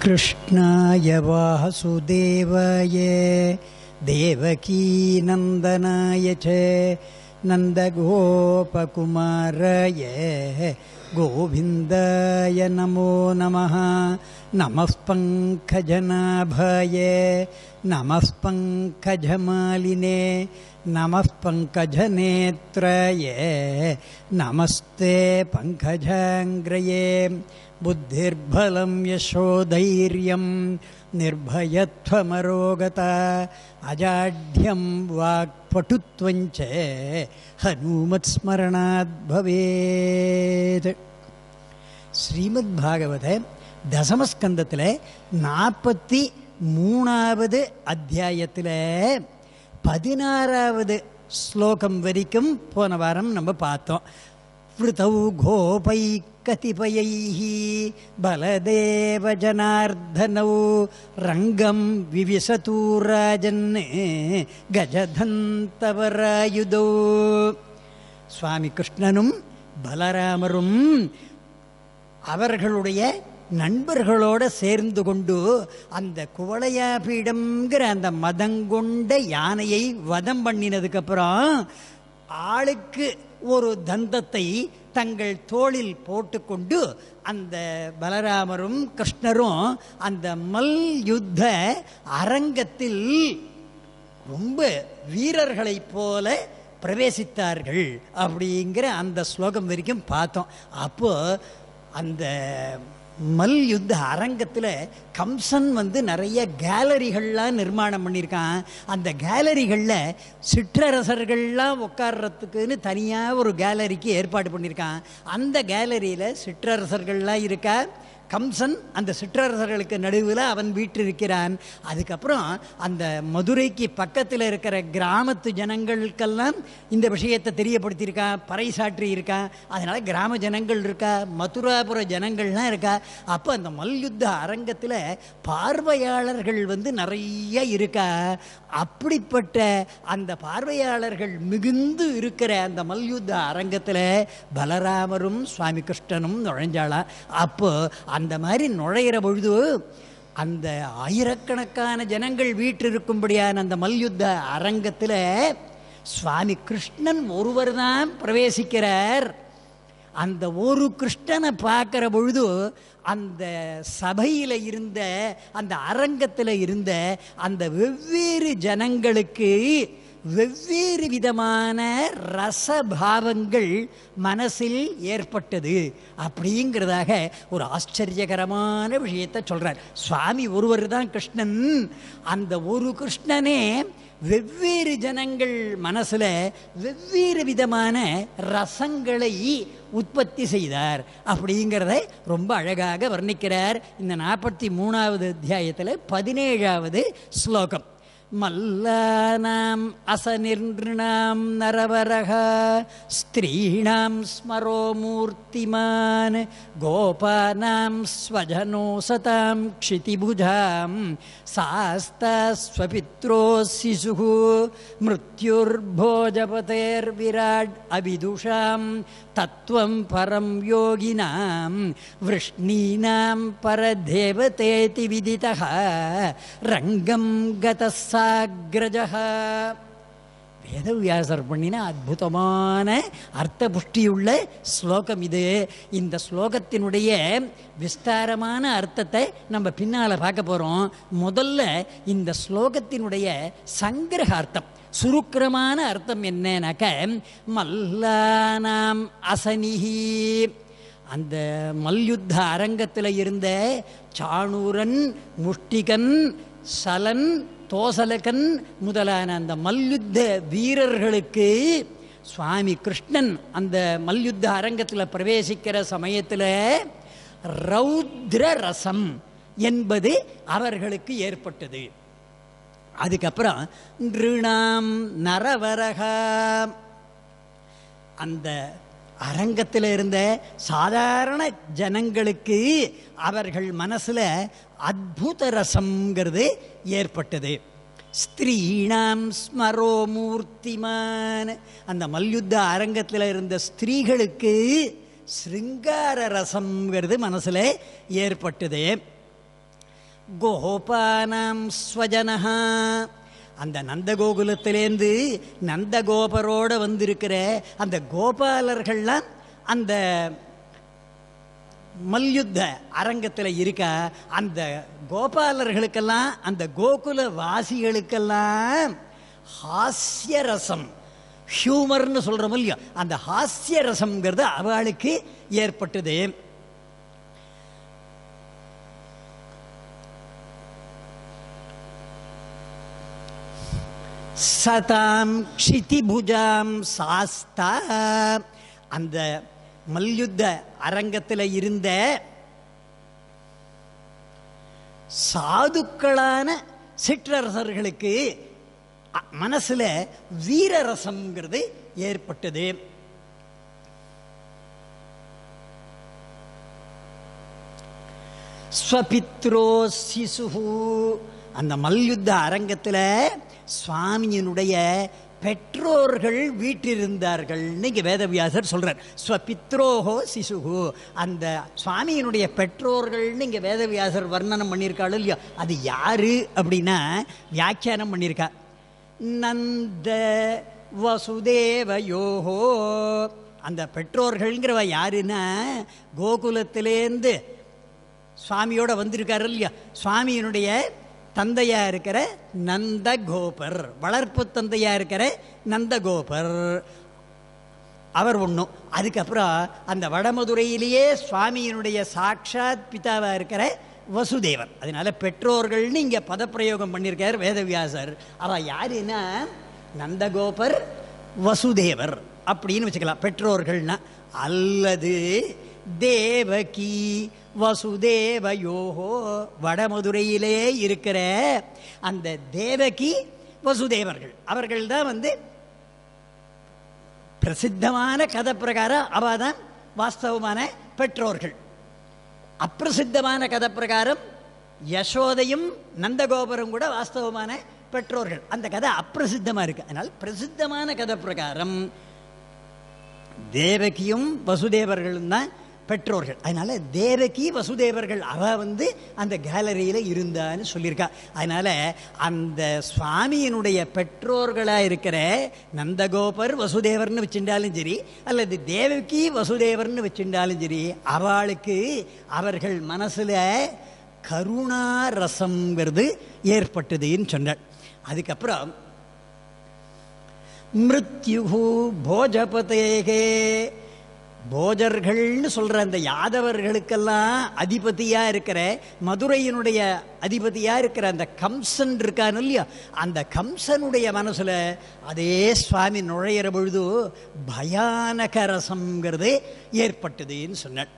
कृष्णाय वासुदेवाय देवकीनन्दनाय च नन्दगोपकुमाराय गोविन्दाय नमो नमः नमः पङ्कजनाभाय नमः पङ्कजमालिने नमः पङ्कजनेत्राय नमस्ते पङ्कजाङ्ग्रये बुद्धिर्बलं यशोधैर्यं निर्भयत्वमरोगता अजाढ्यं वाक्पटुत्वञ्च हनूमत्स्मरणात् भवेत् ஸ்ரீமத் பாகவத தசமஸ்கந்தத்தில் நாற்பத்தி மூணாவது அத்தியாயத்தில் பதினாறாவது ஸ்லோகம் வரைக்கும் போன வாரம் நம்ம பார்த்தோம் விருத்தௌ கோபை கதிபயைः பலதேவ ஜனார்தனௌ ரங்கம் விவிசதூ ராஜன் கஜதந்தவராயுதோ சுவாமி கிருஷ்ணனும் பலராமரும் அவர்களுடைய நண்பர்களோட சேர்ந்து கொண்டு அந்த குவளையாபீடம்ங்கிற அந்த மதங்கொண்ட யானையை வதம் பண்ணினதுக்கப்புறம் ஆளுக்கு ஒரு தந்தத்தை தங்கள் தோளில் போட்டுக்கொண்டு அந்த பலராமரும் கிருஷ்ணரும் அந்த மல் யுத்த அரங்கத்தில் ரொம்ப வீரர்களைப் போல பிரவேசித்தார்கள் அப்படிங்கிற அந்த ஸ்லோகம் வரைக்கும் பார்த்தோம் அப்போ அந்த மல் யுத்த அரங்கத்தில் கம்சன் வந்து நிறைய கேலரிகள்லாம் நிர்மாணம் பண்ணியிருக்கான் அந்த கேலரிகளில் சிற்றரசர்கள்லாம் உட்கார்றதுக்குன்னு தனியாக ஒரு கேலரிக்கு ஏற்பாடு பண்ணியிருக்கான் அந்த கேலரியில் சிற்றரசர்கள்லாம் இருக்கா கம்சன் அந்த சிற்றரசர்களுக்கு நடுவில் அவன் வீற்றிருக்கிறான் அதுக்கப்புறம் அந்த மதுரைக்கு பக்கத்தில் இருக்கிற கிராமத்து ஜனங்களுக்கெல்லாம் இந்த விஷயத்தை தெரியப்படுத்தியிருக்கான் பறைசாற்றி இருக்கான் அதனால் கிராம ஜனங்கள் இருக்கா மதுராபுர ஜனங்கள்லாம் இருக்கா அப்போ அந்த மல்யுத்த அரங்கத்தில் பார்வையாளர்கள் வந்து நிறைய இருக்கா அப்படிப்பட்ட அந்த பார்வையாளர்கள் மிகுந்து இருக்கிற அந்த மல்யுத்த அரங்கத்தில் பலராமரும் சுவாமி கிருஷ்ணனும் நுழைஞ்சாளா அப்போ அந்த மாதிரி நுழையிற பொழுது அந்த ஆயிரக்கணக்கான ஜனங்கள் வீற்றிருக்கும்படியான அந்த மல்யுத்த அரங்கத்தில் சுவாமி கிருஷ்ணன் ஒருவர் தான் பிரவேசிக்கிறார் அந்த ஒரு கிருஷ்ணனை பார்க்குற பொழுது அந்த சபையில் இருந்த அந்த அரங்கத்தில் இருந்த அந்த வெவ்வேறு ஜனங்களுக்கு வெவ்வேறு விதமான ரசபாவங்கள் மனசில் ஏற்பட்டது அப்படிங்கிறதாக ஒரு ஆச்சரியகரமான விஷயத்தை சொல்கிறார் சுவாமி ஒருவர் தான் கிருஷ்ணன் அந்த ஒரு கிருஷ்ணனே வெவ்வேறு ஜனங்கள் மனசில் வெவ்வேறு விதமான ரசங்களை உற்பத்தி செய்தார் அப்படிங்கிறத ரொம்ப அழகாக வர்ணிக்கிறார் இந்த நாற்பத்தி மூணாவது அத்தியாயத்தில் பதினேழாவது ஸ்லோகம் மல்லானாம் அசநிர்ணாம் நரவரக ஸ்திரீணாம் ஸ்மரோ மூர்த்திமான் கோபானாம் ஸ்வஜனோ சதாம் க்ஷிதிபுஜாம் சாஸ்தாஸ்வபித்ரோ சிசு மிருத்யுர்போஜபதேர்விராட் அவிதுஷாம் தத்துவம் பரம் யோகினாம் விஷ்ணீனாம் பரதேவதேதி விதிதः ரங்கம் கதசாகிரஜः வேதவியாசர் பண்ணின அற்புதமான அர்த்த புஷ்டியுள்ள ஸ்லோகம் இது இந்த ஸ்லோகத்தினுடைய விஸ்தாரமான அர்த்தத்தை நம்ம பின்னால் பார்க்க போகிறோம் முதல்ல இந்த ஸ்லோகத்தினுடைய சங்கிரகார்த்தம் சுருக்கிரமான அர்த்தம் என்னன்னாக்க மல்லானாம் அசனிஹி அந்த மல்யுத்த அரங்கத்தில் இருந்த சாணூரன் முஷ்டிகன் சலன் தோசலகன் முதலான அந்த மல்யுத்த வீரர்களுக்கு சுவாமி கிருஷ்ணன் அந்த மல்யுத்த அரங்கத்தில் பிரவேசிக்கிற சமயத்தில் ரௌத்ர ரசம் என்பது அவர்களுக்கு ஏற்பட்டது அதுக்கப்புறம் நிருணாம் நரவரகா அந்த அரங்கத்தில் இருந்த சாதாரண ஜனங்களுக்கு அவர்கள் மனசில் அத்புத ரசம்ங்கிறது ஏற்பட்டது ஸ்திரீணாம் ஸ்மரோ மூர்த்திமான் அந்த மல்யுத்த அரங்கத்தில் இருந்த ஸ்திரீகளுக்கு ஸ்ருங்கார ரசம்ங்கிறது மனசில் ஏற்பட்டது கோபானாம் ஸ்வஜனஹா அந்த நந்தகோகுலத்திலேருந்து நந்தகோபரோட வந்திருக்கிற அந்த கோபாலர்கள்லாம் அந்த மல்யுத்த அரங்கத்தில் இருக்க அந்த கோபாலர்களுக்கெல்லாம் அந்த கோகுல வாசிகளுக்கெல்லாம் ஹாஸ்ய ரசம் ஹியூமர்னு சொல்கிறோம் இல்லையோ அந்த ஹாஸ்ய ரசம்ங்கிறது அவளுக்கு ஏற்பட்டது சதாம் க்ஷிதிபுஜாம் சாஸ்தா அந்த மல்யுத்த அரங்கத்தில் இருந்த சாதுக்களான சிற்றரசர்களுக்கு அ- மனசுல வீரரசம்ங்கிறது ஏற்பட்டது ஸ்வபித்ரோ சிசுஹு அந்த மல்யுத்த அரங்கத்தில் சுவாமியினுடைய பெற்றோர்கள் வீட்டிருந்தார்கள் இங்க வேதவியாசர் சொல்றார் ஸ்வபித்ரோஹோ சிசுஹு அந்த சுவாமியினுடைய பெற்றோர்கள்னு இங்க வேதவியாசர் வர்ணனம் பண்ணியிருக்காள் இல்லையா அது யாரு அப்படின்னா வியாக்கியானம் பண்ணியிருக்கா நந்த வசுதேவயோஹோ அந்த பெற்றோர்கள்ங்கிறவ யாருன்னா கோகுலத்திலேருந்து சுவாமியோட வந்திருக்காரு இல்லையா சுவாமியினுடைய தந்தையா இருக்கிற நந்தகோபர் வளர்ப்பு தந்தையா இருக்கிற நந்தகோபர் அவர் ஒன்றும் அதுக்கப்புறம் அந்த வடமதுரையிலேயே சுவாமியினுடைய சாட்சாத் பிதாவா இருக்கிற வசுதேவர் அதனால பெற்றோர்கள்னு இங்க பதப்பிரயோகம் பண்ணியிருக்கார் வேதவியாசர் அவ யாருன்னா நந்தகோபர் வசுதேவர் அப்படின்னு வச்சுக்கலாம் பெற்றோர்கள்னா அல்லது தேவகி வசுதேவயோகோ வடமதுரையிலே இருக்கிற அந்த தேவகி வசுதேவர்கள் அவர்கள் தான் வந்து பிரசித்தமான கதை பிரகாரம் அவ தான் வாஸ்தவமான பெற்றோர்கள் அப்பிரசித்தமான கதை பிரகாரம் யசோதையும் நந்தகோபுரம் கூட வாஸ்தவமான பெற்றோர்கள் அந்த கதை அப்பிரசித்தமா இருக்கு அதனால் பிரசித்தமான கதை பிரகாரம் தேவகியும் வசுதேவர்களும் தான் பெற்றோர்கள் அதனால தேவகி வசுதேவர்கள் அவ வந்து அந்த கேலரியில இருந்தான்னு சொல்லியிருக்கா அதனால அந்த சுவாமியினுடைய பெற்றோர்களா இருக்கிற நந்தகோபர் வசுதேவர்னு வச்சுட்டாலும் சரி அல்லது தேவகி வசுதேவர்னு வச்சுட்டாலும் சரி அவளுக்கு அவர்கள் மனசுல கருணா ரசம்ங்கிறது ஏற்பட்டதுன்னு சொன்னாள் அதுக்கப்புறம் மிருத்யுகு போஜபதேகே போஜர்கள்னு சொல்ற அந்த யாதவர்களுக்கெல்லாம் அதிபதியா இருக்கிற மதுரையினுடைய அதிபதியா இருக்கிற அந்த கம்சன் இருக்கான் இல்லையா அந்த கம்சனுடைய மனசுல அதே சுவாமி நுழையிற பொழுது பயானக ரசம்ங்கிறது ஏற்பட்டதுன்னு சொன்னாள்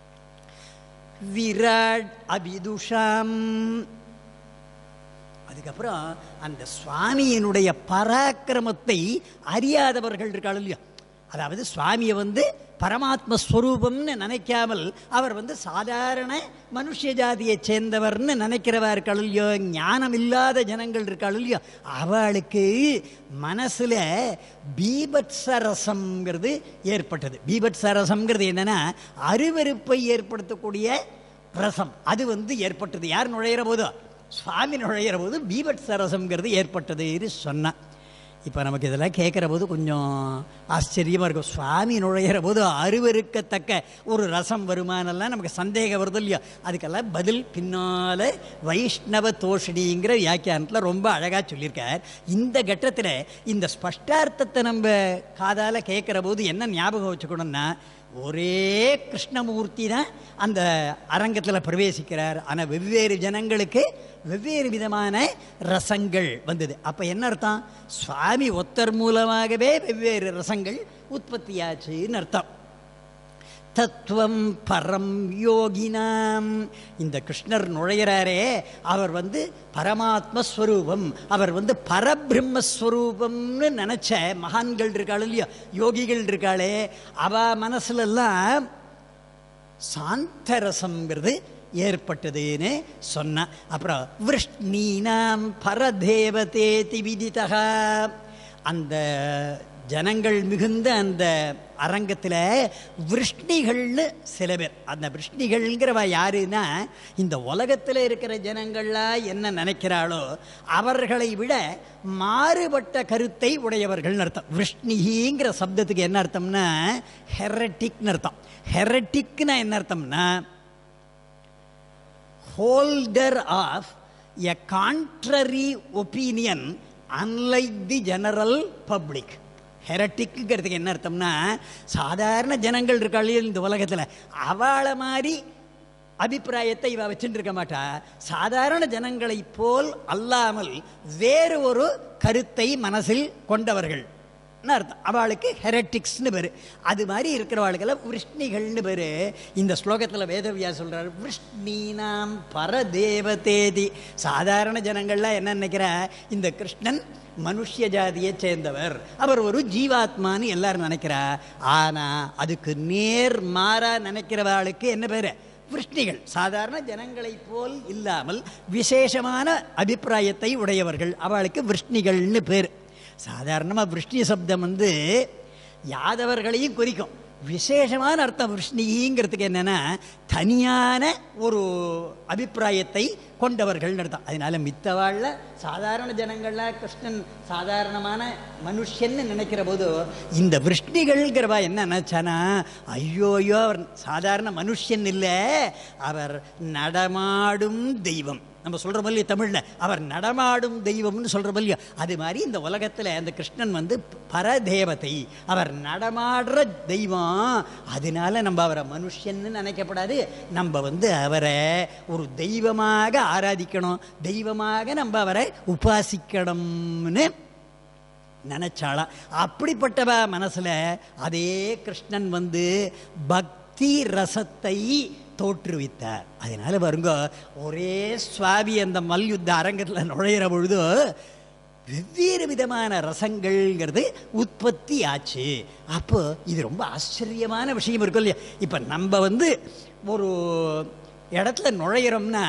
விராட் அபிதுஷாம் அதுக்கப்புறம் அந்த சுவாமியினுடைய பராக்கிரமத்தை அறியாதவர்கள் இருக்காள் இல்லையா அதாவது சுவாமியை வந்து பரமாத்ம ஸ்வரூபம்னு நினைக்காமல் அவர் வந்து சாதாரண மனுஷ ஜாதியை சேர்ந்தவர்னு நினைக்கிறவா இருக்காள் இல்லையோ ஞானம் இல்லாத ஜனங்கள் இருக்காள் இல்லையோ அவளுக்கு மனசுல பீபத்சரசம்ங்கிறது ஏற்பட்டது பீபத்சரசம்ங்கிறது என்னன்னா அருவருப்பை ஏற்படுத்தக்கூடிய ரசம் அது வந்து ஏற்பட்டது யார் நுழையிற போதோ சுவாமி நுழையிற போது பீபட் சரசம்ங்கிறது ஏற்பட்டதுன்னு சொன்னான் இப்போ நமக்கு இதெல்லாம் கேட்குற போது கொஞ்சம் ஆச்சரியமாக இருக்கும் சுவாமி நுழையிற போது அருவருக்கத்தக்க ஒரு ரசம் வருமானெல்லாம் நமக்கு சந்தேகம் வருது இல்லையா அதுக்கெல்லாம் பதில் பின்னால் வைஷ்ணவ தோஷினிங்கிற வியாக்கியானத்தில் ரொம்ப அழகாக சொல்லியிருக்கார் இந்த கட்டத்தில் இந்த ஸ்பஷ்டார்த்தத்தை நம்ம காதால் கேட்குற போது என்ன ஞாபகம் வச்சுக்கணும்னா ஒரே கிருஷ்ணமூர்த்தி தான் அந்த அரங்கத்தில் பிரவேசிக்கிறார் ஆனால் வெவ்வேறு ஜனங்களுக்கு வெவ்வேறு விதமான ரசங்கள் வந்தது அப்போ என்ன அர்த்தம் சுவாமி ஒத்தர் மூலமாகவே வெவ்வேறு ரசங்கள் உற்பத்தியாச்சுன்னு அர்த்தம் தத்துவம் பரம் யோகினாம் இந்த கிருஷ்ணர் நுழையிறாரே அவர் வந்து பரமாத்மஸ்வரூபம் அவர் வந்து பரபிரம்மஸ்வரூபம்னு நினைச்ச மகான்கள் இருக்காள் இல்லையா யோகிகள் இருக்காளே அவ மனசுலெல்லாம் சாந்தரசம்ங்கிறது ஏற்பட்டதுன்னு சொன்ன அப்புறம் விருஷ்ணீனாம் பரதேவதேதி விதிதா அந்த ஜனங்கள் மிகுந்த அந்த அரங்கத்தில் விருஷ்ணிகள்னு சில பேர் அந்த விருஷ்ணிகள்ங்கிறவ யாருன்னா இந்த உலகத்தில் இருக்கிற ஜனங்கள்லாம் என்ன நினைக்கிறாளோ அவர்களை விட மாறுபட்ட கருத்தை உடையவர்கள்னு அர்த்தம் விருஷ்ணிகிங்கிற சப்தத்துக்கு என்ன அர்த்தம்னா ஹெரட்டிக்னு அர்த்தம் ஹெரட்டிக்னா என்ன அர்த்தம்னா holder of a contrary opinion unlike the general public ஹெரட்டிக்குங்கிறதுக்கு என்ன அர்த்தம்னா சாதாரண ஜனங்கள் இருக்காளே இந்த உலகத்தில் அவளை மாதிரி அபிப்பிராயத்தை இவ வச்சுட்டு இருக்க மாட்டா சாதாரண ஜனங்களைப் போல் அல்லாமல் வேறு ஒரு கருத்தை மனசில் கொண்டவர்கள் அர்த்தம் அவளுக்கு ஹெரட்டிக்ஸ்னு பேர் அது மாதிரி இருக்கிறவாளுக்கெல்லாம் விஷ்ணிகள்னு பேர் இந்த ஸ்லோகத்தில் வேதவியா சொல்கிறார் விஷ்ணீனாம் பரதேவதேதி சாதாரண ஜனங்கள்லாம் என்ன நினைக்கிறா இந்த கிருஷ்ணன் மனுஷ ஜாதியை சேர்ந்தவர் அவர் ஒரு ஜீவாத்மான்னு எல்லாரும் நினைக்கிறா ஆனால் அதுக்கு நேர் மாறா நினைக்கிறவாளுக்கு என்ன பேர் விருஷ்ணிகள் சாதாரண ஜனங்களைப் போல் இல்லாமல் விசேஷமான அபிப்பிராயத்தை உடையவர்கள் அவளுக்கு விருஷ்ணிகள்னு பேர் சாதாரணமாக விருஷ்ணி சப்தம் வந்து யாதவர்களையும் குறிக்கும் விசேஷமான அர்த்தம் விஷ்ணிங்கிறதுக்கு என்னென்னா தனியான ஒரு அபிப்பிராயத்தை கொண்டவர்கள் அர்த்தம் அதனால மித்தவாழ்ல சாதாரண ஜனங்கள்ல கிருஷ்ணன் சாதாரணமான மனுஷன்னு நினைக்கிற போது இந்த விஷ்ணிகள்ங்கிறவா என்ன நினைச்சானா ஐயோயோ அவர் சாதாரண மனுஷன் இல்லை அவர் நடமாடும் தெய்வம் நம்ம சொல்கிற இல்லையா தமிழில் அவர் நடமாடும் தெய்வம்னு சொல்கிற இல்லையா அது மாதிரி இந்த உலகத்தில் அந்த கிருஷ்ணன் வந்து பரதேவதை அவர் நடமாடுற தெய்வம் அதனால நம்ம அவரை மனுஷன்னு நினைக்கப்படாது நம்ம வந்து அவரை ஒரு தெய்வமாக ஆராதிக்கணும் தெய்வமாக நம்ம அவரை உபாசிக்கணும்னு நினைச்சாலாம் அப்படிப்பட்டவ மனசுல அதே கிருஷ்ணன் வந்து பக்தி ரசத்தை தோற்றுவித்தார் அதனால பாருங்க ஒரே சுவாமி அந்த மல்யுத்த அரங்கத்தில் நுழையிற பொழுது வெவ்வேறு விதமான ரசங்கள்ங்கிறது உற்பத்தி ஆச்சு அப்போ இது ரொம்ப ஆச்சரியமான விஷயம் இருக்கும் இல்லையா இப்போ நம்ம வந்து ஒரு இடத்துல நுழையிறோம்னா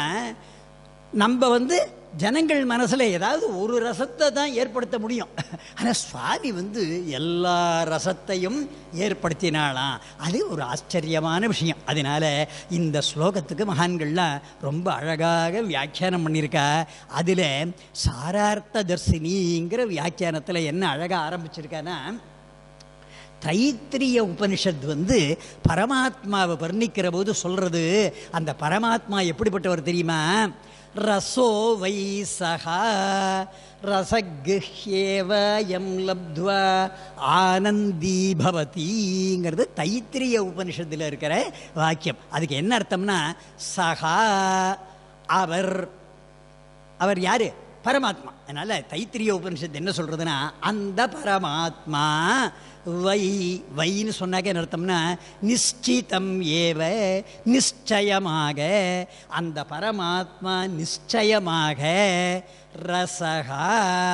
நம்ம வந்து ஜனங்கள் மனசில் ஏதாவது ஒரு ரசத்தை தான் ஏற்படுத்த முடியும் ஆனால் சுவாமி வந்து எல்லா ரசத்தையும் ஏற்படுத்தினாலாம் அது ஒரு ஆச்சரியமான விஷயம் அதனால இந்த ஸ்லோகத்துக்கு மகான்கள்லாம் ரொம்ப அழகாக வியாக்கியானம் பண்ணியிருக்கா அதில் சாரார்த்த தர்சினிங்கிற வியாக்கியானத்தில் என்ன அழகாக ஆரம்பிச்சிருக்கான்னா தைத்திரிய உபனிஷத் வந்து பரமாத்மாவை வர்ணிக்கிற போது சொல்றது அந்த பரமாத்மா எப்படிப்பட்டவர் தெரியுமா ரசோ வை சகா ரசகுஹ்யேவ எம் லப்த்வா ஆனந்தி பவதிங்கிறது தைத்திரிய உபனிஷத்தில் இருக்கிற வாக்கியம் அதுக்கு என்ன அர்த்தம்னா சகா அவர் அவர் யாரு பரமாத்மா அதனால தைத்திரிய உபனிஷத்து என்ன சொல்றதுன்னா அந்த பரமாத்மா வை வைன்னு சொன்னாக்க என்ன அர்த்தம்னா நிச்சிதம் ஏவ நிச்சயமாக அந்த பரமாத்மா நிச்சயமாக ரசகா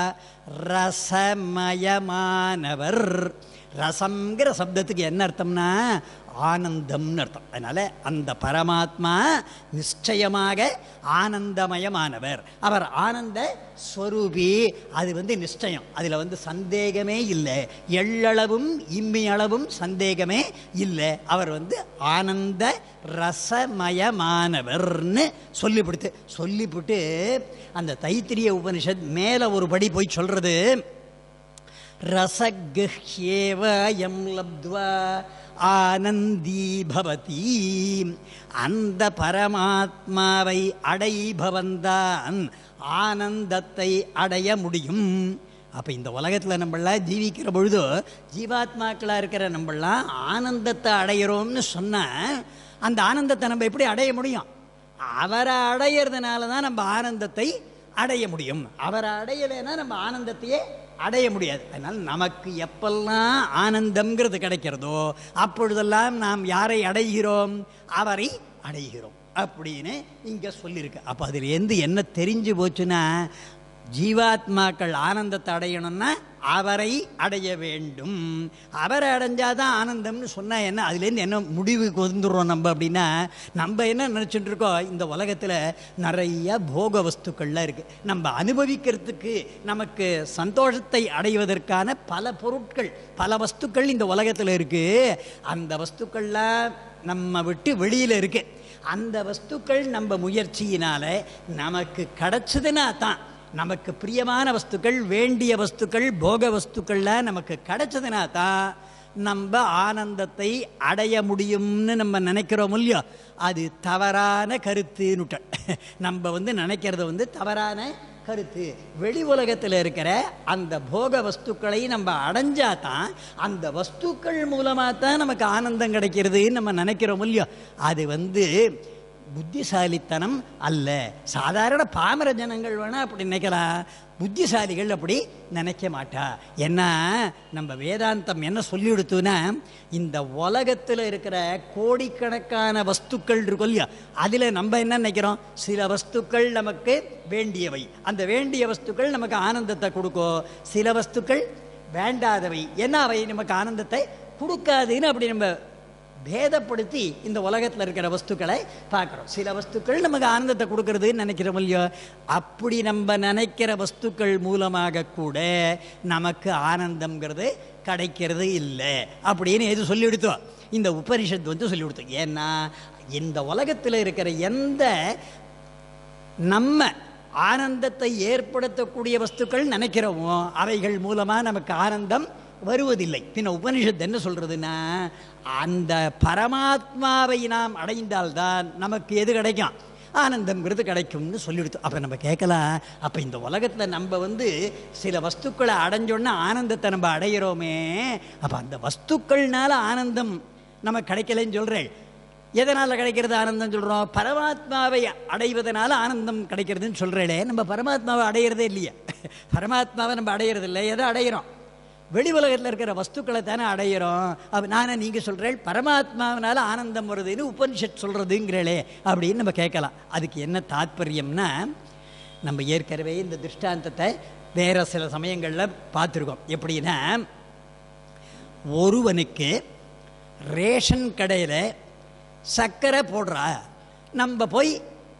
ரசமயமானவர் ரசம்ங்கிற சப்தத்துக்கு என்ன அர்த்தம்னா ஆனந்தம்னு அர்த்தம் அதனால அந்த பரமாத்மா நிச்சயமாக ஆனந்தமயமானவர் அவர் ஆனந்த ஸ்வரூபி அது வந்து நிச்சயம் அதில் வந்து சந்தேகமே இல்லை எள்ளளவும் இம்மியளவும் சந்தேகமே இல்லை அவர் வந்து ஆனந்த ரசமயமானவர்னு சொல்லிவிடுத்து சொல்லிவிட்டு அந்த தைத்திரிய உபனிஷத் மேலே ஒரு படி போய் சொல்றது ரசகுஹ்யேவ எம் லப்த்வா ஆனந்தி பவதி அந்த பரமாத்மாவை அடைபவன்தான் ஆனந்தத்தை அடைய முடியும் அப்போ இந்த உலகத்தில் நம்மளாம் ஜீவிக்கிற பொழுது ஜீவாத்மாக்களாக இருக்கிற நம்மளாம் ஆனந்தத்தை அடையிறோம்னு சொன்னால் அந்த ஆனந்தத்தை நம்ம எப்படி அடைய முடியும் அவரை அடையிறதுனால தான் நம்ம ஆனந்தத்தை அடைய முடியும் அவரை அடையலைன்னா நம்ம ஆனந்தத்தையே அடைய முடியாது அதனால் நமக்கு எப்பெல்லாம் ஆனந்தம்ங்கிறது கிடைக்கிறதோ அப்பொழுதெல்லாம் நாம் யாரை அடைகிறோம் அவரை அடைகிறோம் அப்படின்னு இங்கே சொல்லியிருக்கு அப்போ அதுலேருந்து என்ன தெரிஞ்சு போச்சுன்னா ஜீவாத்மாக்கள் ஆனந்தத்தை அடையணும்னா அவரை அடைய வேண்டும் அவரை அடைஞ்சாதான் ஆனந்தம்னு சொன்னா என்ன அதுலேருந்து என்ன முடிவுக்கு வந்துடுறோம் நம்ம அப்படின்னா நம்ம என்ன நினச்சிட்டு இருக்கோம் இந்த உலகத்தில் நிறைய போக வஸ்துக்கள்லாம் இருக்கு நம்ம அனுபவிக்கிறதுக்கு நமக்கு சந்தோஷத்தை அடைவதற்கான பல பொருட்கள் பல வஸ்துக்கள் இந்த உலகத்தில் இருக்கு அந்த வஸ்துக்கள்லாம் நம்ம விட்டு வெளியில் இருக்கு அந்த வஸ்துக்கள் நம்ம முயற்சியினால நமக்கு கிடைச்சதுன்னா தான் நமக்கு பிரியமான வஸ்துக்கள் வேண்டிய வஸ்துக்கள் போக வஸ்துக்கள்லாம் நமக்கு கிடைச்சதுன்னா தான் நம்ம ஆனந்தத்தை அடைய முடியும்னு நம்ம நினைக்கிறோம் இல்லையோ அது தவறான கருத்துன்னுட்ட நம்ம வந்து நினைக்கிறது வந்து தவறான கருத்து வெளி உலகத்தில் இருக்கிற அந்த போக வஸ்துக்களை நம்ம அடைஞ்சா தான் அந்த வஸ்துக்கள் மூலமாக தான் நமக்கு ஆனந்தம் கிடைக்கிறதுன்னு நம்ம நினைக்கிறோம் இல்லையோ அது வந்து புத்திசாலித்தனம் அல்ல சாதாரண பாமர ஜனங்கள் வேணா அப்படி நினைக்கலாம் புத்திசாலிகள் அப்படி நினைக்க மாட்டா ஏன்னா நம்ம வேதாந்தம் என்ன சொல்லி கொடுத்துன்னா இந்த உலகத்தில் இருக்கிற கோடிக்கணக்கான வஸ்துக்கள் இருக்கும் இல்லையா அதில் நம்ம என்ன நினைக்கிறோம் சில வஸ்துக்கள் நமக்கு வேண்டியவை அந்த வேண்டிய வஸ்துக்கள் நமக்கு ஆனந்தத்தை கொடுக்கும் சில வஸ்துக்கள் வேண்டாதவை என்ன அவை நமக்கு ஆனந்தத்தை கொடுக்காதுன்னு அப்படி நம்ம பேதப்படுத்தி இந்த உலகத்தில் இருக்கிற வஸ்துக்களை பார்க்குறோம் சில வஸ்துக்கள் நமக்கு ஆனந்தத்தை கொடுக்கறதுன்னு நினைக்கிறோம் இல்லையோ அப்படி நம்ம நினைக்கிற வஸ்துக்கள் மூலமாக கூட நமக்கு ஆனந்தம்ங்கிறது கிடைக்கிறது இல்லை அப்படின்னு எது சொல்லி கொடுத்தோம் இந்த உபனிஷத்து வந்து சொல்லி கொடுத்தோம் ஏன்னா இந்த உலகத்தில் இருக்கிற எந்த நம்ம ஆனந்தத்தை ஏற்படுத்தக்கூடிய வஸ்துக்கள் நினைக்கிறோமோ அவைகள் மூலமாக நமக்கு ஆனந்தம் வருவதில்லை பின்ன உபனிஷத்து என்ன சொல்றதுன்னா அந்த பரமாத்மாவை நாம் அடைந்தால்தான் நமக்கு எது கிடைக்கும் ஆனந்தம்ங்கிறது கிடைக்கும்னு சொல்லிடுத்து அப்போ நம்ம கேட்கலாம் அப்போ இந்த உலகத்தில் நம்ம வந்து சில வஸ்துக்களை அடைஞ்சோன்னா ஆனந்தத்தை நம்ம அடையிறோமே அப்போ அந்த வஸ்துக்கள்னால ஆனந்தம் நமக்கு கிடைக்கலன்னு சொல்கிறேன் எதனால் கிடைக்கிறது ஆனந்தம் சொல்கிறோம் பரமாத்மாவை அடைவதனால ஆனந்தம் கிடைக்கிறதுன்னு சொல்கிறேளே நம்ம பரமாத்மாவை அடையிறதே இல்லையா பரமாத்மாவை நம்ம அடையிறது இல்லை எதை அடையிறோம் வெளி உலகத்தில் இருக்கிற வஸ்துக்களை தானே அடையிறோம் அப்போ நானே நீங்கள் சொல்கிறேன் பரமாத்மாவினால ஆனந்தம் வருதுன்னு உபனிஷத் சொல்கிறதுங்கிறளே அப்படின்னு நம்ம கேட்கலாம் அதுக்கு என்ன தாத்பரியம்னா நம்ம ஏற்கனவே இந்த திருஷ்டாந்தத்தை வேற சில சமயங்களில் பார்த்துருக்கோம் எப்படின்னா ஒருவனுக்கு ரேஷன் கடையில் சர்க்கரை போடுறா நம்ம போய்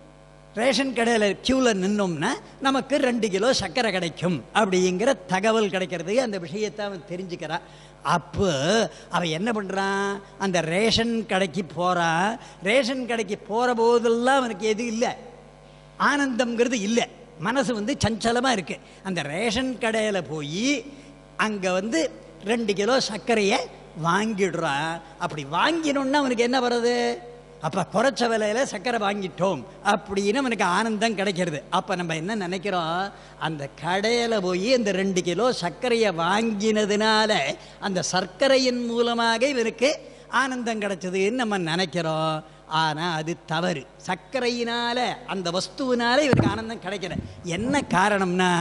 ரேஷன் கடையில் க்யூவில் நின்னோம்னா நமக்கு ரெண்டு கிலோ சர்க்கரை கிடைக்கும் அப்படிங்கிற தகவல் கிடைக்கிறது அந்த விஷயத்தை அவன் தெரிஞ்சுக்கிறான் அப்போ அவன் என்ன பண்ணுறான் அந்த ரேஷன் கடைக்கு போகிறான் ரேஷன் கடைக்கு போகிற போதெல்லாம் அவனுக்கு எது இல்லை ஆனந்தம்ங்கிறது இல்லை மனசு வந்து சஞ்சலமாக இருக்குது அந்த ரேஷன் கடையில் போய் அங்கே வந்து ரெண்டு கிலோ சர்க்கரையை வாங்கிடுறான் அப்படி வாங்கினோன்னா அவனுக்கு என்ன வருது அப்போ குறைச்ச விலையில் சர்க்கரை வாங்கிட்டோம் அப்படின்னு அவனுக்கு ஆனந்தம் கிடைக்கிறது அப்போ நம்ம என்ன நினைக்கிறோம் அந்த கடையில் போய் அந்த ரெண்டு கிலோ சர்க்கரையை வாங்கினதுனால அந்த சர்க்கரையின் மூலமாக இவனுக்கு ஆனந்தம் கிடைச்சதுன்னு நம்ம நினைக்கிறோம் ஆனால் அது தவறு சர்க்கரையினால அந்த வஸ்துவினால இவருக்கு ஆனந்தம் கிடைக்கல என்ன காரணம்னா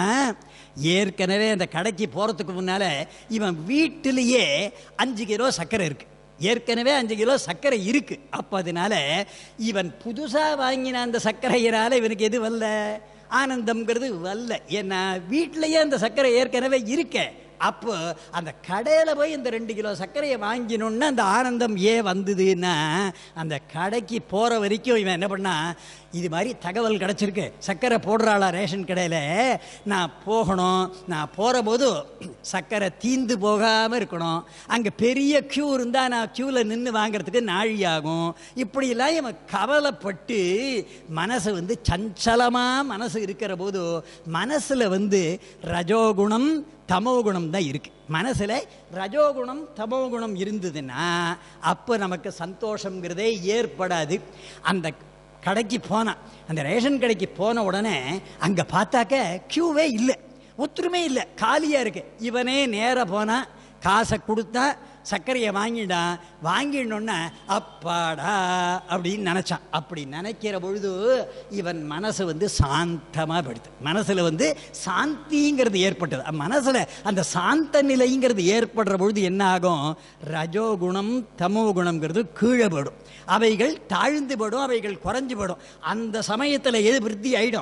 ஏற்கனவே அந்த கடைக்கு போகிறதுக்கு முன்னால் இவன் வீட்டிலேயே அஞ்சு கிலோ சர்க்கரை இருக்குது ஏற்கனவே அஞ்சு கிலோ சர்க்கரை இருக்கு அப்போ அதனால இவன் புதுசாக வாங்கின அந்த சர்க்கரையினால இவனுக்கு எது வரல ஆனந்தம்ங்கிறது வரல ஏன்னா வீட்டிலேயே அந்த சர்க்கரை ஏற்கனவே இருக்க அப்போ அந்த கடையில் போய் இந்த ரெண்டு கிலோ சர்க்கரையை வாங்கினோன்னா அந்த ஆனந்தம் ஏன் வந்ததுன்னா அந்த கடைக்கு போகிற வரைக்கும் இவன் என்ன பண்ணா இது மாதிரி தகவல் கிடச்சிருக்கு சர்க்கரை போடுறாளா ரேஷன் கடையில் நான் போகணும் நான் போகிற போது சர்க்கரை தீந்து போகாமல் இருக்கணும் அங்கே பெரிய க்யூ இருந்தால் நான் க்யூவில் நின்று வாங்குறதுக்கு நாழி ஆகும் இப்படிலாம் இவன் கவலைப்பட்டு மனசு வந்து சஞ்சலமாக மனசு இருக்கிற போது மனசில் வந்து ரஜோகுணம் தமோகுணம் தான் இருக்கு மனசில் ரஜோகுணம் தமோகுணம் இருந்ததுன்னா அப்போ நமக்கு சந்தோஷங்கிறதே ஏற்படாது அந்த கடைக்கு போனான் அந்த ரேஷன் கடைக்கு போன உடனே அங்கே பார்த்தாக்க க்யூவே இல்லை ஒத்துருமே இல்லை காலியாக இருக்கு இவனே நேராக போனான் காசை கொடுத்தா சர்க்கரையை வாங்கிட்டான் வாங்கிடணுன்னா அப்பாடா அப்படின்னு நினச்சான் அப்படி நினைக்கிற பொழுது இவன் மனசு வந்து சாந்தமாக போயிடுது மனசில் வந்து சாந்திங்கிறது ஏற்பட்டது மனசில் அந்த சாந்த நிலைங்கிறது ஏற்படுற பொழுது என்ன ஆகும் ரஜோகுணம் தமோ குணம்ங்கிறது கீழே போடும் அவைகள் தாழ்ந்து போடும் அவைகள் குறைஞ்சு போடும் அந்த சமயத்தில் எது விருத்தி ஆயிடும்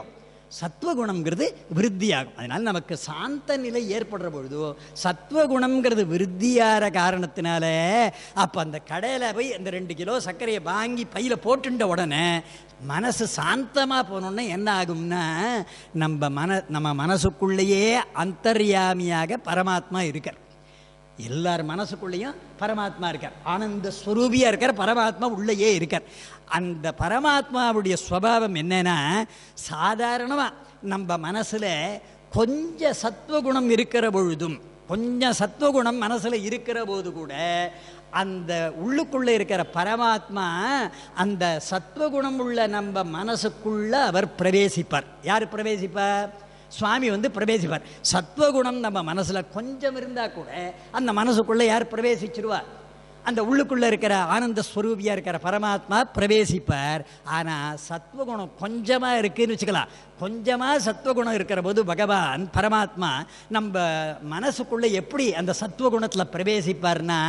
சத்வகுணம்ங்கிறது விருத்தியாகும் அதனால் நமக்கு சாந்த நிலை ஏற்படுற பொழுதோ சத்வகுணம்ங்கிறது விருத்தியாகிற காரணத்தினால அப்போ அந்த கடையில் போய் அந்த ரெண்டு கிலோ சர்க்கரையை வாங்கி பையில் போட்டுட்ட உடனே மனசு சாந்தமாக போனோன்னே என்ன ஆகும்னா நம்ம மன நம்ம மனசுக்குள்ளேயே அந்தர்யாமியாக பரமாத்மா இருக்கார் எல்லார் மனசுக்குள்ளேயும் பரமாத்மா இருக்கார் ஆனந்த ஸ்வரூபியாக இருக்கார் பரமாத்மா உள்ளேயே இருக்கார் அந்த பரமாத்மாவுடைய ஸ்வபாவம் என்னன்னா சாதாரணமாக நம்ம மனசில் கொஞ்சம் சத்வகுணம் இருக்கிற பொழுதும் கொஞ்சம் சத்வகுணம் மனசில் இருக்கிற போது கூட அந்த உள்ளுக்குள்ளே இருக்கிற பரமாத்மா அந்த சத்வகுணம் உள்ள நம்ம மனசுக்குள்ள அவர் பிரவேசிப்பார் யார் பிரவேசிப்பார் சுவாமி வந்து பிரவேசிப்பார் சத்வகுணம் நம்ம மனசில் கொஞ்சம் இருந்தால் கூட அந்த மனசுக்குள்ளே யார் பிரவேசிச்சிருவார் அந்த உள்ளுக்குள்ளே இருக்கிற ஆனந்த ஸ்வரூபியாக இருக்கிற பரமாத்மா பிரவேசிப்பார் ஆனால் சத்வகுணம் கொஞ்சமாக இருக்குன்னு வச்சுக்கலாம் கொஞ்சமாக சத்வகுணம் இருக்கிற போது பகவான் பரமாத்மா நம்ம மனசுக்குள்ளே எப்படி அந்த சத்வகுணத்தில் பிரவேசிப்பார்னா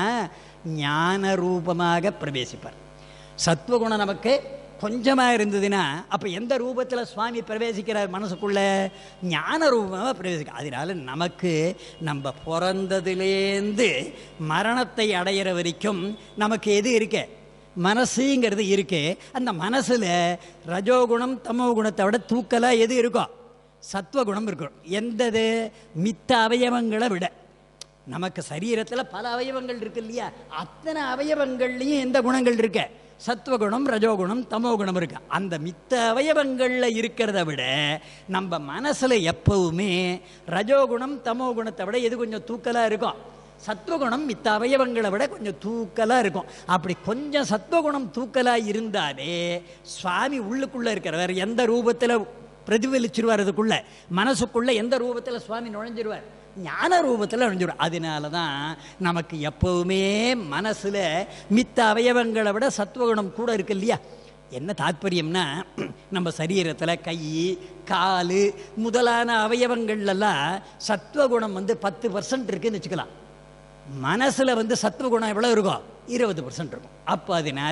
ஞான ரூபமாக பிரவேசிப்பார் சத்வகுணம் நமக்கு கொஞ்சமாக இருந்ததுன்னா அப்போ எந்த ரூபத்தில் சுவாமி பிரவேசிக்கிறார் மனசுக்குள்ள ஞான ரூபமாக பிரவேசிக்க அதனால நமக்கு நம்ம பிறந்ததுலேருந்து மரணத்தை அடையிற வரைக்கும் நமக்கு எது இருக்கே மனசுங்கிறது இருக்கு அந்த மனசில் ரஜோகுணம் தமோ குணத்தை விட தூக்கலாக எது இருக்கும் சத்வகுணம் இருக்கும் எந்தது மித்த அவயவங்களை விட நமக்கு சரீரத்தில் பல அவயவங்கள் இருக்கு இல்லையா அத்தனை அவயவங்கள்லையும் எந்த குணங்கள் இருக்கு சத்வகுணம் ரஜோகுணம் தமோகுணம் இருக்கு அந்த மித்த அவயவங்களில் இருக்கிறத விட நம்ம மனசில் எப்பவுமே ரஜோகுணம் தமோகுணத்தை விட எது கொஞ்சம் தூக்கலாக இருக்கும் சத்வகுணம் மித்த அவயவங்களை விட கொஞ்சம் தூக்கலாக இருக்கும் அப்படி கொஞ்சம் சத்வகுணம் தூக்கலாக இருந்தாலே சுவாமி உள்ளுக்குள்ளே இருக்கிறவர் எந்த ரூபத்தில் பிரதிபலிச்சிருவார் அதுக்குள்ள மனசுக்குள்ள எந்த ரூபத்தில் சுவாமி நுழைஞ்சிருவார் ஞான ரூபத்தில் நுழைஞ்சிருவார் அதனால தான் நமக்கு எப்பவுமே மனசில் மித்த அவயவங்களை விட சத்வகுணம் கூட இருக்கு இல்லையா என்ன தாத்பரியம்னா நம்ம சரீரத்தில் கை கால் முதலான அவயவங்கள்லாம் சத்வகுணம் வந்து பத்து பர்சன்ட் இருக்குன்னு வச்சுக்கலாம் மனசில் வந்து சத்வகுணம் எவ்வளோ இருக்கும் இருபது பர்சன்ட் இருக்கும் அப்போ அதனால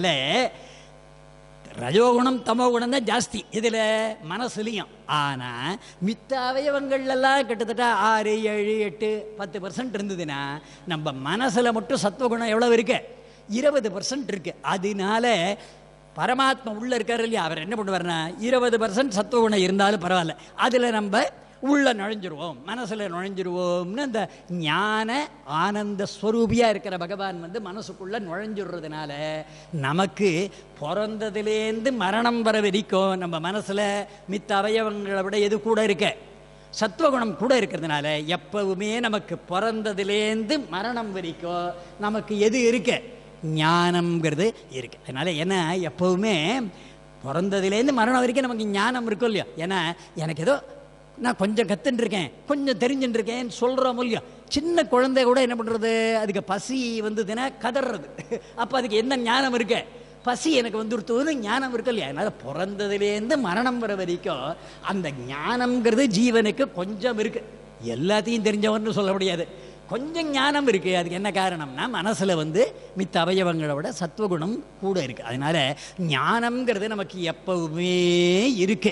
ரஜோகுணம் தமோகுணம் தான் ஜாஸ்தி இதில் மனசுலையும் ஆனால் மித்த அவயவங்கள்லாம் கிட்டத்தட்ட ஆறு ஏழு எட்டு பத்து பர்சன்ட் இருந்ததுன்னா நம்ம மனசில் மட்டும் சத்வகுணம் எவ்வளோ இருக்கு இருபது பர்சன்ட் இருக்கு அதனால பரமாத்மா உள்ளே இருக்காரு இல்லையா அவர் என்ன பண்ணுவார்னா இருபது பர்சன்ட் சத்துவகுணம் இருந்தாலும் பரவாயில்ல அதில் நம்ம உள்ள நுழைஞ்சிருவோம் மனசில் நுழைஞ்சிருவோம்னு அந்த ஞான ஆனந்த ஸ்வரூபியாக இருக்கிற பகவான் வந்து மனசுக்குள்ளே நுழைஞ்சிடுறதுனால நமக்கு பிறந்ததுலேருந்து மரணம் வர வரைக்கும் நம்ம மனசில் மித்த அவயவங்களை விட எது கூட இருக்க சத்துவகுணம் கூட இருக்கிறதுனால எப்பவுமே நமக்கு பிறந்ததுலேருந்து மரணம் வரைக்கும் நமக்கு எது இருக்கு ஞானம்ங்கிறது இருக்கு அதனால என்ன எப்பவுமே பிறந்ததுலேருந்து மரணம் வரைக்கும் நமக்கு ஞானம் இருக்கும் இல்லையா ஏன்னா எனக்கு ஏதோ நான் கொஞ்சம் கத்துன்னு இருக்கேன் கொஞ்சம் தெரிஞ்சுட்டு இருக்கேன்னு சொல்கிறோம் இல்லையா சின்ன குழந்தை கூட என்ன பண்ணுறது அதுக்கு பசி வந்ததுன்னா கதறது அப்போ அதுக்கு என்ன ஞானம் இருக்கு பசி எனக்கு வந்துருத்துன்னு ஞானம் இருக்கு இல்லையா அதனால் பிறந்ததுலேருந்து மரணம் வர வரைக்கும் அந்த ஞானம்ங்கிறது ஜீவனுக்கு கொஞ்சம் இருக்கு எல்லாத்தையும் தெரிஞ்சவன்னு சொல்ல முடியாது கொஞ்சம் ஞானம் இருக்கு அதுக்கு என்ன காரணம்னா மனசுல வந்து மித்த அவயவங்களை விட சத்துவகுணம் கூட இருக்கு அதனால ஞானம்ங்கிறது நமக்கு எப்பவுமே இருக்கு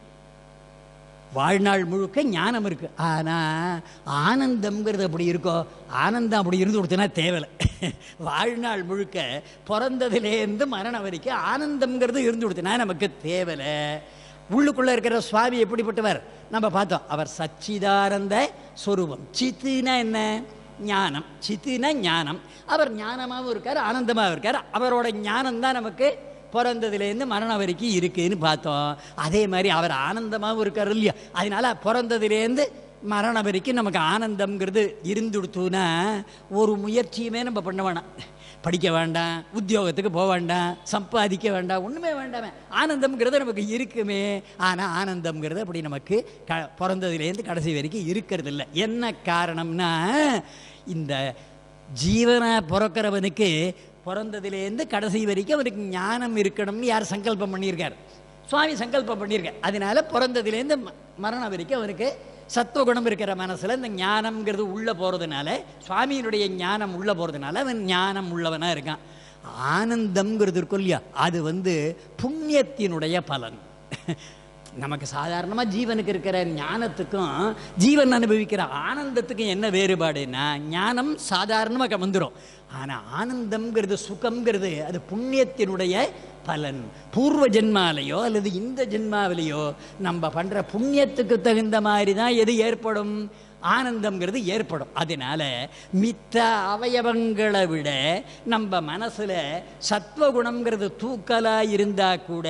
வாழ்நாள் முழுக்க ஞானம் இருக்கு ஆனா ஆனந்தம்ங்கிறது அப்படி இருக்கோ ஆனந்தம் அப்படி இருந்து கொடுத்தனா தேவையில்லை வாழ்நாள் முழுக்க பிறந்ததுலேருந்து மரணம் வரைக்கும் ஆனந்தம்ங்கிறது இருந்து கொடுத்தனா நமக்கு தேவையில்லை உள்ளுக்குள்ள இருக்கிற சுவாமி எப்படிப்பட்டவர் நம்ம பார்த்தோம் அவர் சச்சிதானந்த ஸ்வரூபம் சித்துனா என்ன ஞானம் சித்துனா ஞானம் அவர் ஞானமாகவும் இருக்கார் ஆனந்தமாகவும் இருக்கார் அவரோட ஞானம் தான் நமக்கு பிறந்ததுலேருந்து மரணம் வரைக்கும் இருக்குன்னு பார்த்தோம் அதே மாதிரி அவர் ஆனந்தமாகவும் இருக்கார் இல்லையா அதனால பிறந்ததுலேருந்து மரணம் வரைக்கும் நமக்கு ஆனந்தம்ங்கிறது இருந்துடுத்துனா ஒரு முயற்சியுமே நம்ம பண்ண வேணாம் படிக்க வேண்டாம் உத்தியோகத்துக்கு போக வேண்டாம் சம்பாதிக்க வேண்டாம் ஒன்றுமே வேண்டாமே ஆனந்தம்ங்கிறது நமக்கு இருக்குமே ஆனால் ஆனந்தம்ங்கிறது அப்படி நமக்கு க பிறந்ததுலேருந்து கடைசி வரைக்கும் இருக்கிறது இல்லை என்ன காரணம்னா இந்த ஜீவனை பிறக்கிறவனுக்கு பிறந்ததுலேருந்து கடைசி வரைக்கும் அவனுக்கு ஞானம் இருக்கணும்னு யார் சங்கல்பம் பண்ணியிருக்கார் சுவாமி சங்கல்பம் பண்ணியிருக்கார் அதனால பிறந்ததுலேருந்து ம- மரணம் வரைக்கும் அவனுக்கு சத்துவகுணம் இருக்கிற மனசில் இந்த ஞானம்ங்கிறது உள்ளே போகிறதுனால சுவாமியினுடைய ஞானம் உள்ளே போகிறதுனால அவன் ஞானம் உள்ளவனாக இருக்கான் ஆனந்தம்ங்கிறது இருக்கும் இல்லையா அது வந்து புண்ணியத்தினுடைய பலன் நமக்கு சாதாரணமாக ஜீவனுக்கு இருக்கிற ஞானத்துக்கும் ஜீவன் அனுபவிக்கிற ஆனந்தத்துக்கும் என்ன வேறுபாடுன்னா ஞானம் சாதாரணமாக வந்துடும் ஆனால் ஆனந்தம்ங்கிறது சுகம்ங்கிறது அது புண்ணியத்தினுடைய பலன் பூர்வ ஜென்மாலையோ அல்லது இந்த ஜென்மாவிலையோ நம்ம பண்ணுற புண்ணியத்துக்கு தகுந்த மாதிரி தான் எது ஏற்படும் ஆனந்தம்ங்கிறது ஏற்படும் அதனால மித்த அவயவங்களை விட நம்ம மனசில் சத்வகுணம்ங்கிறது தூக்கலாக இருந்தால் கூட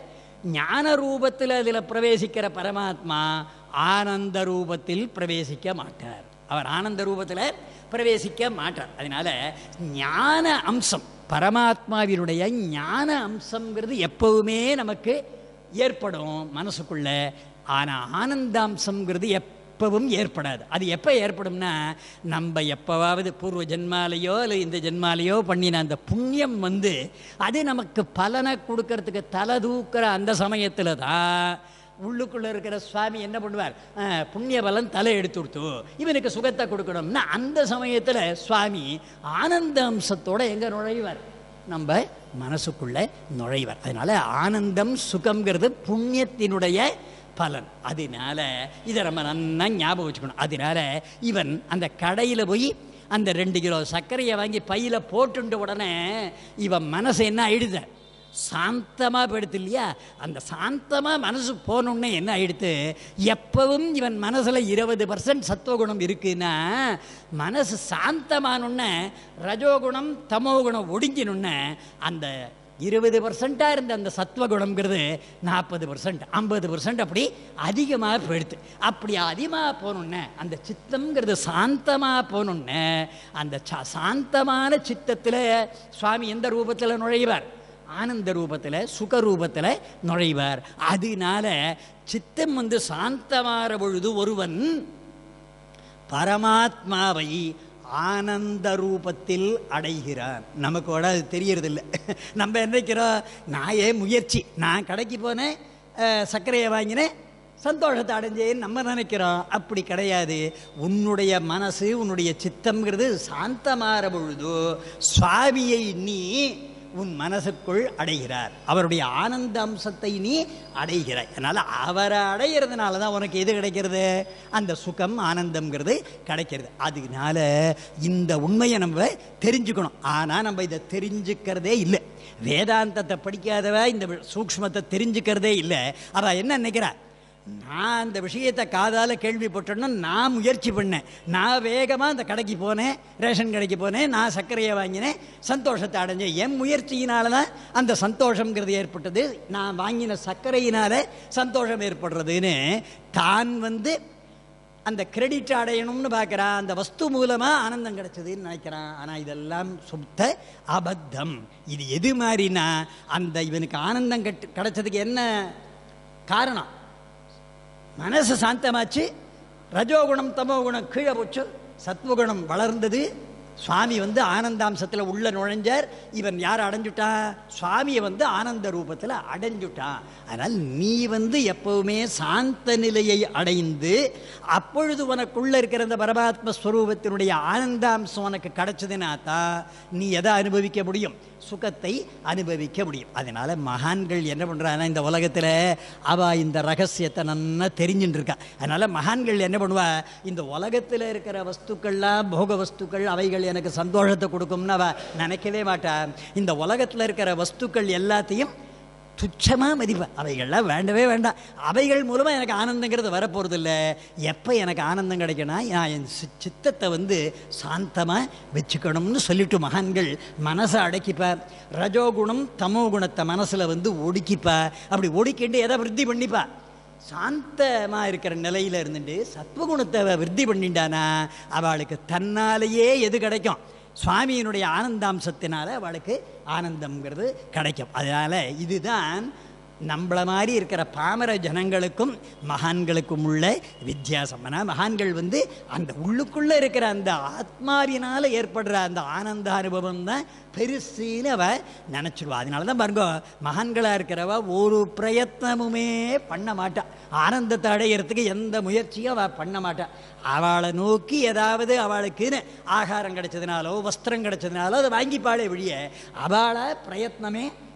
ஞான ரூபத்தில் அதில் பிரவேசிக்கிற பரமாத்மா ஆனந்த ரூபத்தில் பிரவேசிக்க மாட்டார் அவர் ஆனந்த ரூபத்தில் பிரவேசிக்க மாட்டார் அதனால ஞான அம்சம் பரமாத்மாவினுடைய ஞான அம்சங்கிறது எப்பவுமே நமக்கு ஏற்படும் மனசுக்குள்ள ஆனால் ஆனந்தாம்சங்கிறது எப்பவும் ஏற்படாது அது எப்போ ஏற்படும்னா நம்ம எப்போவாவது பூர்வ ஜென்மாலேயோ இல்லை இந்த ஜென்மாலேயோ பண்ணின அந்த புண்ணியம் வந்து அது நமக்கு பலனை கொடுக்கறதுக்கு தலை தூக்குற அந்த சமயத்தில் தான் உள்ளுக்குள்ளே இருக்கிற சுவாமி என்ன பண்ணுவார் அஹ், புண்ணிய பலன் தலை எடுத்து கொடுத்து இவனுக்கு சுகத்தை கொடுக்கணும்னா அந்த சமயத்தில் சுவாமி ஆனந்த அம்சத்தோட எங்கே நுழைவார் நம்ம மனசுக்குள்ள நுழைவார் அதனால ஆனந்தம் சுகம்ங்கிறது புண்ணியத்தினுடைய பலன் அதனால இதை நம்ம நன்னா ஞாபகம் வச்சுக்கணும் அதனால இவன் அந்த கடையில் போய் அந்த ரெண்டு கிலோ சர்க்கரையை வாங்கி பையில் போட்டுட்ட உடனே இவன் மனசு என்ன ஆயிடுத சாந்தமாக போயிடுது இல்லையா அந்த சாந்தமாக மனசு போனோடனே என்ன ஆயிடுத்து எப்பவும் இவன் மனசில் இருபது பர்சன்ட் சத்துவகுணம் இருக்குன்னா மனசு சாந்தமானோடனே ரஜோகுணம் தமோகுணம் ஒடுங்கினோடனே அந்த இருபது பர்சண்ட்டாக இருந்த அந்த சத்வகுணம்ங்கிறது நாற்பது பர்சன்ட் ஐம்பது பர்சன்ட் அப்படி அதிகமாக போயிடுது அப்படி அதிகமாக போகணுன்னே அந்த சித்தம்ங்கிறது சாந்தமாக போகணுன்னே அந்த சா- சாந்தமான சித்தத்தில் சுவாமி எந்த ரூபத்தில் நுழைவார் ஆனந்த ரூபத்தில் சுக ரூபத்தில் நுழைவார் அதனால சித்தம் வந்து சாந்தமாற பொழுது ஒருவன் பரமாத்மாவை ஆனந்த ரூபத்தில் அடைகிறான் நமக்கு கூட அது தெரியறதில்ல நம்ம என்னைக்கிறோம் நான் ஏன் முயற்சி நான் கடைக்கு போனேன் அஹ், சர்க்கரையை வாங்கினேன் சந்தோஷத்தை அடைஞ்சேன்னு நம்ம நினைக்கிறோம் அப்படி கிடையாது உன்னுடைய மனசு உன்னுடைய சித்தம்ங்கிறது சாந்தமாற பொழுது சுவாமியை நீ உன் மனசுக்குள் அடைகிறார் அவருடைய ஆனந்த அம்சத்தை நீ அடைகிறாய் அதனால் அவரை அடைகிறதுனால தான் உனக்கு எது கிடைக்கிறது அந்த சுகம் ஆனந்தம்ங்கிறது கிடைக்கிறது அதனால இந்த உண்மையை நம்ம தெரிஞ்சுக்கணும் ஆனால் நம்ம இதை தெரிஞ்சுக்கிறதே இல்லை வேதாந்தத்தை படிக்காதவ இந்த வி- சூக்ஷ்மத்தை தெரிஞ்சுக்கிறதே இல்லை அவள் என்ன நினைக்கிறா நான் அந்த விஷயத்தை காதால் கேள்விப்பட்டோன்னா நான் முயற்சி பண்ணேன் நான் வேகமாக அந்த கடைக்கு போனேன் ரேஷன் கடைக்கு போனேன் நான் சர்க்கரையை வாங்கினேன் சந்தோஷத்தை அடைஞ்சேன் என் முயற்சியினால தான் அந்த சந்தோஷங்கிறது ஏற்பட்டது நான் வாங்கின சர்க்கரையினால சந்தோஷம் ஏற்படுறதுன்னு தான் வந்து அந்த கிரெடிட் அடையணும்னு பார்க்குறான் அந்த வஸ்து மூலமாக ஆனந்தம் கிடைச்சதுன்னு நினைக்கிறான் ஆனால் இதெல்லாம் சுத்த அபத்தம் இது எது மாதிரினா அந்த இவனுக்கு ஆனந்தம் கட்டு கிடைச்சதுக்கு என்ன காரணம் மனசு சாந்தமாச்சு ரஜோகுணம் தமோகுணம் கீழே போச்சு சத்வகுணம் வளர்ந்தது சுவாமி வந்து ஆனந்தாம்சத்தில் உள்ள நுழைஞ்சார் இவன் யார் அடைஞ்சுட்டான் சுவாமியை வந்து ஆனந்த ரூபத்தில் அடைஞ்சுட்டான் அதனால் நீ வந்து எப்பவுமே சாந்த நிலையை அடைந்து அப்பொழுது உனக்குள்ள இருக்கிற அந்த பரமாத்ம ஸ்வரூபத்தினுடைய ஆனந்தாம்சம் உனக்கு கிடைச்சதுன்னா தான் நீ எதை அனுபவிக்க முடியும் சுகத்தை அனுபவிக்க முடியும் அதனால மகான்கள் என்ன பண்றாங்கன்னா இந்த உலகத்தில் அவ இந்த ரகசியத்தை நன்னா தெரிஞ்சுட்டு இருக்கா அதனால மகான்கள் என்ன பண்ணுவா இந்த உலகத்தில் இருக்கிற வஸ்துக்கள்லாம் போக வஸ்துக்கள் அவைகள் எனக்கு சந்தோஷத்தை கொடுக்கும்னு அவ நினைக்கவே மாட்டா இந்த உலகத்தில் இருக்கிற வஸ்துக்கள் எல்லாத்தையும் துச்சமாக மதிப்பா அவைகள்லாம் வேண்டவே வேண்டாம் அவைகள் மூலமாக எனக்கு ஆனந்தங்கிறது வரப்போகிறது இல்லை எப்போ எனக்கு ஆனந்தம் கிடைக்கும்னா நான் என் சி- சித்தத்தை வந்து சாந்தமாக வச்சுக்கணும்னு சொல்லிட்டு மகான்கள் மனசை அடக்கிப்பா ரஜோகுணம் தமோ குணத்தை மனசில் வந்து ஒடுக்கிப்பா அப்படி ஒடுக்கிட்டு எதை விருத்தி பண்ணிப்பா சாந்தமாக இருக்கிற நிலையில் இருந்துட்டு சத்வகுணத்தை அவ விருத்தி பண்ணிட்டானா அவளுக்கு தன்னாலேயே எது கிடைக்கும் சுவாமியினுடைய ஆனந்தாம்சத்தினால அவளுக்கு ஆனந்தம்ங்கிறது கிடைக்கும் அதனால் இதுதான் நம்மள மாதிரி இருக்கிற பாமர ஜனங்களுக்கும் மகான்களுக்கும் உள்ள வித்தியாசம் ஆனால் மகான்கள் வந்து அந்த உள்ளுக்குள்ளே இருக்கிற அந்த ஆத்மாவினால் ஏற்படுற அந்த ஆனந்த அனுபவம் தான் பெருசுன்னு அவ நினச்சிடுவா அதனால தான் பாருங்க மகான்களாக இருக்கிறவ ஒரு பிரயத்னமுமே பண்ண மாட்டா ஆனந்தத்தை அடையிறதுக்கு எந்த முயற்சியும் அவள் பண்ண மாட்டா அவளை நோக்கி ஏதாவது அவளுக்குன்னு ஆகாரம் கிடைச்சதுனாலோ வஸ்திரம் கிடைச்சதுனாலோ அதை வாங்கிப்பாளே ஒழிய அவளை பிரயத்னமே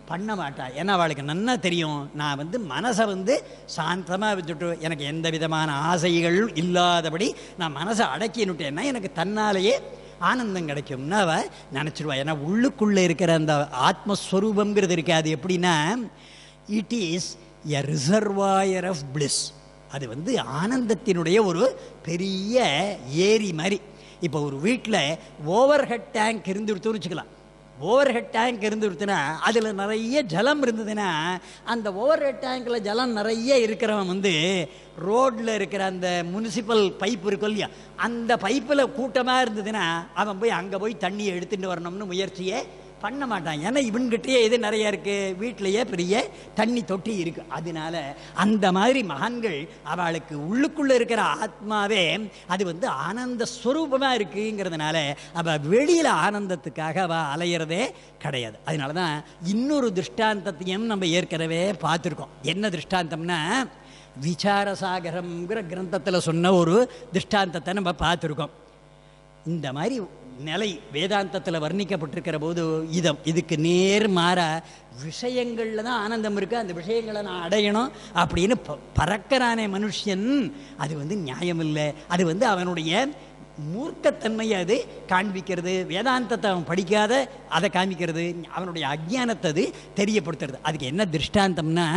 பண்ண மாட்டா ஏன்னா அவளுக்கு நன்னா தெரியும் நான் வந்து மனசை வந்து சாந்தமாக வச்சுட்டு எனக்கு எந்த விதமான ஆசைகள் இல்லாதபடி நான் மனசை அடக்கினுட்டேன்னா எனக்கு தன்னாலேயே ஆனந்தம் கிடைக்கும்னு அவ நினச்சிடுவா ஏன்னா உள்ளுக்குள்ளே இருக்கிற அந்த ஆத்மஸ்வரூபங்கிறது இருக்கு அது எப்படின்னா it is a reservoir of bliss அது வந்து ஆனந்தத்தினுடைய ஒரு பெரிய ஏரி மாதிரி இப்போ ஒரு வீட்டில் ஓவர் ஹெட் டேங்க் இருந்துடுத்துன்னு வச்சுக்கலாம் ஓவர் ஹெட் டேங்க் இருந்துடுத்துனா அதில் நிறைய ஜலம் இருந்ததுன்னா அந்த ஓவர் ஹெட் டேங்க்கில் ஜலம் நிறைய இருக்கிறவன் வந்து ரோட்டில் இருக்கிற அந்த முனிசிபல் பைப் இருக்கும் இல்லையா அந்த பைப்பில் கூட்டமாக இருந்ததுன்னா அவன் போய் அங்கே போய் தண்ணியை எடுத்துட்டு வரணும்னு முயற்சியே பண்ண மாட்டான் ஏன்னா இவன்கிட்டயே இது நிறைய இருக்கு வீட்டிலேயே பெரிய தண்ணி தொட்டி இருக்கு அதனால அந்த மாதிரி மகான்கள் அவளுக்கு உள்ளுக்குள்ள இருக்கிற ஆத்மாவே அது வந்து ஆனந்த ஸ்வரூபமா இருக்குங்கிறதுனால அவ வெளியில ஆனந்தத்துக்காக அவ அலையிறதே கிடையாது அதனால தான் இன்னொரு திருஷ்டாந்தத்தையும் நம்ம ஏற்கனவே பார்த்துருக்கோம் என்ன திருஷ்டாந்தம்னா விசாரசாகரம்ங்கிற கிரந்தத்தில் சொன்ன ஒரு திருஷ்டாந்தத்தை நம்ம பார்த்துருக்கோம் இந்த மாதிரி நிலை வேதாந்தத்தில் வர்ணிக்கப்பட்டிருக்கிற போது இதம் இதுக்கு நேர் மாற விஷயங்களில் தான் ஆனந்தம் இருக்குது அந்த விஷயங்களை நான் அடையணும் அப்படின்னு ப- பறக்கறானே மனுஷன் அது வந்து நியாயம் இல்லை அது வந்து அவனுடைய மூர்க்கத்தன்மையை அது காண்பிக்கிறது வேதாந்தத்தை அவன் படிக்காத அதை காண்பிக்கிறது அவனுடைய அஜ்ஞானத்தை அது தெரியப்படுத்துறது அதுக்கு என்ன திருஷ்டாந்தம்னா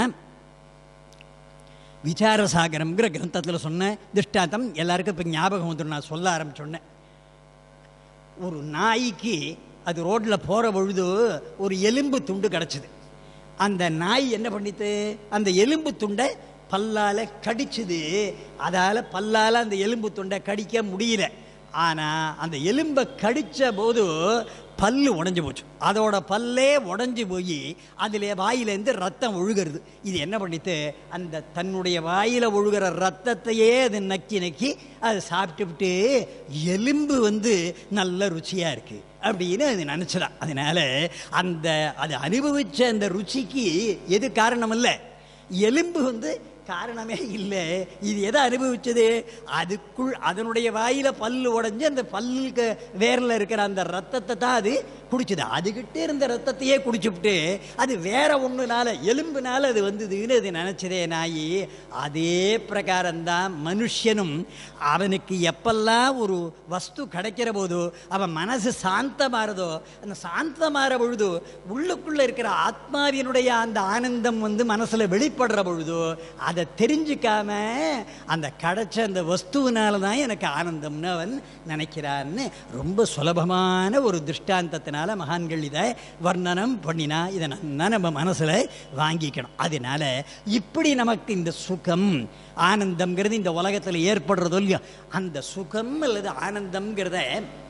விசாரசாகரம்ங்கிற கிரந்தத்தில் சொன்ன திருஷ்டாந்தம் எல்லாருக்கும் இப்போ ஞாபகம் வந்துடும் நான் சொல்ல ஆரம்பிச்சோன்னே ஒரு நாய்க்கு அது ரோட்டில் போகிற பொழுது ஒரு எலும்பு துண்டு கிடச்சிது அந்த நாய் என்ன பண்ணித்து அந்த எலும்பு துண்டை பல்லால் கடிச்சுது அதால் பல்லால் அந்த எலும்பு துண்டை கடிக்க முடியல ஆனால் அந்த எலும்பை கடித்த போது பல்லு உடைஞ்சு போச்சு அதோட பல்லே உடைஞ்சு போய் அதில் வாயிலேருந்து ரத்தம் ஒழுகிறது இது என்ன பண்ணிட்டு அந்த தன்னுடைய வாயில் ஒழுகிற ரத்தத்தையே அது நக்கி நக்கி அதை சாப்பிட்டுவிட்டு எலும்பு வந்து நல்ல ருச்சியாக இருக்குது அப்படின்னு அது நினச்சிடான் அதனால அந்த அது அனுபவிச்ச அந்த ருச்சிக்கு எது காரணம் இல்லை எலும்பு வந்து காரணமே இல்லை இது எதை அனுபவிச்சது அதுக்குள் அதனுடைய வாயில பல்லு உடைஞ்சு அந்த பல்லுக்கு வேரில் இருக்கிற அந்த ரத்தத்தை தான் அது குடிச்சுது அதுகிட்ட இருந்த ரத்தத்தையே குடிச்சுவிட்டு அது வேற ஒன்றுனால எலும்புனால அது வந்ததுன்னு அது நினச்சதே நாயி அதே பிரகாரம்தான் மனுஷனும் அவனுக்கு எப்பெல்லாம் ஒரு வஸ்து கிடைக்கிற போதோ அவன் மனசு சாந்தமாறதோ அந்த சாந்தமாற பொழுதோ உள்ளுக்குள்ள இருக்கிற ஆத்மாவினுடைய அந்த ஆனந்தம் வந்து மனசுல வெளிப்படுற பொழுதோ அதை தெரிஞ்சுக்காம அந்த கிடைச்ச அந்த வஸ்துவினால தான் எனக்கு ஆனந்தம்னு அவன் நினைக்கிறான்னு ரொம்ப சுலபமான ஒரு திருஷ்டாந்தத்தினால மகான்கள் இதை வர்ணனம் பண்ணினா இதை நன்னா நம்ம மனசுல வாங்கிக்கணும் அதனால இப்படி நமக்கு இந்த சுகம் ஆனந்தம்ங்கிறது இந்த உலகத்தில் ஏற்படுறதோ இல்லையோ அந்த சுகம் அல்லது ஆனந்தம்ங்கிறத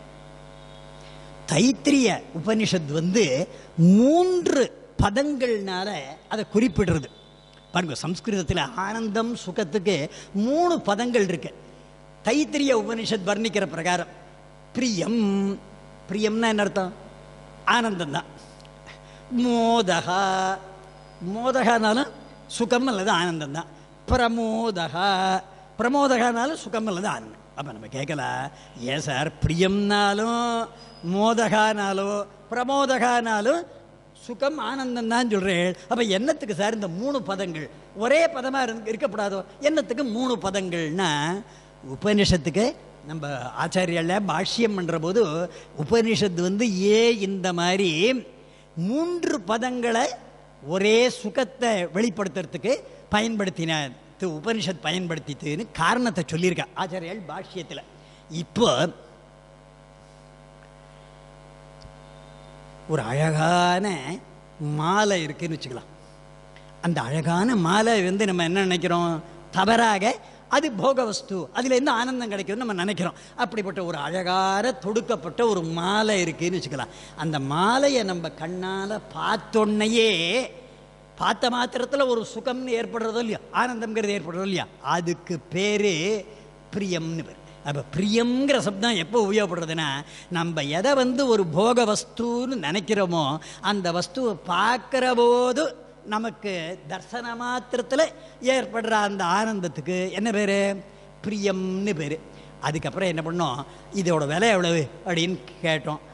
தைத்திரிய உபனிஷத் வந்து மூன்று பதங்கள்னால அதை குறிப்பிடுறது பாருங்க சம்ஸ்கிருதத்தில் ஆனந்தம் சுகத்துக்கு மூணு பதங்கள் இருக்கு தைத்திரிய உபனிஷத் வர்ணிக்கிற பிரகாரம் பிரியம் பிரியம்னா என்ன அர்த்தம் ஆனந்தம் தான் மோதகா மோதகானாலும் சுகம் அல்லது ஆனந்தம் தான் பிரமோதகா பிரமோதகானாலும் சுகம் அல்லது ஆனந்தம் அப்போ நம்ம கேட்கல ஏன் சார் பிரியம்னாலும் மோதகானாலோ பிரமோதகானாலும் சுகம் ஆனந்தம் தான் சொல்கிறேன் அப்போ என்னத்துக்கு சார் இந்த மூணு பதங்கள் ஒரே பதமாக இருந்து இருக்கப்படாதோ என்னத்துக்கு மூணு பதங்கள்னா உபனிஷத்துக்கு நம்ம ஆச்சாரியால பாஷ்யம் பண்ணுற போது உபனிஷத்து வந்து ஏன் இந்த மாதிரி மூன்று பதங்களை ஒரே சுகத்தை வெளிப்படுத்துறதுக்கு பயன்படுத்தின து- உபனிஷத் பயன்படுத்தித்துன்னு காரணத்தை சொல்லியிருக்கா ஆச்சாரியால் பாஷ்யத்தில் இப்போ ஒரு அழகான மாலை இருக்குன்னு வச்சுக்கலாம் அந்த அழகான மாலை வந்து நம்ம என்ன நினைக்கிறோம் தவறாக அது போக வஸ்து அதுல இருந்து ஆனந்தம் கிடைக்கும்னு நம்ம நினைக்கிறோம் அப்படிப்பட்ட ஒரு அழகான தொடுக்கப்பட்ட ஒரு மாலை இருக்குன்னு வச்சுக்கலாம் அந்த மாலையை நம்ம கண்ணால பார்த்தோன்னையே பார்த்த மாத்திரத்துல ஒரு சுகம்னு ஏற்படுறதோ இல்லையா ஆனந்தம்ங்கிறது ஏற்படுறதோ இல்லையா அதுக்கு பேரு பிரியம்னு பேர் அப்போ பிரியங்கிற சப்தம் எப்போ உபயோகப்படுறதுன்னா நம்ம எதை வந்து ஒரு போக வஸ்துன்னு நினைக்கிறோமோ அந்த வஸ்துவை பார்க்குற போது நமக்கு தர்சன மாத்திரத்தில் ஏற்படுற அந்த ஆனந்தத்துக்கு என்ன பேர் பிரியம்னு பேர் அதுக்கப்புறம் என்ன பண்ணோம் இதோட விலை எவ்வளவு அப்படின்னு கேட்டோம்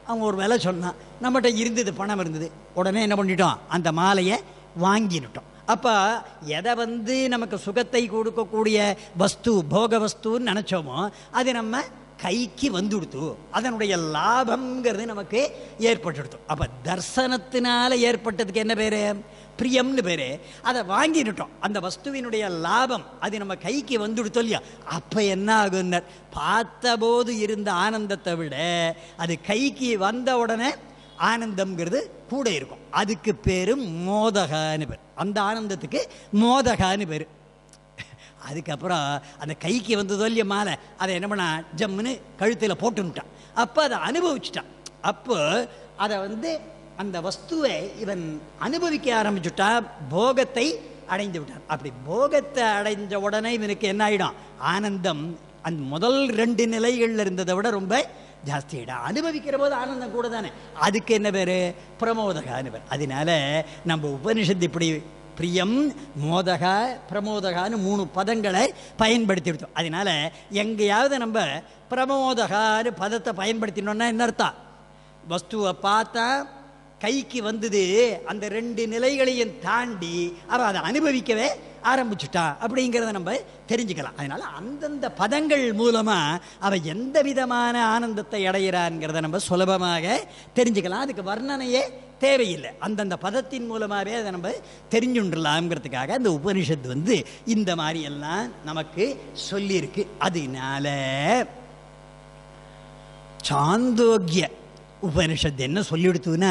அவன் ஒரு விலை சொன்னான் நம்மகிட்ட இருந்தது பணம் இருந்தது உடனே என்ன பண்ணிட்டோம் அந்த மாலையை வாங்கினுட்டோம் அப்போ எதை வந்து நமக்கு சுகத்தை கொடுக்கக்கூடிய வஸ்து போக வஸ்துன்னு நினச்சோமோ அது நம்ம கைக்கு வந்துடுத்து அதனுடைய லாபம்ங்கிறது நமக்கு ஏற்பட்டுடுத்து அப்போ தர்சனத்தினால ஏற்பட்டதுக்கு என்ன பேர் பிரியம்னு பேர் அதை வாங்கிட்டுட்டோம் அந்த வஸ்துவினுடைய லாபம் அது நம்ம கைக்கு வந்துடுத்தோ இல்லையா அப்போ என்ன ஆகுன்னர் பார்த்தபோது இருந்த ஆனந்தத்தை விட அது கைக்கு வந்த உடனே ஆனந்தம்ங்கிறது கூட இருக்கும் அதுக்கு பேர் மோதகான்னு பேர் அந்த ஆனந்தத்துக்கு மோதகான்னு பேர் அதுக்கப்புறம் அந்த கைக்கு வந்ததோ இல்லையா மாலை அதை என்ன பண்ணா ஜம்முன்னு கழுத்தில் போட்டுன்ட்டான் அப்போ அதை அனுபவிச்சிட்டான் அப்போ அதை வந்து அந்த வஸ்துவை இவன் அனுபவிக்க ஆரம்பிச்சுட்டான் போகத்தை அடைந்து விட்டான் அப்படி போகத்தை அடைஞ்ச உடனே இவனுக்கு என்ன ஆகிடும் ஆனந்தம் அந்த முதல் ரெண்டு நிலைகளில் இருந்ததை விட ரொம்ப ஜாஸ்தியாயிடும் அனுபவிக்கிற போது ஆனந்தம் கூட தானே அதுக்கு என்ன பேர் பிரமோதகான்னு பேர் அதனால நம்ம உபனிஷத்து இப்படி பிரியம் மோதகா பிரமோதகான்னு மூணு பதங்களை பயன்படுத்தி எடுத்தோம் அதனால எங்கேயாவது நம்ம பிரமோதகான்னு பதத்தை பயன்படுத்தினோன்னா என்ன அர்த்தம் வஸ்துவை பார்த்தா கைக்கு வந்தது அந்த ரெண்டு நிலைகளையும் தாண்டி அவன் அதை அனுபவிக்கவே ஆரம்பிச்சுட்டா அப்படிங்கிறத நம்ம தெரிஞ்சுக்கலாம் அதனால அந்தந்த பதங்கள் மூலமாக அவன் எந்த விதமான ஆனந்தத்தை அடைகிறான்ங்கிறத நம்ம சுலபமாக தெரிஞ்சுக்கலாம் அதுக்கு வர்ணனையே தேவையில்லை அந்தந்த பதத்தின் மூலமாகவே அதை நம்ம தெரிஞ்சுண்டுலாம்ங்கிறதுக்காக அந்த உபனிஷத்து வந்து இந்த மாதிரி எல்லாம் நமக்கு சொல்லியிருக்கு அதனால சாந்தோக்கிய உபனிஷத்து என்ன சொல்லிடுத்துன்னா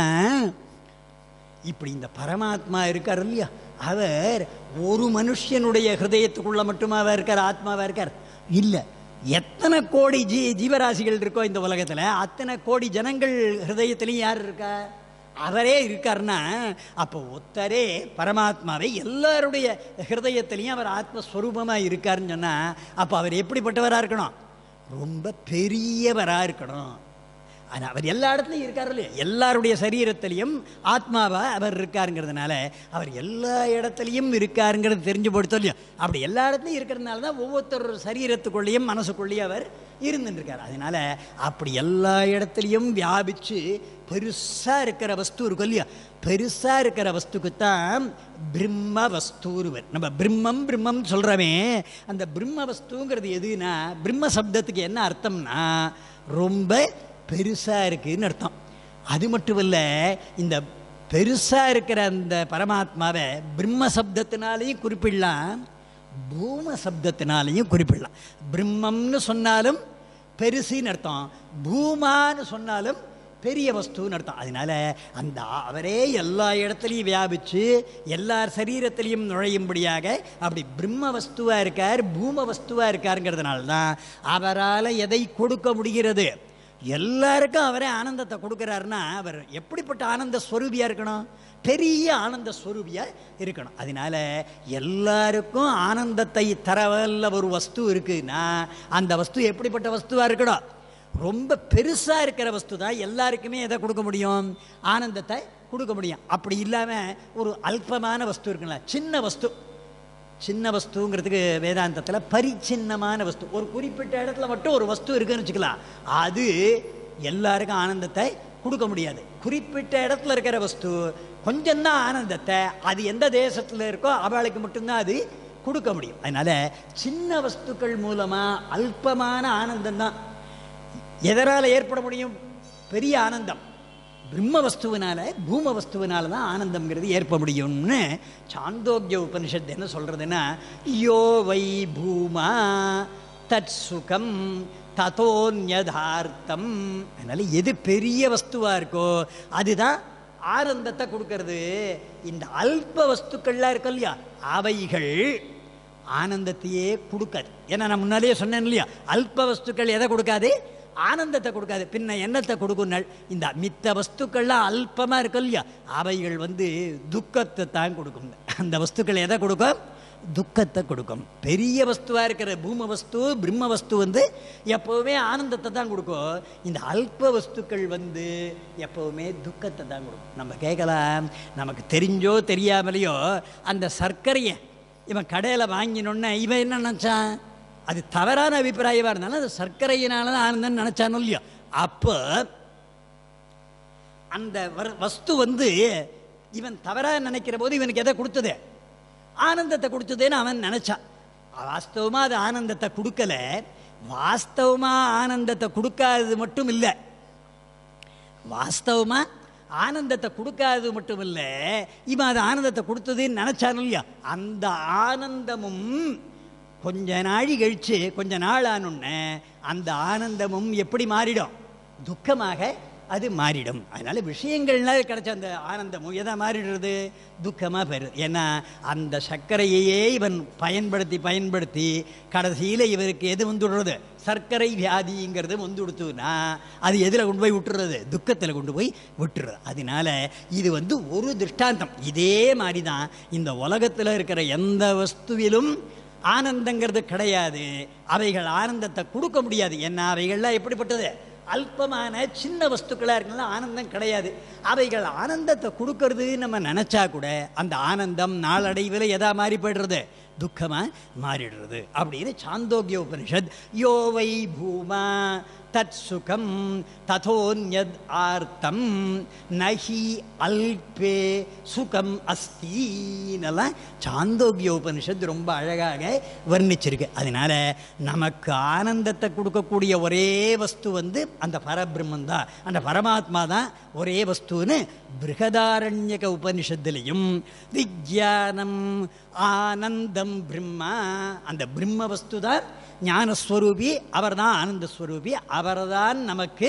இப்படி இந்த பரமாத்மா இருக்கார் இல்லையா அவர் ஒரு மனுஷனுடைய ஹிருதயத்துக்குள்ள மட்டுமா அவர் இருக்கார் ஆத்மாவா இருக்கார் இல்லை எத்தனை கோடி ஜீ ஜீவராசிகள் இருக்கோ இந்த உலகத்தில் அத்தனை கோடி ஜனங்கள் ஹிருதயத்திலையும் யார் இருக்கா அவரே இருக்காருன்னா அப்போ ஒத்தரே பரமாத்மாவை எல்லாருடைய ஹிருதயத்திலையும் அவர் ஆத்மஸ்வரூபமாக இருக்காருன்னு சொன்னால் அப்போ அவர் எப்படிப்பட்டவராக இருக்கணும் ரொம்ப பெரியவராக இருக்கணும் ஆனால் அவர் எல்லா இடத்துலையும் இருக்கார் இல்லையா எல்லாருடைய சரீரத்திலையும் ஆத்மாவா அவர் இருக்காருங்கிறதுனால அவர் எல்லா இடத்துலையும் இருக்காருங்கிறது தெரிஞ்சு போடுத்தோ இல்லையா அப்படி எல்லா இடத்துலையும் இருக்கிறதுனால தான் ஒவ்வொருத்தர் சரீரத்துக்குள்ளேயும் மனசுக்குள்ளேயும் அவர் இருந்துருக்கார் அதனால அப்படி எல்லா இடத்துலையும் வியாபிச்சு பெருசாக இருக்கிற வஸ்து இருக்கும் இல்லையா பெருசாக இருக்கிற வஸ்துக்கு தான் பிரம்ம வஸ்தூருவர் நம்ம பிரம்மம் பிரம்மம் சொல்கிறவே அந்த பிரம்ம வஸ்துங்கிறது எதுனா பிரம்ம சப்தத்துக்கு என்ன அர்த்தம்னா ரொம்ப பெருசாக இருக்குன்னு அர்த்தம் அது மட்டும் இல்லை இந்த பெருசாக இருக்கிற அந்த பரமாத்மாவை பிரம்ம சப்தத்தினாலையும் குறிப்பிடலாம் பூம சப்தத்தினாலையும் குறிப்பிடலாம் பிரம்மம்னு சொன்னாலும் பெருசுன்னு அர்த்தம் பூமான்னு சொன்னாலும் பெரிய வஸ்துன்னு அர்த்தம் அதனால அந்த அவரே எல்லா இடத்துலையும் வியாபிச்சு எல்லா சரீரத்திலையும் நுழையும்படியாக அப்படி பிரம்ம வஸ்துவாக இருக்கார் பூம வஸ்துவாக இருக்காருங்கிறதுனால தான் அவரால் எதை கொடுக்க முடிகிறது எல்லாருக்கும் அவரே ஆனந்தத்தை கொடுக்குறாருன்னா அவர் எப்படிப்பட்ட ஆனந்த ஸ்வரூபியாக இருக்கணும் பெரிய ஆனந்த ஸ்வரூபியாக இருக்கணும் அதனால எல்லாருக்கும் ஆனந்தத்தை தரவல்ல ஒரு வஸ்து இருக்குன்னா அந்த வஸ்து எப்படிப்பட்ட வஸ்துவாக இருக்கணும் ரொம்ப பெருசாக இருக்கிற வஸ்து தான் எல்லாருக்குமே எதை கொடுக்க முடியும் ஆனந்தத்தை கொடுக்க முடியும் அப்படி இல்லாமல் ஒரு அல்பமான வஸ்து இருக்குங்களா சின்ன வஸ்து சின்ன வஸ்துங்கிறதுக்கு வேதாந்தத்தில் பரிச்சின்னமான வஸ்து ஒரு குறிப்பிட்ட இடத்துல மட்டும் ஒரு வஸ்து இருக்குன்னு வச்சுக்கலாம் அது எல்லாருக்கும் ஆனந்தத்தை கொடுக்க முடியாது குறிப்பிட்ட இடத்துல இருக்கிற வஸ்து கொஞ்சம்தான் ஆனந்தத்தை அது எந்த தேசத்தில் இருக்கோ அவளுக்கு மட்டும்தான் அது கொடுக்க முடியும் அதனால சின்ன வஸ்துக்கள் மூலமாக அல்பமான ஆனந்தம் தான் எதனால் ஏற்பட முடியும் பெரிய ஆனந்தம் பிரம்ம வஸ்துவினால பூம வஸ்துவினால தான் ஆனந்தம்ங்கிறது ஏற்ப முடியும்னு சாந்தோக்கிய உபனிஷத்து என்ன சொல்றதுன்னா யோ வை பூமா தத் சுகம் ததோன்யதார்த்தம் அதனால எது பெரிய வஸ்துவா இருக்கோ அதுதான் ஆனந்தத்தை கொடுக்கறது இந்த அல்ப வஸ்துக்கள்லாம் இருக்கு இல்லையா அவைகள் ஆனந்தத்தையே கொடுக்காது ஏன்னா நான் முன்னாலேயே சொன்னேன் இல்லையா அல்ப வஸ்துக்கள் எதை கொடுக்காது ஆனந்தத்தை கொடுக்காது பின்ன என்னத்தை கொடுக்குங்கள் இந்த மித்த வஸ்துக்கள்லாம் அல்பமாக இருக்கு இல்லையா அவைகள் வந்து துக்கத்தை தான் கொடுக்கும் அந்த வஸ்துக்கள் எதை கொடுக்கும் துக்கத்தை கொடுக்கும் பெரிய வஸ்துவாக இருக்கிற பூம வஸ்து பிரம்ம வஸ்து வந்து எப்போவுமே ஆனந்தத்தை தான் கொடுக்கும் இந்த அல்ப வஸ்துக்கள் வந்து எப்போவுமே துக்கத்தை தான் கொடுக்கும் நம்ம கேட்கலாம் நமக்கு தெரிஞ்சோ தெரியாமலையோ அந்த சர்க்கரையை இவன் கடையில் வாங்கினோன்னே இவன் என்ன நினச்சான் அது தவறான அபிப்பிராயமாக இருந்தாலும் அது சர்க்கரையினால தான் ஆனந்தம் நினச்சானோ இல்லையோ அப்போ அந்த வர்- வஸ்து வந்து இவன் தவறா நினைக்கிற போது இவனுக்கு எதை கொடுத்தது ஆனந்தத்தை கொடுத்ததுன்னு அவன் நினைச்சான் வாஸ்தவமா அது ஆனந்தத்தை கொடுக்கல வாஸ்தவமா ஆனந்தத்தை கொடுக்காதது மட்டும் இல்லை வாஸ்தவமா ஆனந்தத்தை கொடுக்காதது மட்டும் இல்லை இவன் அது ஆனந்தத்தை கொடுத்ததுன்னு நினைச்சானு இல்லையா அந்த ஆனந்தமும் கொஞ்ச நாழி கழிச்சு கொஞ்ச நாள் ஆனுன்னு அந்த ஆனந்தமும் எப்படி மாறிடும் துக்கமாக அது மாறிடும் அதனால விஷயங்கள்ல கிடைச்ச அந்த ஆனந்தமும் எதை மாறிடுறது துக்கமாக போயிடுது ஏன்னா அந்த சர்க்கரையையே இவன் பயன்படுத்தி பயன்படுத்தி கடைசியில் இவருக்கு எது வந்துடுறது சர்க்கரை வியாதிங்கிறது வந்து கொடுத்துன்னா அது எதில் கொண்டு போய் விட்டுறது துக்கத்தில் கொண்டு போய் விட்டுறது அதனால இது வந்து ஒரு திருஷ்டாந்தம் இதே மாதிரி தான் இந்த உலகத்தில் இருக்கிற எந்த வஸ்துவிலும் ஆனந்தங்கிறது கிடையாது அவைகள் ஆனந்தத்தை கொடுக்க முடியாது ஏன்னா அவைகள்லாம் எப்படிப்பட்டது அல்பமான சின்ன வஸ்துக்களாக இருக்கனால ஆனந்தம் கிடையாது அவைகள் ஆனந்தத்தை கொடுக்கறது நம்ம நினச்சா கூட அந்த ஆனந்தம் நாளடைவில் எதா மாறி போயிடுறது துக்கமாக மாறிடுறது அப்படின்னு சாந்தோக்கிய உபனிஷத் யோவை பூமா தத் சுகம் ததோன்யத் ஆர்த்தம் நஹி அல்பே சுகம் அஸ்தீனெல்லாம் சாந்தோக்கிய உபனிஷத் ரொம்ப அழகாக வர்ணிச்சிருக்கு அதனால நமக்கு ஆனந்தத்தை கொடுக்கக்கூடிய ஒரே வஸ்து வந்து அந்த பரபிரம்மன் தான் அந்த பரமாத்மா தான் ஒரே வஸ்துன்னு பிருகதாரண்யக உபனிஷத்துலையும் விஜயானம் ஆனந்தம் பிரம்மா அந்த பிரம்ம வஸ்து தான் ஞானஸ்வரூபி அவர் தான் ஆனந்தஸ்வரூபி அவர்தான் நமக்கு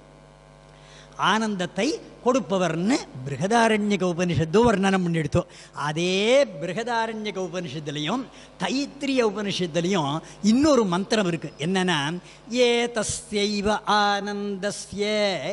ஆனந்தத்தை கொடுப்பவர்னு பிருகதாரண்யக உபனிஷத்தும் வர்ணனம் பண்ணிடுத்தோம் அதே பிருகதாரண்யக உபனிஷத்துலையும் தைத்திரிய உபனிஷத்துலையும் இன்னொரு மந்திரம் இருக்கு என்னன்னா ஏ தஸ்யைவ ஆனந்தஸ்ய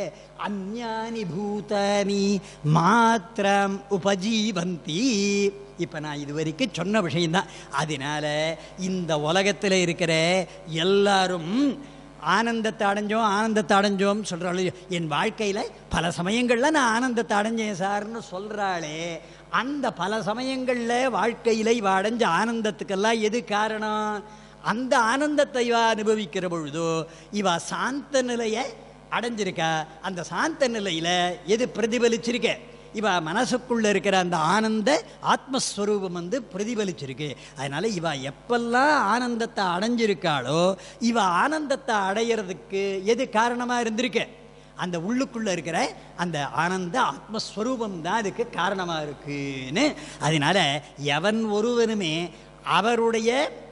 அந்யானி பூதானி மாத்திரம் உபஜீவந்தி இப்போ நான் இது வரைக்கும் சொன்ன விஷயம்தான் அதனால இந்த உலகத்தில் இருக்கிற எல்லாரும் ஆனந்தத்தை அடைஞ்சோம் ஆனந்தத்தை அடைஞ்சோம் சொல்கிறாள் என் வாழ்க்கையில் பல சமயங்களில் நான் ஆனந்தத்தை அடைஞ்சேன் சார்னு சொல்கிறாளே அந்த பல சமயங்களில் வாழ்க்கையில் இவ அடைஞ்ச ஆனந்தத்துக்கெல்லாம் எது காரணம் அந்த ஆனந்தத்தை இவ அனுபவிக்கிற பொழுதோ இவ சாந்த நிலையை அடைஞ்சிருக்கா அந்த சாந்த நிலையில் எது பிரதிபலிச்சிருக்க இவ மனசுக்குள்ள இருக்கிற அந்த ஆனந்த ஆத்மஸ்வரூபம் வந்து பிரதிபலிச்சிருக்கு அதனால இவ எப்பெல்லாம் ஆனந்தத்தை அடைஞ்சிருக்காளோ இவ ஆனந்தத்தை அடையிறதுக்கு எது காரணமா இருந்திருக்கு அந்த உள்ளுக்குள்ள இருக்கிற அந்த ஆனந்த ஆத்மஸ்வரூபம் தான் அதுக்கு காரணமா இருக்குன்னு அதனால எவன் ஒருவனுமே அவருடைய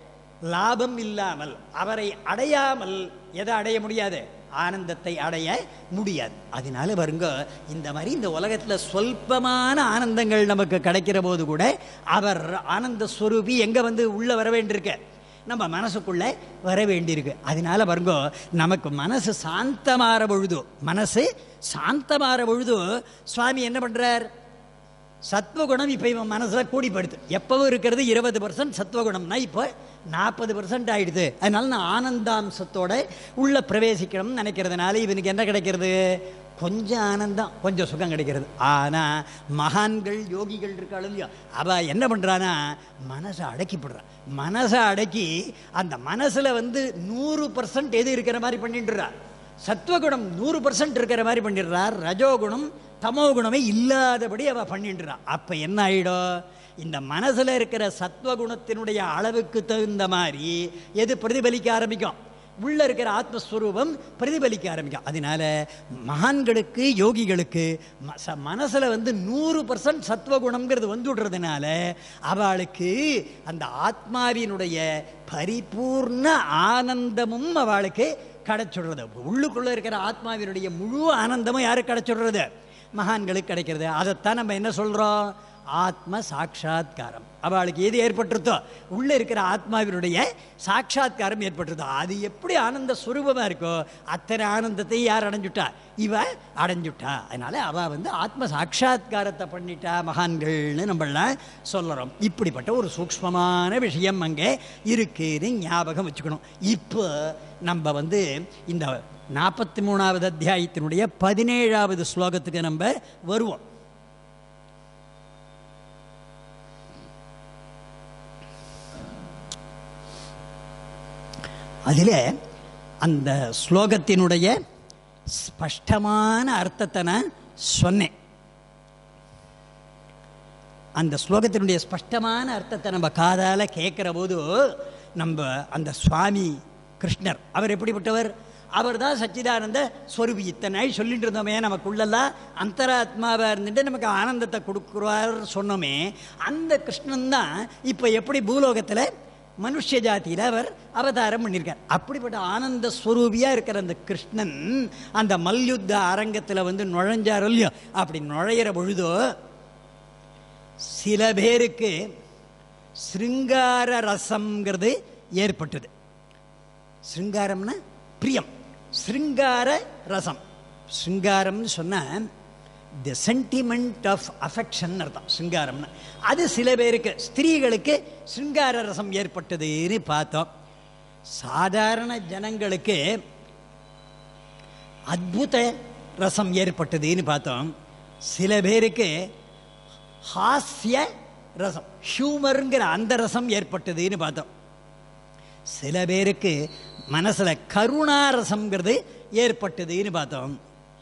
லாபம் இல்லாமல் அவரை அடையாமல் எதை அடைய முடியாது ஆனந்தத்தை அடைய முடியாது அதனால வருங்க இந்த மாதிரி இந்த உலகத்தில் சொல்பமான ஆனந்தங்கள் நமக்கு கிடைக்கிற போது கூட அவர் ஆனந்த ஸ்வரூபி எங்கே வந்து உள்ளே வர வேண்டியிருக்க நம்ம மனசுக்குள்ளே வர வேண்டியிருக்கு அதனால வருங்கோ நமக்கு மனசு சாந்தமாற பொழுது மனசு சாந்தமாற பொழுது சுவாமி என்ன பண்ணுறார் சத்வகுணம் இப்போ இவன் மனசில் கூடிப்படுத்து எப்பவும் இருக்கிறது இருபது பர்சன்ட் சத்வகுணம்னா இப்போ நாற்பது பர்சன்ட் ஆயிடுது அதனால நான் ஆனந்தாம்சத்தோட உள்ள பிரவேசிக்கணும்னு நினைக்கிறதுனால இவனுக்கு என்ன கிடைக்கிறது கொஞ்சம் ஆனந்தம் கொஞ்சம் சுகம் கிடைக்கிறது ஆனால் மகான்கள் யோகிகள் இருக்காள் இல்லையோ அவள் என்ன பண்ணுறான்னா மனசை அடக்கிப்படுறான் மனசை அடக்கி அந்த மனசில் வந்து நூறு பர்சன்ட் எது இருக்கிற மாதிரி பண்ணிட்டுறா சத்வகுணம் நூறு பர்சன்ட் இருக்கிற மாதிரி பண்ணிடுறார் ரஜோகுணம் தமோ குணமே இல்லாதபடி அவ பண்ணிடுறா அப்ப என்ன ஆயிடும் இந்த மனசுல இருக்கிற சத்வகுணத்தினுடைய அளவுக்கு தகுந்த மாதிரி எது பிரதிபலிக்க ஆரம்பிக்கும் உள்ள இருக்கிற ஆத்மஸ்வரூபம் பிரதிபலிக்க ஆரம்பிக்கும் அதனால மகான்களுக்கு யோகிகளுக்கு ம- ச- மனசுல வந்து நூறு பர்சன்ட் சத்வகுணம்ங்கிறது வந்து விடுறதுனால அவளுக்கு அந்த ஆத்மாவினுடைய பரிபூர்ண ஆனந்தமும் அவளுக்கு கிடைச்சுடுறது உள்ளுக்குள்ள இருக்கிற ஆத்மாவினுடைய முழு ஆனந்தமும் யாருக்கு கிடைச்சுடுறது மகான்களுக்கு கிடைக்கிறது அதைத்தான் நம்ம என்ன சொல்றோம் ஆத்ம சாட்சா்காரம் அவளுக்கு எது ஏற்பட்டிருத்தோ உள்ள இருக்கிற ஆத்மாவினுடைய சாட்சா்காரம் ஏற்பட்டிருத்தோ அது எப்படி ஆனந்த சுரூபமா இருக்கோ அத்தனை ஆனந்தத்தை யார் அடைஞ்சுட்டா இவ அடைஞ்சுட்டா அதனால அவ வந்து ஆத்ம சாட்சா்காரத்தை பண்ணிட்டா மகான்கள்னு நம்மளாம் சொல்லுறோம் இப்படிப்பட்ட ஒரு சூக்ஷ்மமான விஷயம் அங்கே இருக்குன்னு ஞாபகம் வச்சுக்கணும் இப்போ நம்ம வந்து இந்த நாற்பத்தி மூணாவது அத்தியாயத்தினுடைய பதினேழாவது ஸ்லோகத்துக்கு நம்ம வருவோம் அதில் அந்த ஸ்லோகத்தினுடைய ஸ்பஷ்டமான அர்த்தத்தை நான் சொன்னேன் அந்த ஸ்லோகத்தினுடைய ஸ்பஷ்டமான அர்த்தத்தை நம்ம காதால் கேட்குற போது நம்ம அந்த சுவாமி கிருஷ்ணர் அவர் எப்படிப்பட்டவர் அவர் தான் சச்சிதானந்த ஸ்வரூபி இத்தனை நாள் சொல்லிட்டு இருந்தோமே நமக்குள்ளெல்லாம் அந்தராத்மாவாக இருந்துட்டு நமக்கு ஆனந்தத்தை கொடுக்குறார் சொன்னோமே அந்த கிருஷ்ணன் தான் இப்போ எப்படி பூலோகத்தில் மனுஷ ஜாதியில் அவர் அவதாரம் பண்ணியிருக்கார் அப்படிப்பட்ட ஆனந்த ஸ்வரூபியாக இருக்கிற அந்த கிருஷ்ணன் அந்த மல்யுத்த அரங்கத்தில் வந்து நுழைஞ்சாரோ இல்லையோ அப்படி நுழையிற பொழுதோ சில பேருக்கு சிருங்கார ரசம்ங்கிறது ஏற்பட்டது சிருங்காரம்னா பிரியம் சிருங்கார ரசம் சிருங்காரம்னு சொன்னால் தி சென்டிமெண்ட் ஆஃப் அஃபெக்ஷன் அர்த்தம் சிருங்காரம்னு அது சில பேருக்கு ஸ்திரீகளுக்கு சிருங்கார ரசம் ஏற்பட்டதுன்னு பார்த்தோம் சாதாரண ஜனங்களுக்கு அத்புத ரசம் ஏற்பட்டதுன்னு பார்த்தோம் சில பேருக்கு ஹாஸ்ய ரசம் ஹியூமருங்கிற அந்த ரசம் ஏற்பட்டதுன்னு பார்த்தோம் சில பேருக்கு மனசில் கருணா ரசம்ங்கிறது ஏற்பட்டதுன்னு பார்த்தோம்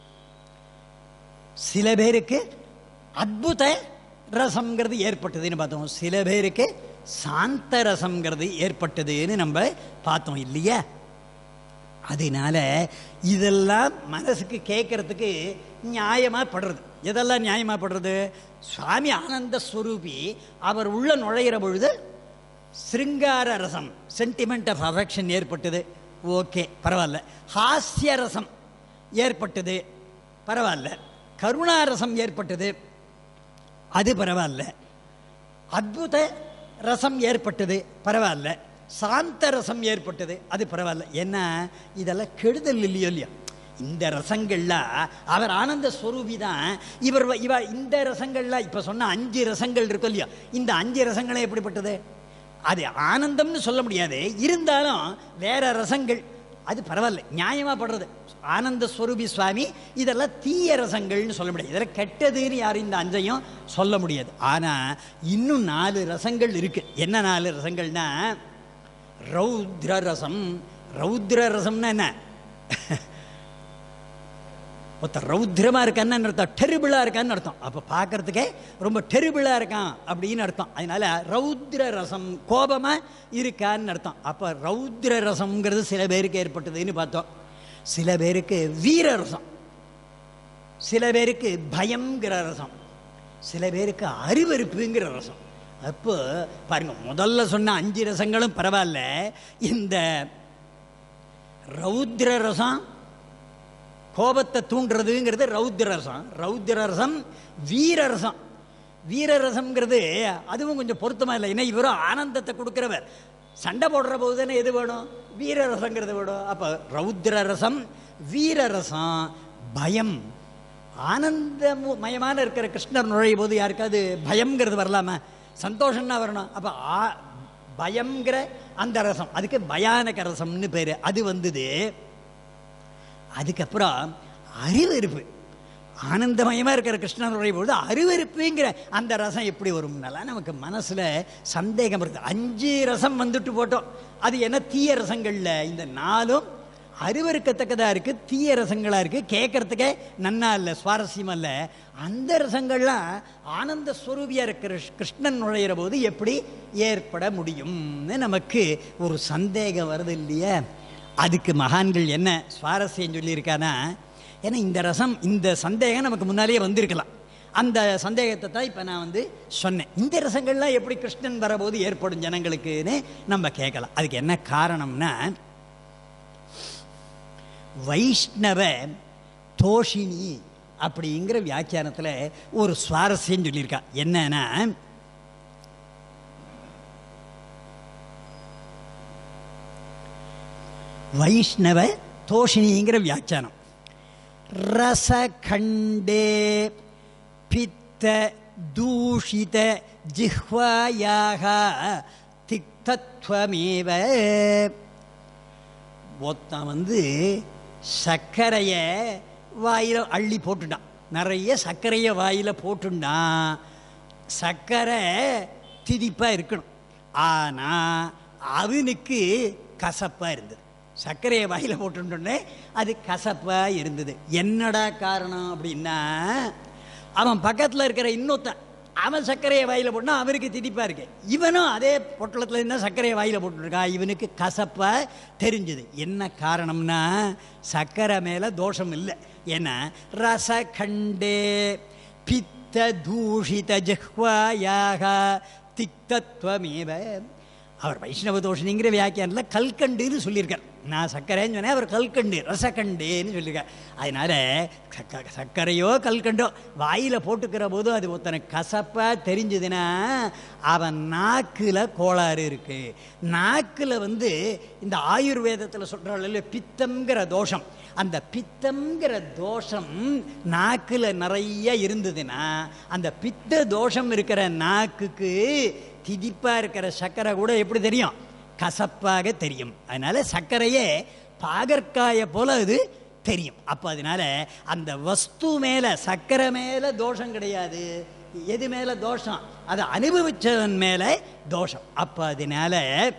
சில பேருக்கு அத்புத ரசம்ங்கிறது ஏற்பட்டதுன்னு பார்த்தோம் சில பேருக்கு சாந்த ரசம்ங்கிறது ஏற்பட்டதுன்னு நம்ம பார்த்தோம் இல்லையா அதனால இதெல்லாம் மனசுக்கு கேட்கறதுக்கு நியாயமாக படுறது எதெல்லாம் நியாயமாக படுறது சுவாமி ஆனந்த ஸ்வரூபி அவர் உள்ள நுழையிற பொழுது சிருங்கார ரசம் சென்டிமெண்ட் ஆஃப் அஃபெக்ஷன் ஏற்பட்டது ஓகே பரவாயில்ல ஹாஸ்ய ரசம் ஏற்பட்டது பரவாயில்ல கருணாரசம் ஏற்பட்டது அது பரவாயில்ல அத்புத ரசம் ஏற்பட்டது பரவாயில்ல சாந்த ரசம் ஏற்பட்டது அது பரவாயில்ல ஏன்னா இதெல்லாம் கெடுதல் இல்லையோ இல்லையா இந்த ரசங்கள்லாம் அவர் ஆனந்த ஸ்வரூபி தான் இவர் வ- இவ இந்த ரசங்கள்லாம் இப்போ சொன்ன அஞ்சு ரசங்கள் இருக்கும் இல்லையா இந்த அஞ்சு ரசங்களும் எப்படிப்பட்டது அது ஆனந்தம்னு சொல்ல முடியாது இருந்தாலும் வேற ரசங்கள் அது பரவாயில்ல நியாயமாக படுறது ஆனந்த ஸ்வரூபி சுவாமி இதெல்லாம் தீய ரசங்கள்னு சொல்ல முடியாது இதெல்லாம் கெட்டதுன்னு யாரும் இந்த அஞ்சையும் சொல்ல முடியாது ஆனால் இன்னும் நாலு ரசங்கள் இருக்கு என்ன நாலு ரசங்கள்னா ரௌத்ர ரசம் ரௌத்ர ரசம்னா என்ன ஒருத்தர் ரௌத்ரமாக இருக்கான்னு அர்த்தம் டெரிபிளாக இருக்கான்னு அர்த்தம் அப்போ பார்க்கறதுக்கே ரொம்ப டெரிபிளாக இருக்கான் அப்படின்னு அர்த்தம் அதனால ரௌத்ர ரசம் கோபமாக இருக்கான்னு அர்த்தம் அப்போ ரௌத்ர ரசம்ங்கிறது சில பேருக்கு ஏற்பட்டதுன்னு பார்த்தோம் சில பேருக்கு வீர ரசம் சில பேருக்கு பயம்ங்கிற ரசம் சில பேருக்கு அருவருப்புங்கிற ரசம் அப்போ பாருங்க முதல்ல சொன்ன அஞ்சு ரசங்களும் பரவாயில்ல இந்த ரௌத்ர ரசம் கோபத்தை தூண்டுறதுங்கிறது ரௌத்ரரசம் ரௌத்ரரசம் வீரரசம் வீரரசம்ங்கிறது அதுவும் கொஞ்சம் பொருத்தமாக இல்லை ஏன்னா இவரும் ஆனந்தத்தை கொடுக்குறவர் சண்டை போடுற போது தானே எது வேணும் வீரரசங்கிறது வேணும் அப்போ ரௌத்ரரசம் வீரரசம் பயம் ஆனந்தமயமான இருக்கிற கிருஷ்ணர் நுழையும் போது யாருக்காவது பயம்ங்கிறது வரலாமா சந்தோஷம்னா வரணும் அப்போ ஆ பயம்ங்கிற அந்த ரசம் அதுக்கு பயானக ரசம்னு பேர் அது வந்தது அதுக்கப்புறம் அருவருப்பு ஆனந்தமயமாக இருக்கிற கிருஷ்ணன் உரையும் பொழுது அருவருப்புங்கிற அந்த ரசம் எப்படி வரும்னாலாம் நமக்கு மனசில் சந்தேகம் இருக்குது அஞ்சு ரசம் வந்துட்டு போட்டோம் அது என்ன தீய ரசங்களில் இந்த நாளும் அருவருக்கத்தக்கதாக இருக்குது தீய ரசங்களாக இருக்குது கேட்கறதுக்கே நன்னா இல்லை சுவாரஸ்யம் இல்லை அந்த ரசங்கள்லாம் ஆனந்த ஸ்வரூபியாக இருக்கிற கிருஷ்ணன் நுழையிற போது எப்படி ஏற்பட முடியும்னு நமக்கு ஒரு சந்தேகம் வருது இல்லையா அதுக்கு மகான்கள் என்ன சுவாரஸ்யம் சொல்லியிருக்கானா ஏன்னா இந்த ரசம் இந்த சந்தேகம் நமக்கு முன்னாலேயே வந்திருக்கலாம் அந்த சந்தேகத்தை தான் இப்போ நான் வந்து சொன்னேன் இந்த ரசங்கள்லாம் எப்படி கிருஷ்ணன் வரபோது ஏற்படும் ஜனங்களுக்குன்னு நம்ம கேட்கலாம் அதுக்கு என்ன காரணம்னா வைஷ்ணவ தோஷினி அப்படிங்கிற வியாக்கியானத்தில் ஒரு சுவாரஸ்யம் சொல்லியிருக்கா என்னன்னா வைஷ்ணவ தோஷினிங்கிற வியாக்கியானம் ரசகண்டே பித்த தூஷித ஜிஹ்வாயாக திக்தத்வமேவ ஒருத்தன் வந்து சர்க்கரையை வாயில் அள்ளி போட்டுட்டான் நிறைய சர்க்கரையை வாயில் போட்டுண்டான் சர்க்கரை திதிப்பாக இருக்கணும் ஆனால் அவனுக்கு கசப்பாக இருந்தது சர்க்கரையை வாயில் போட்டுட்டோன்னே அது கசப்பாக இருந்தது என்னடா காரணம் அப்படின்னா அவன் பக்கத்தில் இருக்கிற இன்னொருத்தன் அவன் சர்க்கரையை வாயில் போட்டா அவருக்கு திதிப்பாக இருக்கு இவனும் அதே பொட்டலத்தில் இருந்தால் சர்க்கரையை வாயில் போட்டுருக்கான் இவனுக்கு கசப்பாக தெரிஞ்சுது என்ன காரணம்னா சர்க்கரை மேலே தோஷம் இல்லை ஏன்னா ரசகண்டே பித்த தூஷித ஜஹ்வாயாக திக்தத்வமேவ அவர் வைஷ்ணவ தோஷணிங்கிற வியாக்கியானத்தில் கல்கண்டுன்னு சொல்லியிருக்கார் நான் சர்க்கரைன்னு சொன்னேன் அவர் கல்கண்டு ரசக்கண்டுன்னு சொல்லியிருக்கார் அதனால சக்க- சர்க்கரையோ கல்கண்டோ வாயில் போட்டுக்கிற போது அது ஒருத்தனுக்கு கசப்பாக தெரிஞ்சதுன்னா அவன் நாக்கில் கோளாறு இருக்கு நாக்கில் வந்து இந்த ஆயுர்வேதத்தில் சொல்கிறாள் பித்தம்ங்கிற தோஷம் அந்த பித்தம்ங்கிற தோஷம் நாக்கில் நிறைய இருந்ததுன்னா அந்த பித்த தோஷம் இருக்கிற நாக்குக்கு திதிப்பாக இருக்கிற சர்க்கரை கூட எப்படி தெரியும் கசப்பாக தெரியும் அதனால சர்க்கரையே பாகற்காய போல அது தெரியும் அப்போ அதனால அந்த வஸ்து மேலே சர்க்கரை மேலே தோஷம் கிடையாது எது மேலே தோஷம் அதை அனுபவிச்சவன் மேலே தோஷம் அப்போ அதனால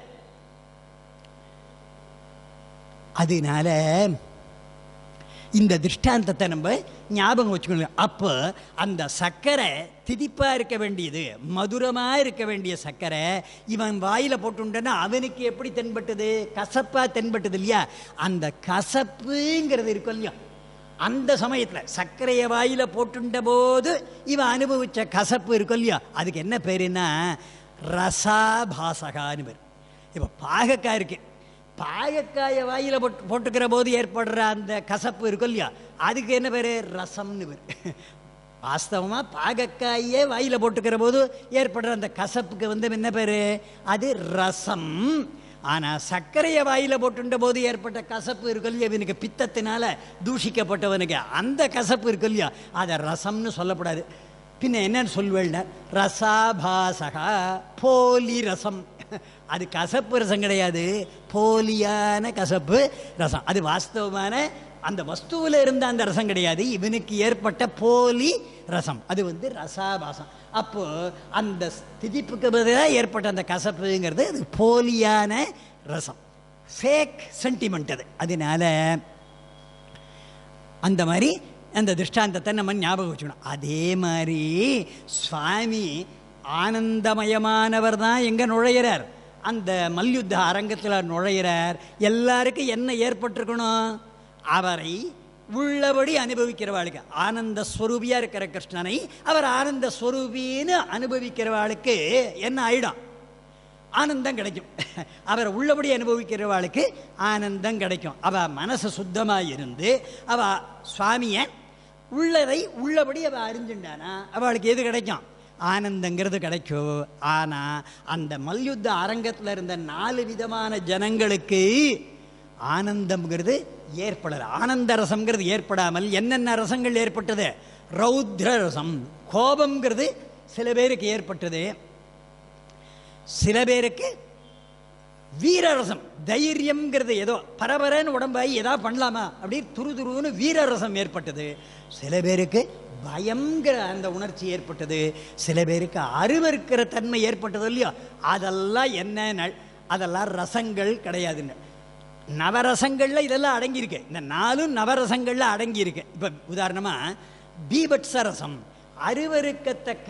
அதனால இந்த திருஷ்டாந்தத்தை நம்ம ஞாபகம் வச்சுக்கணும் அப்போ அந்த சர்க்கரை திதிப்பாக இருக்க வேண்டியது மதுரமாக இருக்க வேண்டிய சர்க்கரை இவன் வாயில் போட்டுட்டேன்னா அவனுக்கு எப்படி தென்பட்டது கசப்பாக தென்பட்டது இல்லையா அந்த கசப்புங்கிறது இருக்கும் இல்லையா அந்த சமயத்தில் சர்க்கரையை வாயில் போட்டுண்ட போது இவன் அனுபவிச்ச கசப்பு இருக்கும் இல்லையா அதுக்கு என்ன பேருன்னா ரசாபாசகான்னு பேர் இப்போ பாகக்காய் இருக்கு பாகக்காயை வாயில் போட்டு போட்டுக்கிற போது ஏற்படுற அந்த கசப்பு இருக்கும் இல்லையா அதுக்கு என்ன பேர் ரசம்னு பேர் வாஸ்தவமாக பாகக்காயே வாயில் போட்டுக்கிற போது ஏற்படுற அந்த கசப்புக்கு வந்து என்ன பேர் அது ரசம் ஆனால் சர்க்கரையை வாயில் போட்டுண்ட போது ஏற்பட்ட கசப்பு இருக்கும் இல்லையா இவனுக்கு பித்தத்தினால தூஷிக்கப்பட்டவனுக்கு அந்த கசப்பு இருக்கும் இல்லையா அதை ரசம்னு சொல்லப்படாது பின்ன என்னன்னு சொல்வேன் ரசாபாசகா போலி ரசம் அது கசப்பு ரசம் கிடையாது போலியான கசப்பு ரசம் அது வாஸ்தவமான அந்த வஸ்துவில் இருந்த அந்த ரசம் கிடையாது இவனுக்கு ஏற்பட்ட போலி ரசம் அது வந்து ரசாபாசம் அப்போ அந்த திதிப்புக்கு பதிலாக ஏற்பட்ட அந்த கசப்புங்கிறது அது போலியான ரசம் ஃபேக் சென்டிமெண்ட் அது அதனால அந்த மாதிரி அந்த திருஷ்டாந்தத்தை நம்ம ஞாபகம் வச்சுக்கணும் அதே மாதிரி சுவாமி ஆனந்தமயமானவர் தான் எங்கே நுழையிறார் அந்த மல்யுத்த அரங்கத்தில் நுழையிறார் எல்லாருக்கும் என்ன ஏற்பட்டிருக்கணும் அவரை உள்ளபடி அனுபவிக்கிறவாளுக்கு ஆனந்த ஸ்வரூபியாக இருக்கிற கிருஷ்ணனை அவர் ஆனந்த ஸ்வரூபின்னு அனுபவிக்கிறவாளுக்கு என்ன ஆயிடும் ஆனந்தம் கிடைக்கும் அவர் உள்ளபடி அனுபவிக்கிறவாளுக்கு ஆனந்தம் கிடைக்கும் அவ மனசு சுத்தமாக இருந்து அவ சுவாமியை உள்ளதை உள்ளபடி அவ அறிஞ்சுண்டானா அவளுக்கு எது கிடைக்கும் ஆனந்தங்கிறது கிடைக்கும் ஆனால் அந்த மல்யுத்த அரங்கத்தில் இருந்த நாலு விதமான ஜனங்களுக்கு ஆனந்தம்ங்கிறது ஏற்படலை ஆனந்த ரசம்ங்கிறது ஏற்படாமல் என்னென்ன ரசங்கள் ஏற்பட்டது ரௌத்ர ரசம் கோபம்ங்கிறது சில பேருக்கு ஏற்பட்டது சில பேருக்கு வீரரசம் தைரியம்ங்கிறது ஏதோ பரபரன்னு உடம்பாகி ஏதாவது பண்ணலாமா அப்படி துரு துருன்னு வீரரசம் ஏற்பட்டது சில பேருக்கு பயங்கிற அந்த உணர்ச்சி ஏற்பட்டது சில பேருக்கு அருவருக்கிற தன்மை ஏற்பட்டது இல்லையோ அதெல்லாம் என்ன அதெல்லாம் ரசங்கள் கிடையாதுன்னு நவரசங்களில் இதெல்லாம் அடங்கியிருக்கு இந்த நாலும் நவரசங்களில் அடங்கியிருக்கு இப்போ உதாரணமாக பீபட்ச ரசம் அருவருக்கத்தக்க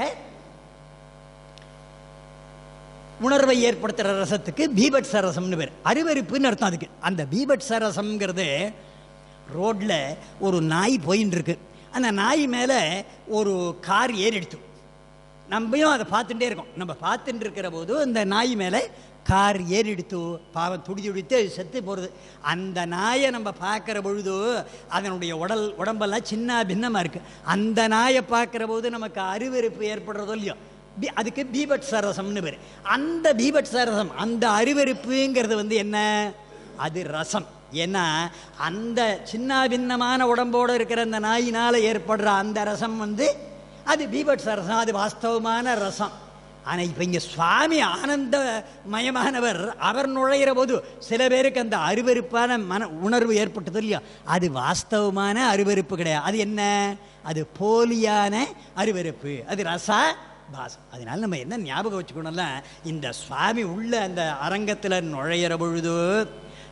உணர்வை ஏற்படுத்துகிற ரசத்துக்கு பீபட்ச ரசம்னு பேர் அருவருப்புன்னு அர்த்தம் அதுக்கு அந்த பீபட்ச ரசம்ங்கிறது ரோட்டில் ஒரு நாய் போயின்னு இருக்கு அந்த நாய் மேலே ஒரு கார் ஏறிடுத்து நம்மையும் அதை பார்த்துட்டே இருக்கோம் நம்ம பார்த்துட்டு இருக்கிற போது அந்த நாய் மேலே கார் ஏறிடுத்து பாவம் துடி துடித்து அது செத்து போகிறது அந்த நாயை நம்ம பார்க்குற பொழுது அதனுடைய உடல் உடம்பெல்லாம் சின்ன பின்னமாக இருக்குது அந்த நாயை பார்க்குற போது நமக்கு அருவருப்பு ஏற்படுறதோ இல்லையோ பி- அதுக்கு பீபட் சரசம்னு பேர் அந்த பீபட் சரசம் அந்த அருவருப்புங்கிறது வந்து என்ன அது ரசம் ஏன்னா அந்த சின்ன பின்னமான உடம்போடு இருக்கிற அந்த நாயினால் ஏற்படுற அந்த ரசம் வந்து அது பீபட் ரசம் அது வாஸ்தவமான ரசம் ஆனால் இப்போ இங்கே சுவாமி ஆனந்தமயமானவர் அவர் நுழையிற போது சில பேருக்கு அந்த அருவருப்பான மன உணர்வு ஏற்பட்டது இல்லையா அது வாஸ்தவமான அருவருப்பு கிடையாது அது என்ன அது போலியான அருவருப்பு அது ரசா பாசம் அதனால நம்ம என்ன ஞாபகம் வச்சுக்கணும்னா இந்த சுவாமி உள்ள அந்த அரங்கத்தில் நுழையிற பொழுது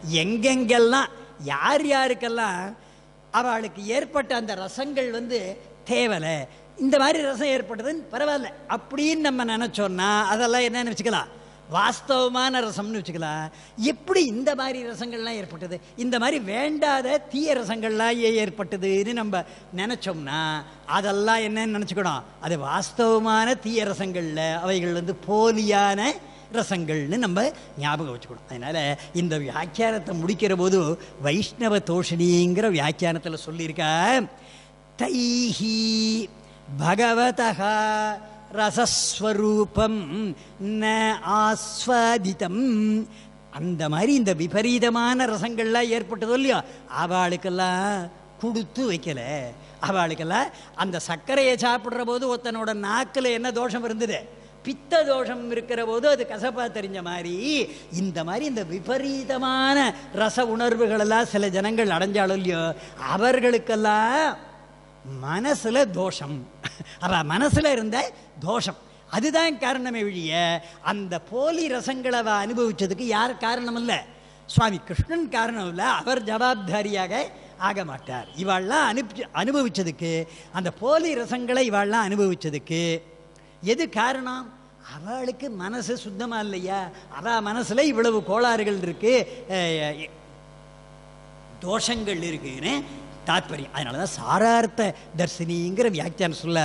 எங்கெங்கெல்லாம் யார் யாருக்கெல்லாம் அவளுக்கு ஏற்பட்ட அந்த ரசங்கள் வந்து தேவலை இந்த மாதிரி ரசம் ஏற்பட்டதுன்னு பரவாயில்ல அப்படின்னு நம்ம நினச்சோன்னா அதெல்லாம் என்னன்னு வச்சுக்கலாம் வாஸ்தவமான ரசம்னு வச்சுக்கலாம் எப்படி இந்த மாதிரி ரசங்கள்லாம் ஏற்பட்டது இந்த மாதிரி வேண்டாத தீய ரசங்கள்லாம் ஏன் ஏற்பட்டதுன்னு நம்ம நினச்சோம்னா அதெல்லாம் என்னன்னு நினச்சிக்கணும் அது வாஸ்தவமான தீய ரசங்களில் அவைகள் வந்து போலியான ரசங்கள்னு நம்ம ஞாபகம் வச்சுக்கணும் அதனால இந்த வியாக்கியானத்தை முடிக்கிற போது வைஷ்ணவ தோஷினிங்கிற வியாக்கியானத்தில் சொல்லியிருக்கா தைஹி பகவதः ரசஸ்வரூபம் ந ஆஸ்வாதிதம் அந்த மாதிரி இந்த விபரீதமான ரசங்கள்லாம் ஏற்பட்டதோ இல்லையோ அவளுக்கெல்லாம் கொடுத்து வைக்கல அவளுக்கெல்லாம் அந்த சர்க்கரையை சாப்பிட்ற போது ஒருத்தனோட நாக்கில் என்ன தோஷம் இருந்தது பித்த தோஷம் இருக்கிற போது அது கசப்பா தெரிஞ்ச மாதிரி இந்த மாதிரி இந்த விபரீதமான ரச உணர்வுகளெல்லாம் சில ஜனங்கள் அடைஞ்சாலும் இல்லையோ அவர்களுக்கெல்லாம் மனசுல தோஷம் அவ மனசுல இருந்த தோஷம் அதுதான் காரணமே ஒழிய அந்த போலி ரசங்களை அவ அனுபவிச்சதுக்கு யார் காரணம் இல்ல சுவாமி கிருஷ்ணன் காரணம் இல்ல அவர் ஜவாப்தாரியாக ஆக மாட்டார் இவாள்லாம் அனுப்பி அனுபவிச்சதுக்கு அந்த போலி ரசங்களை இவாள்லாம் அனுபவிச்சதுக்கு எது காரணம் அவளுக்கு மனசு சுத்தமா இல்லையா அவ மனசுல இவ்வளவு கோளாறுகள் இருக்கு அஹ், தோஷங்கள் இருக்குன்னு தாத்பரியம் அதனால தான் சாரார்த்த தர்சினிங்கிற வியாக்கியானம் சொல்ல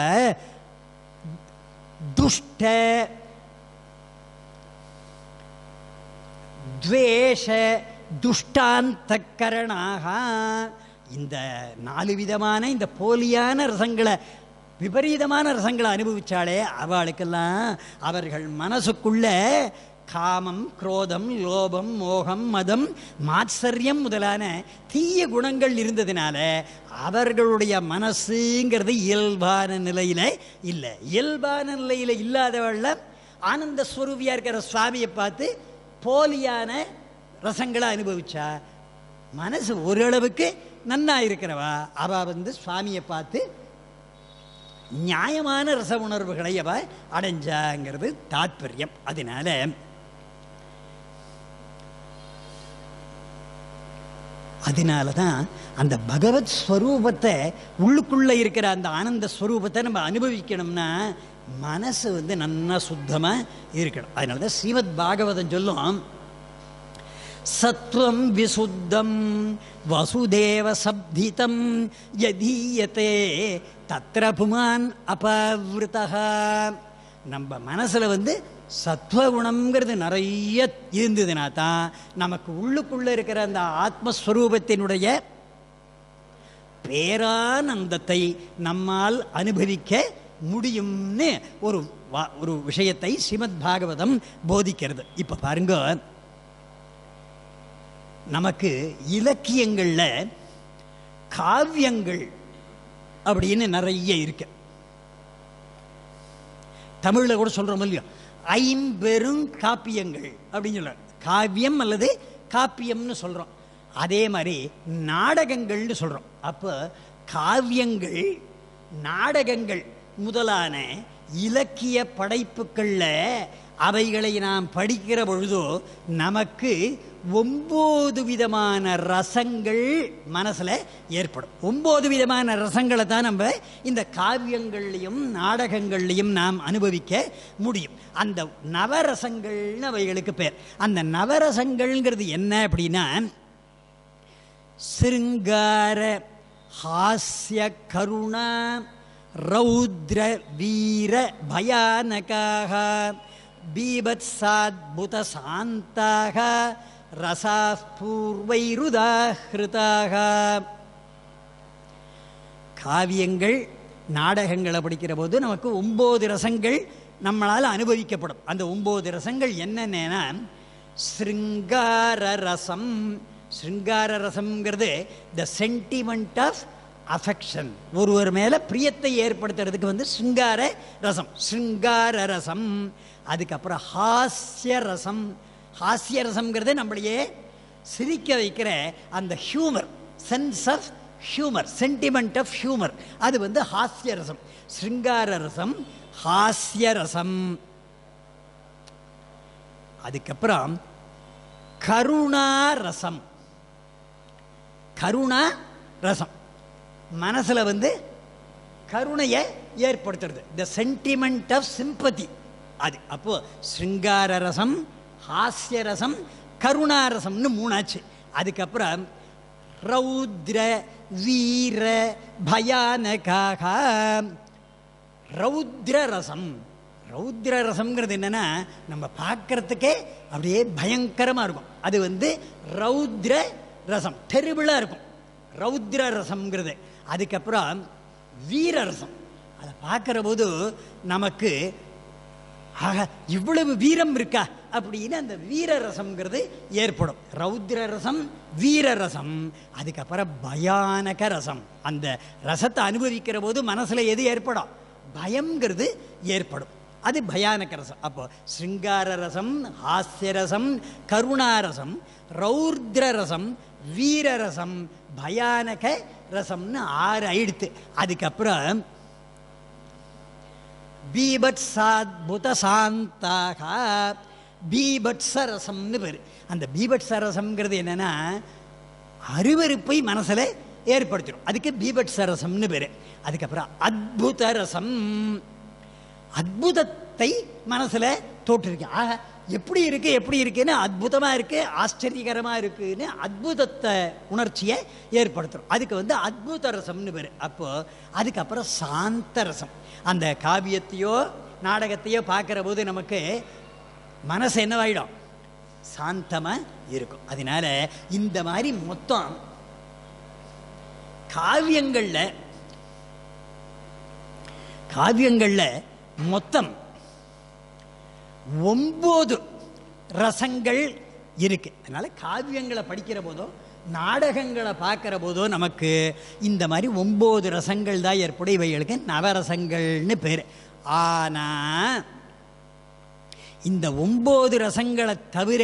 துஷ்ட துவேஷ துஷ்டாந்தக்கரணாக இந்த நாலு விதமான இந்த போலியான ரசங்களை விபரீதமான ரசங்களை அனுபவிச்சாலே அவளுக்கெல்லாம் அவர்கள் மனசுக்குள்ள காமம் குரோதம் லோபம் மோகம் மதம் மாத்சரியம் முதலான தீய குணங்கள் இருந்ததுனால அவர்களுடைய மனசுங்கிறது இயல்பான நிலையில இல்லை இயல்பான நிலையில இல்லாதவள்ள ஆனந்த ஸ்வரூபியா இருக்கிற சுவாமியை பார்த்து போலியான ரசங்களை அனுபவிச்சா மனசு ஓரளவுக்கு நன்னா இருக்கிறவா அவ வந்து சுவாமியை பார்த்து நியாயமான ரச உணர்வுகளை அவ அடைஞ்சாங்கிறது தாத்பரியம் அதனால அதனால தான் அந்த பகவத் ஸ்வரூபத்தை உள்ளுக்குள்ள இருக்கிற அந்த ஆனந்த ஸ்வரூபத்தை நம்ம அனுபவிக்கணும்னா மனசு வந்து நன்னா சுத்தமா இருக்கணும் அதனால தான் ஸ்ரீமத் பாகவதம் சொல்லும் சத்வம் விசுத்தம் வசுதேவ சப்திதம் யதீயத்தே தத்ர புமான் அபவிருத்தா நம்ம மனசுல வந்து சத்வகுணம்ங்கிறது நிறைய இருந்ததுனா தான் நமக்கு உள்ளுக்குள்ள இருக்கிற அந்த ஆத்மஸ்வரூபத்தினுடைய பேரானந்தத்தை நம்மால் அனுபவிக்க முடியும்னு ஒரு வா- ஒரு விஷயத்தை ஸ்ரீமத் பாகவதம் போதிக்கிறது இப்ப பாருங்க நமக்கு இலக்கியங்கள்ல காவியங்கள் அப்படின்னு நிறைய இருக்கு தமிழ்ல கூட சொல்றோம் இல்லையோ ஐம்பெரும் காப்பியங்கள் அப்படின்னு சொல்றோம் காவியம் அல்லது காப்பியம்னு சொல்றோம் அதே மாதிரி நாடகங்கள்னு சொல்றோம் அப்போ காவியங்கள் நாடகங்கள் முதலான இலக்கிய படைப்புக்கள்ல அவைகளை நாம் படிக்கிற பொழுதோ நமக்கு ஒன்பது விதமான ரசங்கள் மனசுல ஏற்படும் ஒன்பது விதமான ரசங்களை தான் நம்ம இந்த காவியங்கள்லையும் நாடகங்கள்லையும் நாம் அனுபவிக்க முடியும் அந்த நவரசங்கள்னு அவைகளுக்கு பேர் அந்த நவரசங்கள்ங்கிறது என்ன அப்படின்னா சிருங்கார ஹாஸ்ய கருணா ரௌத்ர வீர பயானகாக பீபத்சாத்புத சாந்தாக ரசா பூர்வைருதாகிருதாக காவியங்கள் நாடகங்களை படிக்கிற போது நமக்கு ஒன்பது ரசங்கள் நம்மளால் அனுபவிக்கப்படும் அந்த ஒன்பது ரசங்கள் என்னென்னா ஸ்ருங்கார ரசம் ஸ்ருங்கார ரசம்ங்கிறது த சென்டிமெண்ட் ஆஃப் அஃபெக்ஷன் ஒருவர் மேலே பிரியத்தை ஏற்படுத்துறதுக்கு வந்து ஸ்ருங்கார ரசம் ஸ்ருங்கார ரசம் அதுக்கப்புறம் ஹாஸ்ய ரசம் ஹாஸ்ய ரசம்ங்கிறது நம்மளையே சிரிக்க வைக்கிற அந்த humour sense of humour sentiment of humour அது வந்து ஹாஸ்ய ரசம் ஸ்ருங்கார ரசம் ஹாஸ்ய ரசம் அதுக்கப்புறம் கருணா ரசம் கருணா ரசம் மனசுல வந்து கருணையை ஏற்படுத்துறது த சென்டிமெண்ட் ஆஃப் சிம்பதி அது அப்போ சிருங்கார ரசம் ஹாஸ்ய ரசம் கருணா ரசம்னு மூணாச்சு அதுக்கப்புறம் ரௌத்ர வீர பயானகாக ரௌத்ர ரசம் ரௌத்ர ரசம்ங்கிறது என்னன்னா நம்ம பார்க்கறதுக்கே அப்படியே பயங்கரமா இருக்கும் அது வந்து ரௌத்ர ரசம் டெரிபிளா இருக்கும் ரௌத்ர ரசம்ங்கிறது அதுக்கப்புறம் வீர ரசம் அதை பார்க்கிற போது நமக்கு ஆக இவ்வளவு வீரம் இருக்கா அப்படின்னு அந்த வீர ரசம்ங்கிறது ஏற்படும் ரௌத்ர ரசம் வீர ரசம் அதுக்கப்புறம் பயானக ரசம் அந்த ரசத்தை அனுபவிக்கிற போது மனசுல எது ஏற்படும் பயம்ங்கிறது ஏற்படும் அது பயானக ரசம் அப்போ சிருங்கார ரசம் ஹாஸ்ய ரசம் கருணாரசம் ரௌத்ர ரசம் வீர ரசம் பயானக ரசம்னு ஆறு ஆயிடுத்து அதுக்கப்புறம் பீபட்சாத்புத சாந்தாக பீபட்ச ரசம்னு பேர் அந்த பீபட்ச ரசம்ங்கிறது என்னன்னா அருவருப்பை மனசுல ஏற்படுத்திடும் அதுக்கு பீபட்ச ரசம்னு பேர் அதுக்கப்புறம் அத்புத ரசம் அத்புதத்தை மனசுல தோற்றிருக்கு ஆக எப்படி இருக்கு எப்படி இருக்குன்னு அற்புதமா இருக்கு ஆச்சரியகரமா இருக்குன்னு அத்புதத்தை உணர்ச்சியை ஏற்படுத்துறோம் அதுக்கு வந்து அத்புத ரசம்னு பேர் அப்போ அதுக்கப்புறம் சாந்த ரசம் அந்த காவியத்தையோ நாடகத்தையோ பார்க்குற போது நமக்கு மனசு என்னவாயிடும் சாந்தமா இருக்கும் அதனால இந்த மாதிரி மொத்தம் காவியங்கள்ல காவியங்கள்ல மொத்தம் ஒன்பது ரசங்கள் இருக்கு அதனால காவியங்களை படிக்கிற போதோ நாடகங்களை பார்க்கிற போதோ நமக்கு இந்த மாதிரி ஒன்பது ரசங்கள் தான் ஏற்படும் இவைகளுக்கு நவரசங்கள்னு பேர் ஆனா இந்த ஒன்பது ரசங்களை தவிர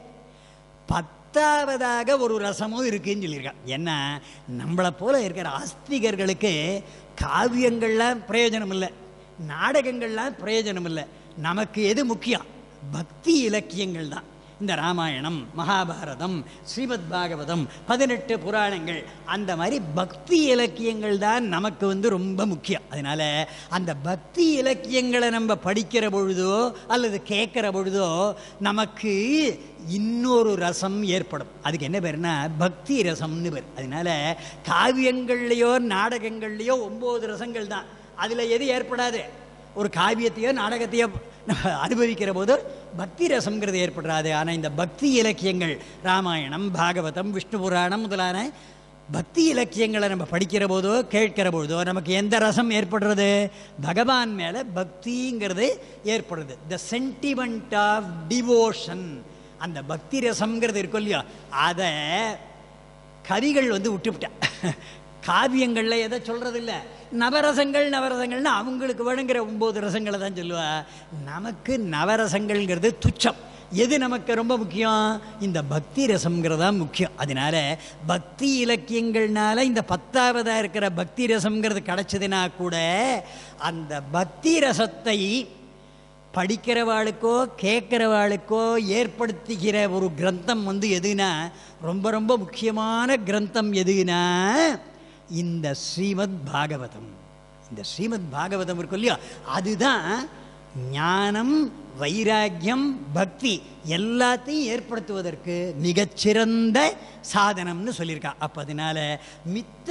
பத்தாவதாக ஒரு ரசமும் இருக்குன்னு சொல்லியிருக்கான் என்ன நம்மளை போல இருக்கிற ஆஸ்திகர்களுக்கு காவியங்கள்லாம் பிரயோஜனம் இல்லை நாடகங்கள்லாம் பிரயோஜனம் இல்லை நமக்கு எது முக்கியம் பக்தி இலக்கியங்கள் தான் இந்த ராமாயணம் மகாபாரதம் ஸ்ரீமத் பாகவதம் பதினெட்டு புராணங்கள் அந்த மாதிரி பக்தி இலக்கியங்கள் தான் நமக்கு வந்து ரொம்ப முக்கியம் அதனால அந்த பக்தி இலக்கியங்களை நம்ம படிக்கிற பொழுதோ அல்லது கேட்கிற பொழுதோ நமக்கு இன்னொரு ரசம் ஏற்படும் அதுக்கு என்ன பேர்னா பக்தி ரசம்னு பேர் அதனால காவியங்கள்லையோ நாடகங்கள்லையோ ஒன்பது ரசங்கள் தான் அதுல எது ஏற்படாது ஒரு காவியத்தையோ நாடகத்தையோ நம்ம அனுபவிக்கிற போது பக்தி ரசம்ங்கிறது ஏற்படாது ஆனால் இந்த பக்தி இலக்கியங்கள் ராமாயணம் பாகவதம் விஷ்ணு புராணம் முதலான பக்தி இலக்கியங்களை நம்ம படிக்கிற போதோ கேட்கிற போதோ நமக்கு எந்த ரசம் ஏற்படுறது பகவான் மேலே பக்திங்கிறது ஏற்படுறது த சென்டிமெண்ட் ஆஃப் டிவோஷன் அந்த பக்தி ரசம்ங்கிறது இருக்கும் இல்லையா அதை கவிகள் வந்து விட்டுவிட்டா காவியங்கள்ல எதை சொல்றது இல்ல நவரசங்கள் நவரசங்கள்னு அவங்களுக்கு வேணுங்கிற ஒன்பது ரசங்களை தான் சொல்லுவா நமக்கு நவரசங்கள்ங்கிறது துச்சம் எது நமக்கு ரொம்ப முக்கியம் இந்த பக்தி ரசம்ங்கிறது தான் முக்கியம் அதனால பக்தி இலக்கியங்கள்னால இந்த பத்தாவதா இருக்கிற பக்தி ரசம்ங்கிறது கிடைச்சதுன்னா கூட அந்த பக்தி ரசத்தை படிக்கிறவாளுக்கோ கேட்கிறவாளுக்கோ ஏற்படுத்துகிற ஒரு கிரந்தம் வந்து எதுனா ரொம்ப ரொம்ப முக்கியமான கிரந்தம் எதுனா இந்த ஸ்ரீமத் பாகவதம் இந்த ஸ்ரீமத் பாகவதம் இருக்கும் இல்லையா அதுதான் ஞானம் வைராக்கியம் பக்தி எல்லாத்தையும் ஏற்படுத்துவதற்கு மிகச்சிறந்த சாதனம்னு சொல்லியிருக்கா அப்ப அதனால மித்த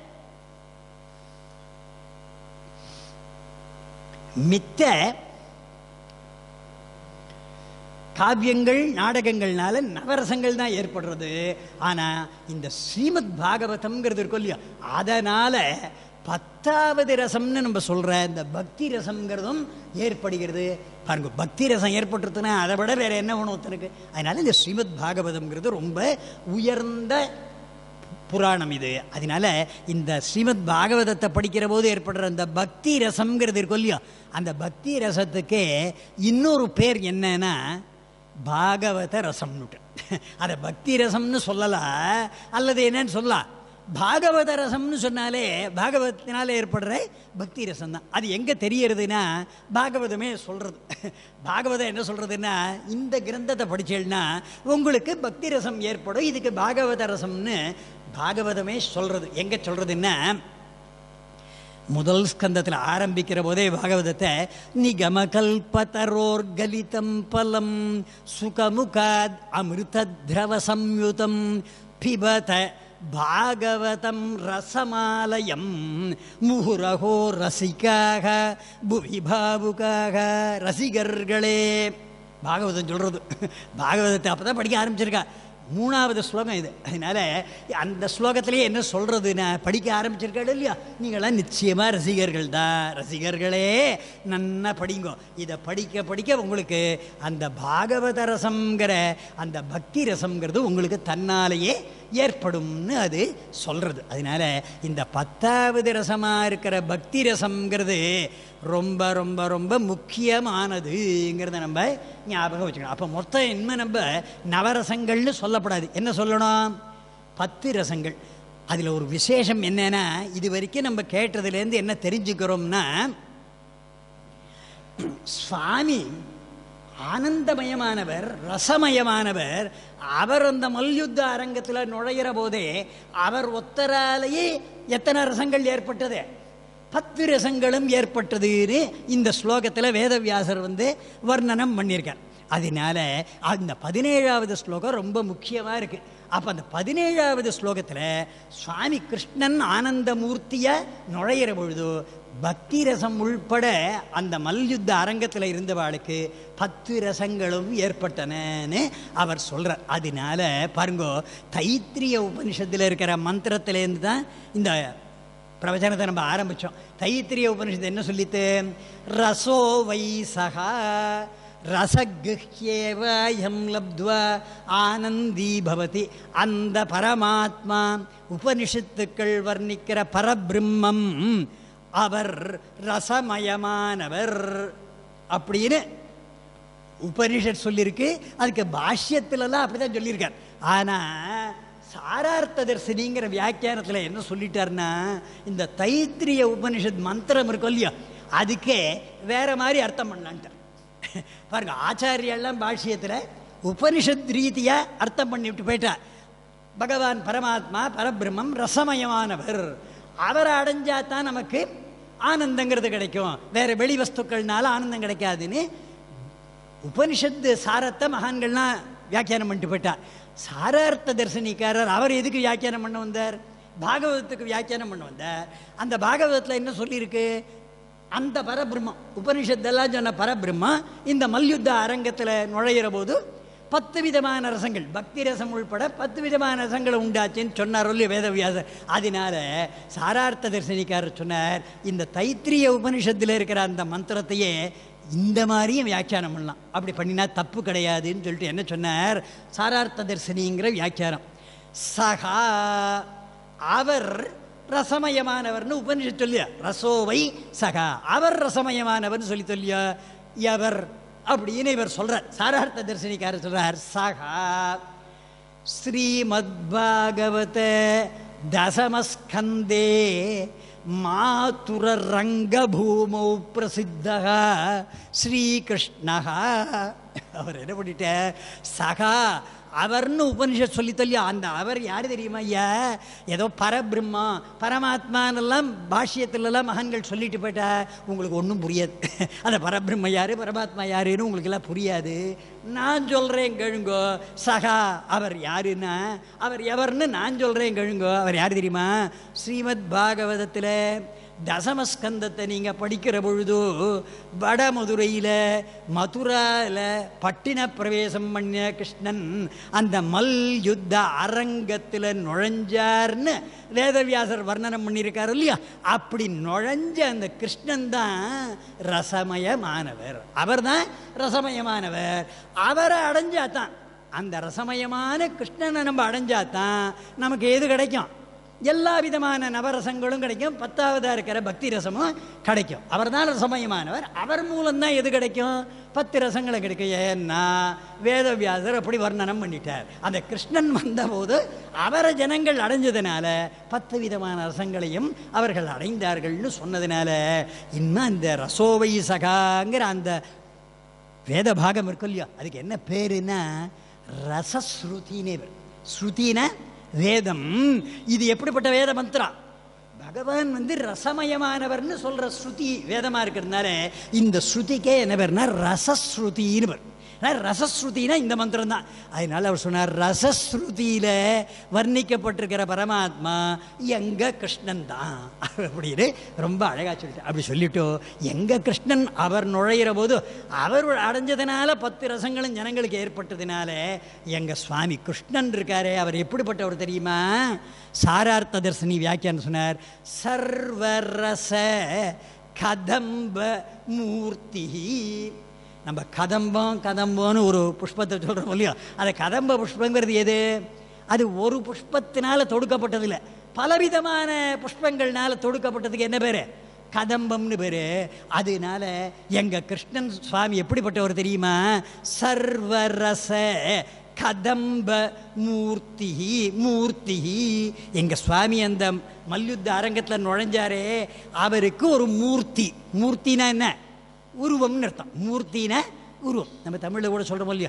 மித்த காவியங்கள் நாடகங்கள்னால நவரசங்கள் தான் ஏற்படுறது ஆனா இந்த ஸ்ரீமத் பாகவதம்ங்கிறது இருக்கும் இல்லையா அதனால பத்தாவது ரசம்னு நம்ம சொல்ற இந்த பக்தி ரசம்ங்கிறதும் ஏற்படுகிறது பாருங்க பக்தி ரசம் ஏற்பட்டுருதுன்னா அதை விட வேற என்ன ஒன்று ஒருத்தனுக்கு அதனால இந்த ஸ்ரீமத் பாகவதம்ங்கிறது ரொம்ப உயர்ந்த புராணம் இது அதனால இந்த ஸ்ரீமத் பாகவதத்தை படிக்கிற போது ஏற்படுற அந்த பக்தி ரசம்ங்கிறது இருக்கும் இல்லையா அந்த பக்தி ரசத்துக்கு இன்னொரு பேர் என்னன்னா பாகவத ரசம்னுட்டு அதை பக்தி ரசம்னு சொல்லலாம் அல்லது என்னன்னு சொல்லலாம் பாகவத ரசம்னு சொன்னாலே பாகவத்தினால ஏற்படுற பக்தி ரசம் தான் அது எங்கே தெரியறதுன்னா பாகவதமே சொல்கிறது பாகவதம் என்ன சொல்கிறதுன்னா இந்த கிரந்தத்தை படிச்சேன்னா உங்களுக்கு பக்தி ரசம் ஏற்படும் இதுக்கு பாகவத ரசம்னு பாகவதமே சொல்கிறது எங்கே சொல்கிறதுன்னா முதல் ஸ்கந்தத்தில் ஆரம்பிக்கிற போதே பாகவதத்தை நிகமகல்பதரோர் கலிதம் பலம் சுகமுகாத் அமிர்த திரவ சம்யுதம் பிபத பாகவதம் ரசமாலயம் முகுரகோ ரசிக்காக புவி பாவுக்காக ரசிகர்களே பாகவதம் சொல்கிறது பாகவதத்தை அப்போ தான் படிக்க ஆரம்பிச்சிருக்கா மூணாவது ஸ்லோகம் இது அதனால அந்த ஸ்லோகத்திலேயே என்ன சொல்றதுன்னா படிக்க ஆரம்பிச்சிருக்காடு இல்லையா நீங்களாம் நிச்சயமா ரசிகர்கள் தான் ரசிகர்களே நன்னா படிங்கோ இதை படிக்க படிக்க உங்களுக்கு அந்த பாகவத ரசம்ங்கிற அந்த பக்தி ரசம்ங்கிறது உங்களுக்கு தன்னாலேயே ஏற்படும்னு அது சொல்றது அதனால இந்த பத்தாவது ரசமா இருக்கிற பக்தி ரசம்ங்கிறது ரொம்ப ரொம்ப ரொம்ப முக்கியமானதுங்கிறத நம்ம ஞாபகம் வச்சுக்கணும் அப்போ மொத்தம் இனிமே நம்ம நவரசங்கள்னு சொல்லப்படாது என்ன சொல்லணும் பத்து ரசங்கள் அதில் ஒரு விசேஷம் என்னன்னா இது வரைக்கும் நம்ம கேட்டதுலேருந்து என்ன தெரிஞ்சுக்கிறோம்னா சுவாமி ஆனந்தமயமானவர் ரசமயமானவர் அவர் அந்த மல்யுத்த அரங்கத்தில் நுழையிற போதே அவர் ஒத்தராலேயே எத்தனை ரசங்கள் ஏற்பட்டது பத்து ரசங்களும் ஏற்பட்டதுன்னு இந்த ஸ்லோகத்தில் வேதவியாசர் வந்து வர்ணனம் பண்ணியிருக்கார் அதனால அந்த பதினேழாவது ஸ்லோகம் ரொம்ப முக்கியமாக இருக்கு அப்போ அந்த பதினேழாவது ஸ்லோகத்தில் சுவாமி கிருஷ்ணன் ஆனந்தமூர்த்தியை நுழையிற பொழுது பக்தி ரசம் உள்பட அந்த மல்யுத்த அரங்கத்தில் இருந்தவாளுக்கு பத்து ரசங்களும் ஏற்பட்டனன்னு அவர் சொல்கிறார் அதனால பாருங்கோ தைத்திரிய உபனிஷத்தில் இருக்கிற மந்திரத்திலேருந்து தான் இந்த பிரவச்சனத்தை நம்ம ஆரம்பித்தோம் தைத்திரிய உபனிஷத்து என்ன சொல்லித்து ரசோ வை சகா ரசகிருஹ்யேவயம் லப்த்வா ஆனந்தி பவதி அந்த பரமாத்மா உபனிஷத்துக்கள் வர்ணிக்கிற பரபிரம்மம் அவர் ரசமயமானவர் அப்படின்னு உபனிஷத் சொல்லியிருக்கு அதுக்கு பாஷ்யத்திலலாம் அப்படி தான் சொல்லியிருக்கார் ஆனால் சாரார்த்த தர்சினிங்கிற வியாக்கியானத்தில் என்ன சொல்லிட்டாருன்னா இந்த தைத்திரிய உபனிஷத் மந்திரம் இருக்கும் இல்லையா அதுக்கே வேற மாதிரி அர்த்தம் பண்ணலான்ட்டார் பாருங்க ஆச்சாரியெல்லாம் பாஷ்யத்தில் உபனிஷத் ரீதியாக அர்த்தம் பண்ணிவிட்டு போயிட்டா பகவான் பரமாத்மா பரபிரம்மம் ரசமயமானவர் அவரை அடைஞ்சா தான் நமக்கு ஆனந்தங்கிறது கிடைக்கும் வேற வெளி வஸ்துக்கள்னால ஆனந்தம் கிடைக்காதுன்னு உபனிஷத்து சாரத்தை மகான்கள்லாம் வியாக்கியானம் பண்ணிட்டு போயிட்டார் சாரார்த்த தரிசனிக்காரர் அவர் எதுக்கு வியாக்கியானம் பண்ண வந்தார் பாகவதத்துக்கு வியாக்கியானம் பண்ண வந்தார் அந்த பாகவதத்தில் என்ன சொல்லியிருக்கு அந்த பரபிரம்மம் உபனிஷத்தெல்லாம் சொன்ன பரபிரம்மம் இந்த மல்யுத்த அரங்கத்தில் நுழையிற போது பத்து விதமான ரசங்கள் பக்தி ரசம் உள்பட பத்து விதமான ரசங்களை உண்டாச்சுன்னு சொன்னார் இல்லையா வேதவியாசர் அதனால சாரார்த்த தரிசனிக்காரர் சொன்னார் இந்த தைத்திரிய உபனிஷத்தில் இருக்கிற அந்த மந்திரத்தையே இந்த மாதிரியும் வியாக்கியானம் பண்ணலாம் அப்படி பண்ணினா தப்பு கிடையாதுன்னு சொல்லிட்டு என்ன சொன்னார் சாரார்த்த தரிசனிங்கிற வியாக்கியானம் சகா அவர் ரசமயமானவர்னு உபனிஷத் சொல்லியா ரசோவை சகா அவர் ரசமயமானவர்னு சொல்லி சொல்லியா எவர் அப்படின்னு இவர் சொல்றார் சாரார்த்த தரிசனிக்காரர் சொல்றார் சகா ஸ்ரீமத் பாகவத தசமஸ்கந்தே மாதுர ரங்கபூமௌ பிரசித்தா ஸ்ரீகிருஷ்ணா அவர் என்ன பண்ணிட்டார் சகா அவர்னு உபனிஷத் சொல்லி தள்ளியா அந்த அவர் யார் தெரியுமா ஐயா ஏதோ பரபிரம்மா பரமாத்மானெல்லாம் பாஷ்யத்திலலாம் மகன்கள் சொல்லிட்டு போயிட்டா உங்களுக்கு ஒன்றும் புரியாது அந்த பரபிரம்ம யார் பரமாத்மா யாருன்னு உங்களுக்கு எல்லாம் புரியாது நான் சொல்கிறேன் கேளுங்கோ சகா அவர் யாருன்னா அவர் எவர்னு நான் சொல்கிறேன் கேளுங்கோ அவர் யார் தெரியுமா ஸ்ரீமத் பாகவதத்தில் தசமஸ்கந்தத்தை நீங்கள் படிக்கிற பொழுது வடமதுரையில் மதுராவில் பட்டின பிரவேசம் பண்ண கிருஷ்ணன் அந்த மல் யுத்த அரங்கத்தில் நுழைஞ்சார்னு வேதவியாசர் வர்ணனம் பண்ணியிருக்காரு இல்லையா அப்படி நுழைஞ்ச அந்த கிருஷ்ணன் தான் ரசமயமானவர் அவர் தான் ரசமயமானவர் அவரை அடைஞ்சாதான் அந்த ரசமயமான கிருஷ்ணனை நம்ம அடைஞ்சாதான் நமக்கு எது கிடைக்கும் எல்லா விதமான நவரசங்களும் கிடைக்கும் பத்தாவதாக இருக்கிற பக்தி ரசமும் கிடைக்கும் அவர் தான் ரசமயமானவர் அவர் மூலம்தான் எது கிடைக்கும் பத்து ரசங்களும் கிடைக்கும் ஏன்னா வேதவியாசர் அப்படி வர்ணனம் பண்ணிட்டார் அந்த கிருஷ்ணன் வந்தபோது அவரை ஜனங்கள் அடைஞ்சதுனால பத்து விதமான ரசங்களையும் அவர்கள் அடைந்தார்கள்னு சொன்னதுனால இன்னும் அந்த ரசோவை சகாங்கிற அந்த வேத பாகம் இருக்கும் இல்லையா அதுக்கு என்ன பேருன்னா ரசஸ்ருதினே பேர் ஸ்ருதின வேதம் இது எப்படிப்பட்ட வேத மந்திரம் பகவான் வந்து ரசமயமானவர்னு சொல்ற ஸ்ருதி வேதமா இருக்கிறதுனால இந்த ஸ்ருதிக்கே என்ன பேர்னா ரசஸ்ருதின்னு பேர் ஆனால் ரசஸ்ருதினா இந்த மந்திரம் தான் அதனால அவர் சொன்னார் ரசஸ்ருதியில வர்ணிக்கப்பட்டிருக்கிற பரமாத்மா எங்க கிருஷ்ணன் தான் அப்படின்னு ரொம்ப அழகா சொல்லிட்டு அப்படி சொல்லிட்டு எங்க கிருஷ்ணன் அவர் நுழையிற போது அவர் அடைஞ்சதுனால பத்து ரசங்களும் ஜனங்களுக்கு ஏற்பட்டதுனால எங்க சுவாமி கிருஷ்ணன் இருக்காரே அவர் எப்படிப்பட்டவர் தெரியுமா சாரார்த்த தர்சினி வியாக்கியானம் சொன்னார் சர்வரச கதம்ப மூர்த்தி நம்ம கதம்பம் கதம்பம்னு ஒரு புஷ்பத்தை சொல்கிறோம் இல்லையா அந்த கதம்ப புஷ்பங்கிறது எது அது ஒரு புஷ்பத்தினால தொடுக்கப்பட்டதில்லை பலவிதமான புஷ்பங்கள்னால தொடுக்கப்பட்டதுக்கு என்ன பேர் கதம்பம்னு பேர் அதனால எங்க கிருஷ்ணன் சுவாமி எப்படிப்பட்டவர் தெரியுமா சர்வரச கதம்ப மூர்த்தி மூர்த்தி எங்க சுவாமி அந்த மல்யுத்த அரங்கத்தில் நுழைஞ்சாரே அவருக்கு ஒரு மூர்த்தி மூர்த்தினா என்ன உருவம்னு அர்த்தம் மூர்த்தினா உருவம் நம்ம தமிழில் கூட சொல்கிறோம் இல்லையா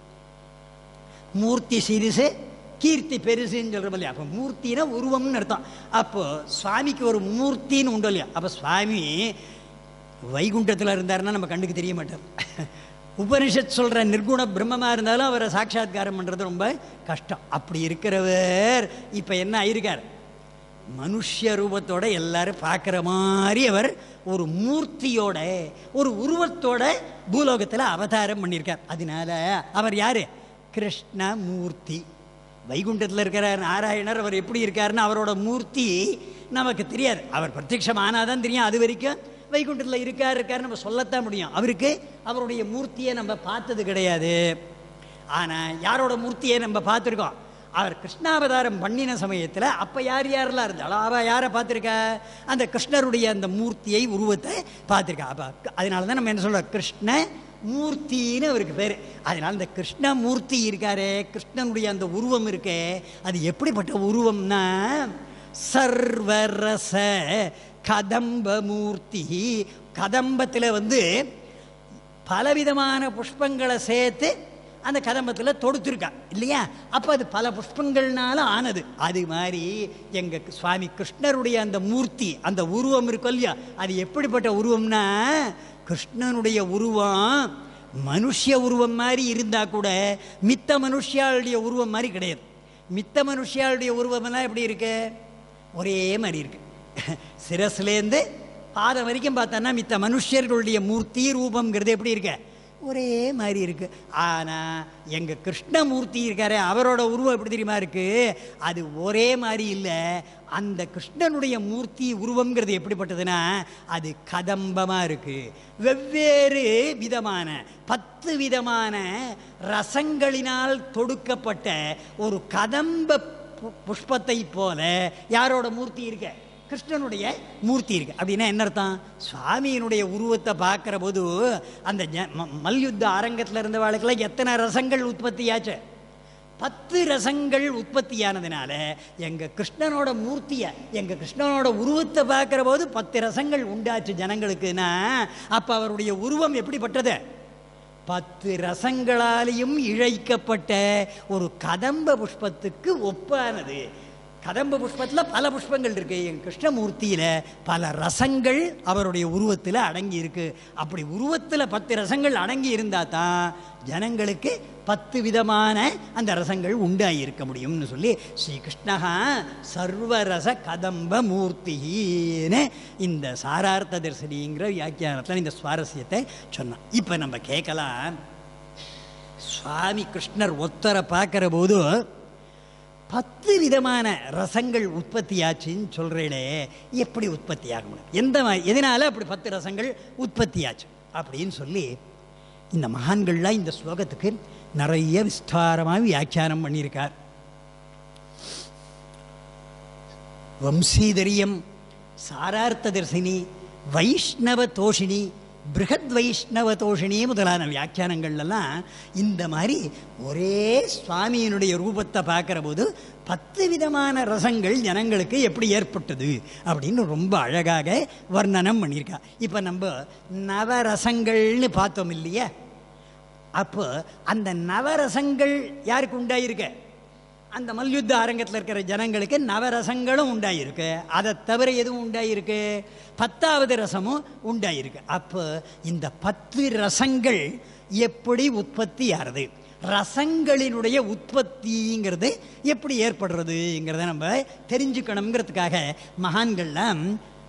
மூர்த்தி சிறுசு கீர்த்தி பெருசுன்னு சொல்கிறோம் இல்லையா அப்போ மூர்த்தினா உருவம்னு அர்த்தம் அப்போ சுவாமிக்கு ஒரு மூர்த்தின்னு உண்டு இல்லையா அப்போ சுவாமி வைகுண்டத்தில் இருந்தாருன்னா நம்ம கண்ணுக்கு தெரிய மாட்டார் உபனிஷத் சொல்கிற நிர்குண பிரம்மமாக இருந்தாலும் அவரை சாட்சாத்காரம் பண்ணுறது ரொம்ப கஷ்டம் அப்படி இருக்கிறவர் இப்போ என்ன ஆயிருக்கார் மனுஷ ரூபத்தோட எல்லாரும் பார்க்குற மாதிரி அவர் ஒரு மூர்த்தியோட ஒரு உருவத்தோட பூலோகத்தில் அவதாரம் பண்ணியிருக்கார் அதனால அவர் யாரு கிருஷ்ணமூர்த்தி வைகுண்டத்தில் இருக்கிற நாராயணர் அவர் எப்படி இருக்காருன்னு அவரோட மூர்த்தி நமக்கு தெரியாது அவர் பிரத்யட்சம் ஆனாதான் தெரியும் அது வரைக்கும் வைகுண்டத்தில் இருக்கார் இருக்காரு நம்ம சொல்லத்தான் முடியும் அவருக்கு அவருடைய மூர்த்தியை நம்ம பார்த்தது கிடையாது ஆனால் யாரோட மூர்த்தியை நம்ம பார்த்துருக்கோம் அவர் கிருஷ்ணாவதாரம் பண்ணின சமயத்தில் அப்போ யார் யாரெல்லாம் இருந்தாலும் அவள் யாரை பார்த்துருக்கா அந்த கிருஷ்ணருடைய அந்த மூர்த்தியை உருவத்தை பார்த்துருக்கா அப்போ அதனால தான் நம்ம என்ன சொல்கிறோம் கிருஷ்ண மூர்த்தின்னு அவருக்கு பேர் அதனால் இந்த கிருஷ்ணமூர்த்தி இருக்காரே கிருஷ்ணனுடைய அந்த உருவம் இருக்கே அது எப்படிப்பட்ட உருவம்னா சர்வரச கதம்ப மூர்த்தி கதம்பத்தில் வந்து பலவிதமான புஷ்பங்களை சேர்த்து அந்த கதம்பத்தில் தொடுத்துருக்கா இல்லையா அப்போ அது பல புஷ்பங்கள்னால ஆனது அது மாதிரி எங்கள் சுவாமி கிருஷ்ணருடைய அந்த மூர்த்தி அந்த உருவம் இருக்கும் இல்லையா அது எப்படிப்பட்ட உருவம்னா கிருஷ்ணனுடைய உருவம் மனுஷ உருவம் மாதிரி இருந்தால் கூட மித்த மனுஷியாளுடைய உருவம் மாதிரி கிடையாது மித்த மனுஷியாளுடைய உருவமெல்லாம் எப்படி இருக்கு ஒரே மாதிரி இருக்கு சிரஸ்லேருந்து பாதம் வரைக்கும் பார்த்தோன்னா மித்த மனுஷர்களுடைய மூர்த்தி ரூபம்ங்கிறது எப்படி இருக்கு ஒரே மாதிரி இருக்கு ஆனால் எங்கள் கிருஷ்ணமூர்த்தி இருக்காரே அவரோட உருவம் எப்படி தெரியுமா இருக்கு அது ஒரே மாதிரி இல்லை அந்த கிருஷ்ணனுடைய மூர்த்தி உருவங்கிறது எப்படிப்பட்டதுன்னா அது கதம்பமாக இருக்கு வெவ்வேறு விதமான பத்து விதமான ரசங்களினால் தொடுக்கப்பட்ட ஒரு கதம்ப பு- புஷ்பத்தை போல யாரோட மூர்த்தி இருக்க கிருஷ்ணனுடைய மூர்த்தி இருக்கு அப்படின்னா என்ன அர்த்தம் சுவாமியினுடைய உருவத்தை பார்க்குற போது அந்த ஜ- ம- மல்யுத்த அரங்கத்தில் இருந்தவாளுக்கெல்லாம் எத்தனை ரசங்கள் உற்பத்தியாச்சு பத்து ரசங்கள் உற்பத்தியானதுனால எங்க கிருஷ்ணனோட மூர்த்தியை எங்க கிருஷ்ணனோட உருவத்தை பார்க்குற போது பத்து ரசங்கள் உண்டாச்சு ஜனங்களுக்குன்னா அப்ப அவருடைய உருவம் எப்படிப்பட்டது பத்து ரசங்களாலேயும் இழைக்கப்பட்ட ஒரு கதம்ப புஷ்பத்துக்கு ஒப்பானது கதம்ப புஷ்பத்தில் பல புஷ்பங்கள் இருக்கு என் கிருஷ்ணமூர்த்தியில் பல ரசங்கள் அவருடைய உருவத்தில் அடங்கி இருக்கு அப்படி உருவத்தில் பத்து ரசங்கள் அடங்கி இருந்தால் தான் ஜனங்களுக்கு பத்து விதமான அந்த ரசங்கள் உண்டாகி இருக்க முடியும்னு சொல்லி ஸ்ரீ கிருஷ்ணகா சர்வரச கதம்ப மூர்த்தின்னு இந்த சாரார்த்த தரிசனிங்கிற வியாக்கியானத்தில் இந்த சுவாரஸ்யத்தை சொன்னான் இப்போ நம்ம கேட்கலாம் சுவாமி கிருஷ்ணர் ஒத்தரை பார்க்குற போது பத்து விதமான ரசங்கள் உற்பத்தியாச்சுன்னு சொல்கிறேனே எப்படி உற்பத்தி ஆக முடியும் எந்த மா- எதனால அப்படி பத்து ரசங்கள் உற்பத்தியாச்சு அப்படின்னு சொல்லி இந்த மகான்கள்லாம் இந்த ஸ்லோகத்துக்கு நிறைய விஸ்தாரமாக வியாக்கியானம் பண்ணியிருக்கார் வம்சீதரியம் சாரார்த்த தரிசினி வைஷ்ணவ தோஷினி பிருகத் வைஷ்ணவ தோஷினி முதலான வியாக்கியானங்கள்லாம் இந்த மாதிரி ஒரே சுவாமியினுடைய ரூபத்தை பார்க்குற போது பத்து விதமான ரசங்கள் ஜனங்களுக்கு எப்படி ஏற்பட்டது அப்படின்னு ரொம்ப அழகாக வர்ணனம் பண்ணியிருக்கா இப்போ நம்ம நவரசங்கள்னு பார்த்தோம் இல்லையா அப்போ அந்த நவரசங்கள் யாருக்கு உண்டாயிருக்க அந்த மல்யுத்த அரங்கத்தில் இருக்கிற ஜனங்களுக்கு நவரசங்களும் உண்டாயிருக்கு அதை தவிர எதுவும் உண்டாயிருக்கு பத்தாவது ரசமும் உண்டாயிருக்கு அப்போ இந்த பத்து ரசங்கள் எப்படி உற்பத்தி ஆறுது ரசங்களினுடைய உற்பத்திங்கிறது எப்படி ஏற்படுறதுங்கிறத நம்ம தெரிஞ்சுக்கணுங்கிறதுக்காக மகான்கள்லாம்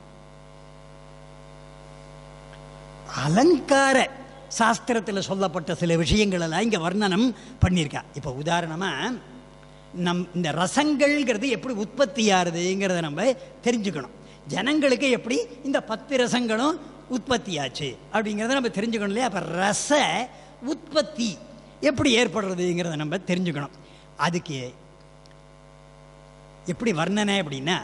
அலங்கார சாஸ்திரத்தில் சொல்லப்பட்ட சில விஷயங்கள் எல்லாம் இங்கே வர்ணனம் பண்ணியிருக்கா இப்போ உதாரணமாக நம் இந்த ரசங்கள்ங்கிறது எப்படி உற்பத்தி ஆறுதுங்கிறத நம்ம தெரிஞ்சுக்கணும் ஜனங்களுக்கு எப்படி இந்த பத்து ரசங்களும் உற்பத்தி ஆச்சு அப்படிங்கிறத நம்ம தெரிஞ்சுக்கணும் இல்லையா அப்போ ரச உற்பத்தி எப்படி ஏற்படுறதுங்கிறத நம்ம தெரிஞ்சுக்கணும் அதுக்கு எப்படி வர்ணனை அப்படின்னா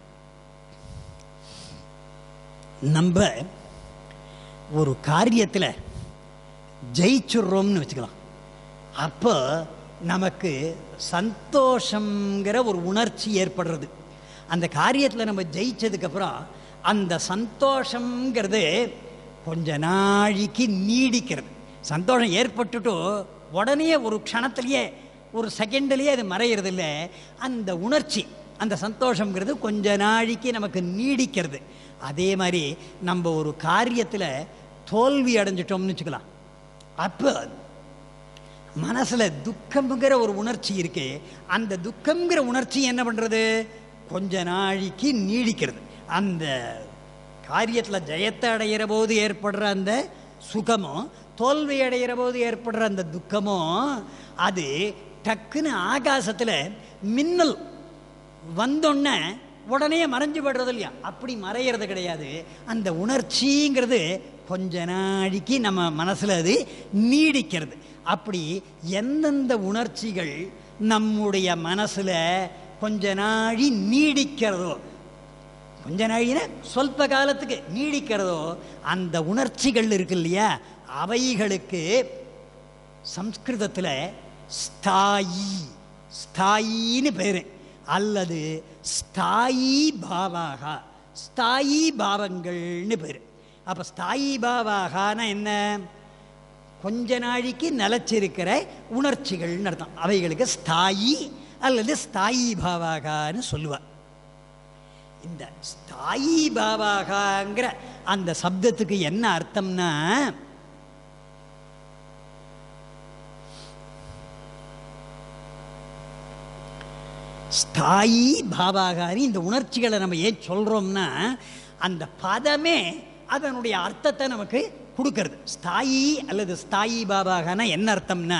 நம்ம ஒரு காரியத்தில் ஜெயிச்சுடுறோம்னு வச்சுக்கலாம் அப்போ நமக்கு சந்தோஷங்கிற ஒரு உணர்ச்சி ஏற்படுறது அந்த காரியத்தில் நம்ம ஜெயிச்சதுக்கப்புறம் அந்த சந்தோஷங்கிறது கொஞ்ச நாளைக்கு நீடிக்கிறது சந்தோஷம் ஏற்பட்டுட்டோ உடனே ஒரு க்ஷணத்திலேயே ஒரு செகண்ட்லேயே அது மறையிறது இல்லை அந்த உணர்ச்சி அந்த சந்தோஷங்கிறது கொஞ்ச நாளைக்கு நமக்கு நீடிக்கிறது அதே மாதிரி நம்ம ஒரு காரியத்தில் தோல்வி அடைஞ்சிட்டோம்னு வச்சுக்கலாம் அப்போ மனசில் துக்கம்ங்கிற ஒரு உணர்ச்சி இருக்கு அந்த துக்கம்ங்கிற உணர்ச்சி என்ன பண்ணுறது கொஞ்ச நாளைக்கு நீடிக்கிறது அந்த காரியத்தில் ஜெயத்தை அடைகிற போது ஏற்படுற அந்த சுகமும் தோல்வி அடைகிற போது ஏற்படுற அந்த துக்கமும் அது டக்குன்னு ஆகாசத்தில் மின்னல் வந்தோடனே உடனே மறைஞ்சு படுறது இல்லையா அப்படி மறையிறது கிடையாது அந்த உணர்ச்சிங்கிறது கொஞ்ச நாளைக்கு நம்ம மனசில் அது நீடிக்கிறது அப்படி எந்தெந்த உணர்ச்சிகள் நம்முடைய மனசில் கொஞ்ச நாழி நீடிக்கிறதோ கொஞ்ச நாழினா சொல்ப காலத்துக்கு நீடிக்கிறதோ அந்த உணர்ச்சிகள் இருக்கு இல்லையா அவைகளுக்கு சம்ஸ்கிருதத்தில் ஸ்தாயி ஸ்தாயின்னு பேர் அல்லது ஸ்தாயி பாவாக ஸ்தாயி பாவங்கள்னு பேர் அப்போ ஸ்தாயி பாவாகனா என்ன கொஞ்ச நாளைக்கு நிலச்சிருக்கிற உணர்ச்சிகள்னு அர்த்தம் அவைகளுக்கு ஸ்தாயி அல்லது ஸ்தாயி பாவாகான்னு சொல்லுவார் இந்த ஸ்தாயி பாவாகாங்கிற அந்த சப்தத்துக்கு என்ன அர்த்தம்னா ஸ்தாயி பாவாகாரி இந்த உணர்ச்சிகளை நம்ம ஏன் சொல்கிறோம்னா அந்த பதமே அதனுடைய அர்த்தத்தை நமக்கு கொடுக்கறது ஸ்தாயி அல்லது ஸ்தாயி பாபாகனா என்ன அர்த்தம்னா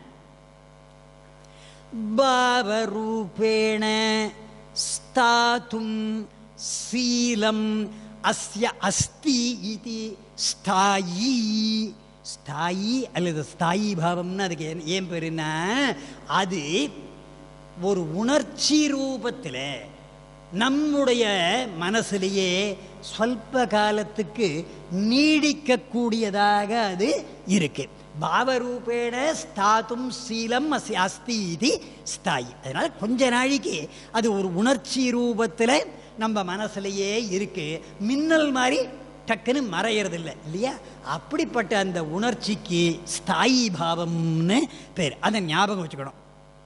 பாவரூபேண ஸ்தாத்தும் சீலம் அஸ்ய அஸ்தி இது ஸ்தாயி ஸ்தாயி அல்லது ஸ்தாயி பாவம்னு அதுக்கு ஏன் ஏன் பேருன்னா அது ஒரு உணர்ச்சி ரூபத்தில் நம்முடைய மனசிலேயே ஸ்வல்ப காலத்துக்கு நீடிக்கக்கூடியதாக அது இருக்கு பாவரூபேண ஸ்தாத்தும் சீலம் அஸ் அஸ்தி இது ஸ்தாயி அதனால் கொஞ்ச நாளைக்கு அது ஒரு உணர்ச்சி ரூபத்தில் நம்ம மனசுலையே இருக்கு மின்னல் மாதிரி டக்குன்னு மறையிறது இல்லை இல்லையா அப்படிப்பட்ட அந்த உணர்ச்சிக்கு ஸ்தாயி பாவம்னு பேர் அதை ஞாபகம் வச்சுக்கணும்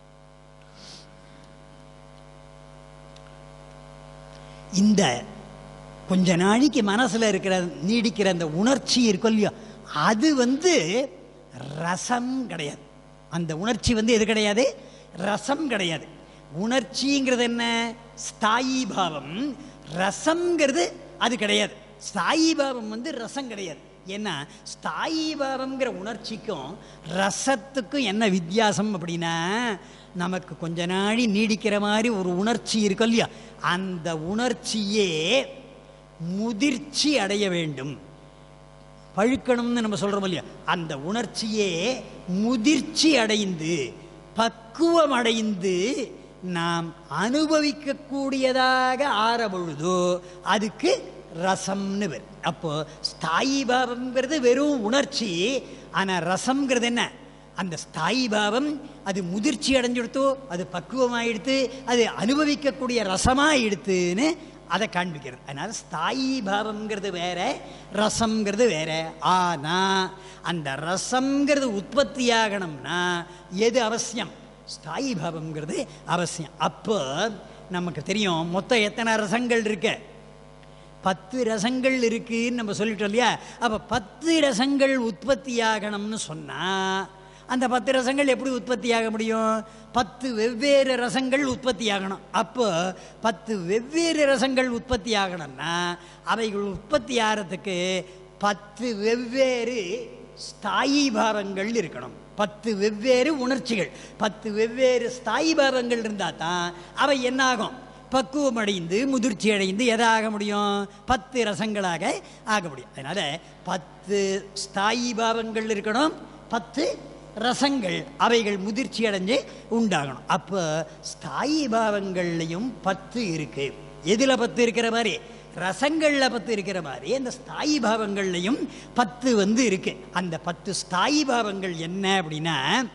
இந்த கொஞ்ச நாளைக்கு மனசில் இருக்கிற நீடிக்கிற அந்த உணர்ச்சி இருக்கும் இல்லையோ அது வந்து ரசம் கிடையாது அந்த உணர்ச்சி வந்து எது கிடையாது ரசம் கிடையாது உணர்ச்சிங்கிறது என்ன ஸ்தாயி பாவம் ரசம்ங்கிறது அது கிடையாது ஸ்தாயி பாவம் வந்து ரசம் கிடையாது ஏன்னா ஸ்தாயி பாவம்ங்கிற உணர்ச்சிக்கும் ரசத்துக்கும் என்ன வித்தியாசம் அப்படின்னா நமக்கு கொஞ்ச நாளி நீடிக்கிற மாதிரி ஒரு உணர்ச்சி இருக்கும் இல்லையா அந்த உணர்ச்சியே முதிர்ச்சி அடைய வேண்டும் பழுக்கணும்னு நம்ம சொல்கிறோம் இல்லையா அந்த உணர்ச்சியே முதிர்ச்சி அடைந்து பக்குவம் அடைந்து நாம் அனுபவிக்கக்கூடியதாக ஆற பொழுதோ அதுக்கு ரசம்னு பேர் அப்போ ஸ்தாயி பாவம்ங்கிறது வெறும் உணர்ச்சி ஆனால் ரசம்ங்கிறது என்ன அந்த ஸ்தாயி பாவம் அது முதிர்ச்சி அடைஞ்சுடுத்தோ அது பக்குவமாயிடுத்து அது அனுபவிக்கக்கூடிய ரசமாக எடுத்துன்னு அதை காண்பிக்கிறது அதனால் ஸ்தாயி பாவம்ங்கிறது வேற ரசம்ங்கிறது வேற ஆனால் அந்த ரசம்ங்கிறது உற்பத்தியாகணும்னா எது அவசியம் ஸ்தாயி பாவம்ங்கிறது அவசியம் அப்போ நமக்கு தெரியும் மொத்தம் எத்தனை ரசங்கள் இருக்கு பத்து ரசங்கள் இருக்குன்னு நம்ம சொல்லிட்டோம் இல்லையா அப்போ பத்து ரசங்கள் உற்பத்தியாகணும்னு சொன்னால் அந்த பத்து ரசங்கள் எப்படி உற்பத்தியாக முடியும் பத்து வெவ்வேறு ரசங்கள் உற்பத்தியாகணும் அப்போ பத்து வெவ்வேறு ரசங்கள் உற்பத்தி ஆகணும்னா அவைகள் உற்பத்தி ஆகிறதுக்கு பத்து வெவ்வேறு ஸ்தாயி பாவங்கள் இருக்கணும் பத்து வெவ்வேறு உணர்ச்சிகள் பத்து வெவ்வேறு ஸ்தாயி பாவங்கள் இருந்தால் தான் அவை என்னாகும் பக்குவம் அடைந்து முதிர்ச்சி அடைந்து எதாக முடியும் பத்து ரசங்களாக ஆக முடியும் அதனால் பத்து ஸ்தாயி பாவங்கள் இருக்கணும் பத்து ரசங்கள் அவைகள் முதிர்ச்சி அடைஞ்சு உண்டாகணும் அப்போ ஸ்தாயி பாவங்கள்லையும் பத்து இருக்கு எதில் பத்து இருக்கிற மாதிரி ரசங்களில் பத்து இருக்கிற மாதிரி அந்த ஸ்தாயி பாவங்கள்லையும் பத்து வந்து இருக்கு அந்த பத்து ஸ்தாயி பாவங்கள் என்ன அப்படின்னா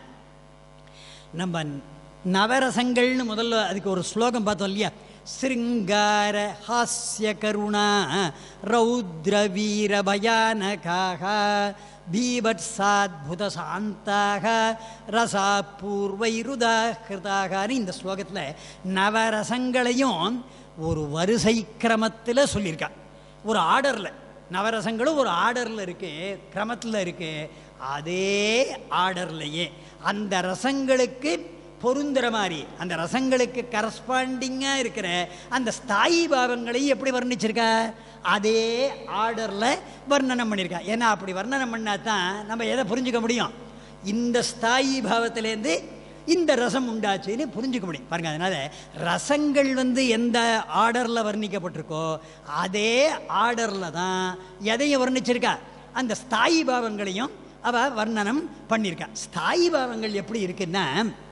நம்ம நவரசங்கள்னு முதல்ல அதுக்கு ஒரு ஸ்லோகம் பார்த்தோம் இல்லையா சிருங்கார ஹாஸ்ய கருணா ரௌத்ர வீர பயானகாக பீபட்சாத்புத சாந்தாக ரசா பூர்வைருதாகிருதாகனு இந்த ஸ்லோகத்தில் நவரசங்களையும் ஒரு வரிசை கிரமத்தில் சொல்லியிருக்கா ஒரு ஆர்டரில் நவரசங்களும் ஒரு ஆர்டரில் இருக்கு கிரமத்தில் இருக்கு அதே ஆர்டர்லையே அந்த ரசங்களுக்கு பொருந்துற மாதிரி அந்த ரசங்களுக்கு கரஸ்பாண்டிங்காக இருக்கிற அந்த ஸ்தாயி பாவங்களையும் எப்படி வர்ணிச்சிருக்கா அதே ஆர்டரில் வர்ணனம் பண்ணியிருக்கா ஏன்னா அப்படி வர்ணனம் பண்ணால் தான் நம்ம எதை புரிஞ்சுக்க முடியும் இந்த ஸ்தாயி பாவத்திலேருந்து இந்த ரசம் உண்டாச்சுன்னு புரிஞ்சுக்க முடியும் பாருங்க அதனால ரசங்கள் வந்து எந்த ஆர்டரில் வர்ணிக்கப்பட்டிருக்கோ அதே ஆர்டரில் தான் எதையும் வர்ணிச்சிருக்கா அந்த ஸ்தாயி பாவங்களையும் அவ வர்ணனம் பண்ணியிருக்கா ஸ்தாயி பாவங்கள் எப்படி இருக்குன்னா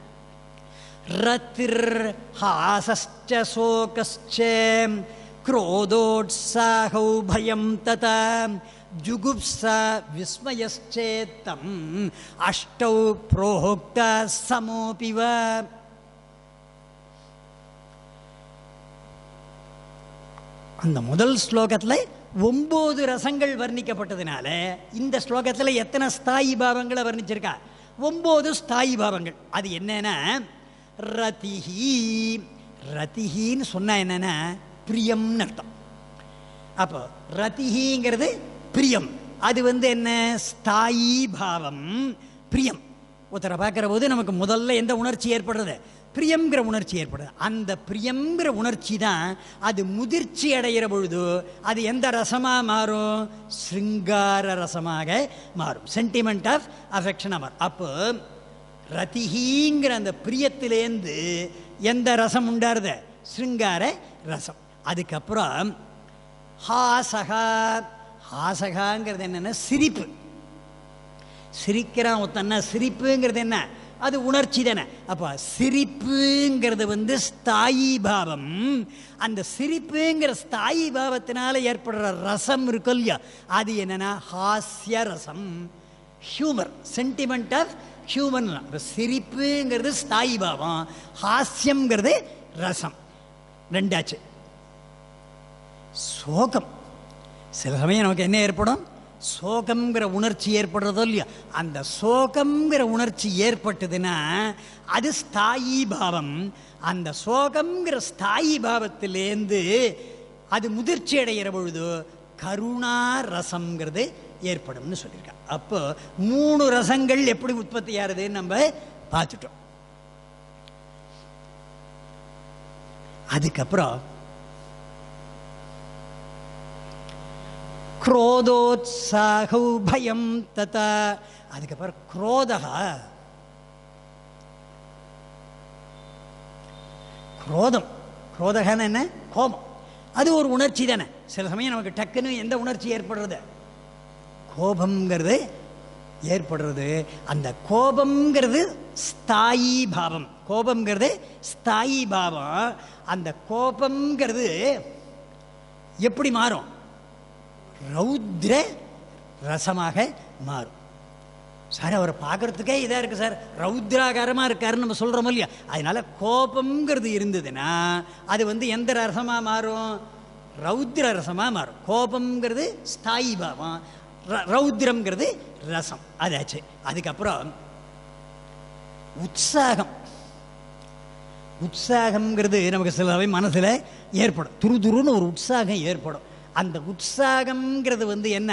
रतिर्हासश्च शोकश्च क्रोधोत्साहौ भयं तथा जुगुप्सा विस्मयश्चेत्तम् अष्टौ प्रोक्ता समोऽपि वा அந்த முதல் ஸ்லோகத்தில் ஒம்பது ரசங்கள் வர்ணிக்கப்பட்டதுனால இந்த ஸ்லோகத்தில் எத்தனை ஸ்தாயி பாவங்களை வர்ணிச்சிருக்கா ஒம்பது ஸ்தாயி பாவங்கள் அது என்னன்னா ரதிஹி ரதிஹின்னு சொன்னா என்னன்னா பிரியம்னு அர்த்தம் அப்போ ரதிஹிங்கிறது பிரியம் அது வந்து என்ன ஸ்தாயி பாவம் பிரியம் ஒருத்தரை பார்க்குற போது நமக்கு முதல்ல எந்த உணர்ச்சி ஏற்படுறது பிரியங்கிற உணர்ச்சி ஏற்படுது அந்த பிரியங்கிற உணர்ச்சி தான் அது முதிர்ச்சி அடைகிற பொழுது அது எந்த ரசமாக மாறும் சிருங்கார ரசமாக மாறும் சென்டிமெண்ட் ஆஃப் அஃபெக்ஷனாக மாறும் அப்போ ரதிஹிங்கிற அந்த பிரியத்திலேருந்து எந்த ரசம் உண்டாருத சிருங்கார ரசம் அதுக்கப்புறம் ஹாசகா ஹாசகாங்கிறது என்னென்னா சிரிப்பு சிரிக்கிறான் ஒருத்தன்னா சிரிப்புங்கிறது என்ன அது உணர்ச்சி தானே அப்போ சிரிப்புங்கிறது வந்து ஸ்தாயி பாவம் அந்த சிரிப்புங்கிற ஸ்தாயி பாவத்தினால ஏற்படுற ரசம் இருக்கும் இல்லையா அது என்னன்னா ஹாஸ்ய ரசம் ஹியூமர் சென்டிமெண்ட் ஆஃப் ஹியூமன் இப்போ சிரிப்புங்கிறது ஸ்தாயி பாவம் ஹாஸ்யம்ங்கிறது ரசம் ரெண்டாச்சு சோகம் சில சமயம் நமக்கு என்ன ஏற்படும் சோகம்ங்கிற உணர்ச்சி ஏற்படுறதோ இல்லையோ அந்த சோகம்ங்கிற உணர்ச்சி ஏற்பட்டதுன்னா அது ஸ்தாயி பாவம் அந்த சோகம்ங்கிற ஸ்தாயி பாவத்திலேருந்து அது முதிர்ச்சி அடைகிற பொழுது கருணா ரசம்ங்கிறது ஏற்படும்னு சொல்லியிருக்காங்க அப்போ மூணு ரசங்கள் எப்படி உற்பத்தி ஆகுதுன்னு நம்ம பார்த்துட்டோம் அதுக்கப்புறம் குரோதோத்சாகௌ பயம் ததா அதுக்கப்புறம் குரோதகா குரோதம் குரோதகன்னு என்ன கோபம் அது ஒரு உணர்ச்சி தானே சில சமயம் நமக்கு டக்குன்னு எந்த உணர்ச்சி ஏற்படுறது கோபம்ங்கிறது ஏற்படுறது அந்த கோபம்ங்கிறது ஸ்தாயி பாவம் கோபம்ங்கிறது ஸ்தாயி பாவம் அந்த கோபம்ங்கிறது எப்படி மாறும் ரௌத்ர ரசமாக மாறும் சார் அவரை பார்க்கறதுக்கே இதாக இருக்குது சார் ரௌத்ராகாரமாக இருக்காருன்னு நம்ம சொல்கிறோம் இல்லையா அதனால கோபம்ங்கிறது இருந்ததுன்னா அது வந்து எந்த ரசமாக மாறும் ரௌத்ர ரசமாக மாறும் கோபம்ங்கிறது ஸ்தாயி பாவம் ர- ரௌத்ரம்ங்கிறது ரசம் அதாச்சு அதுக்கப்புறம் உற்சாகம் உற்சாகம்ங்கிறது நமக்கு சில சமயம் மனசில் ஏற்படும் துரு துருன்னு ஒரு உற்சாகம் ஏற்படும் அந்த உற்சாகம்ங்கிறது வந்து என்ன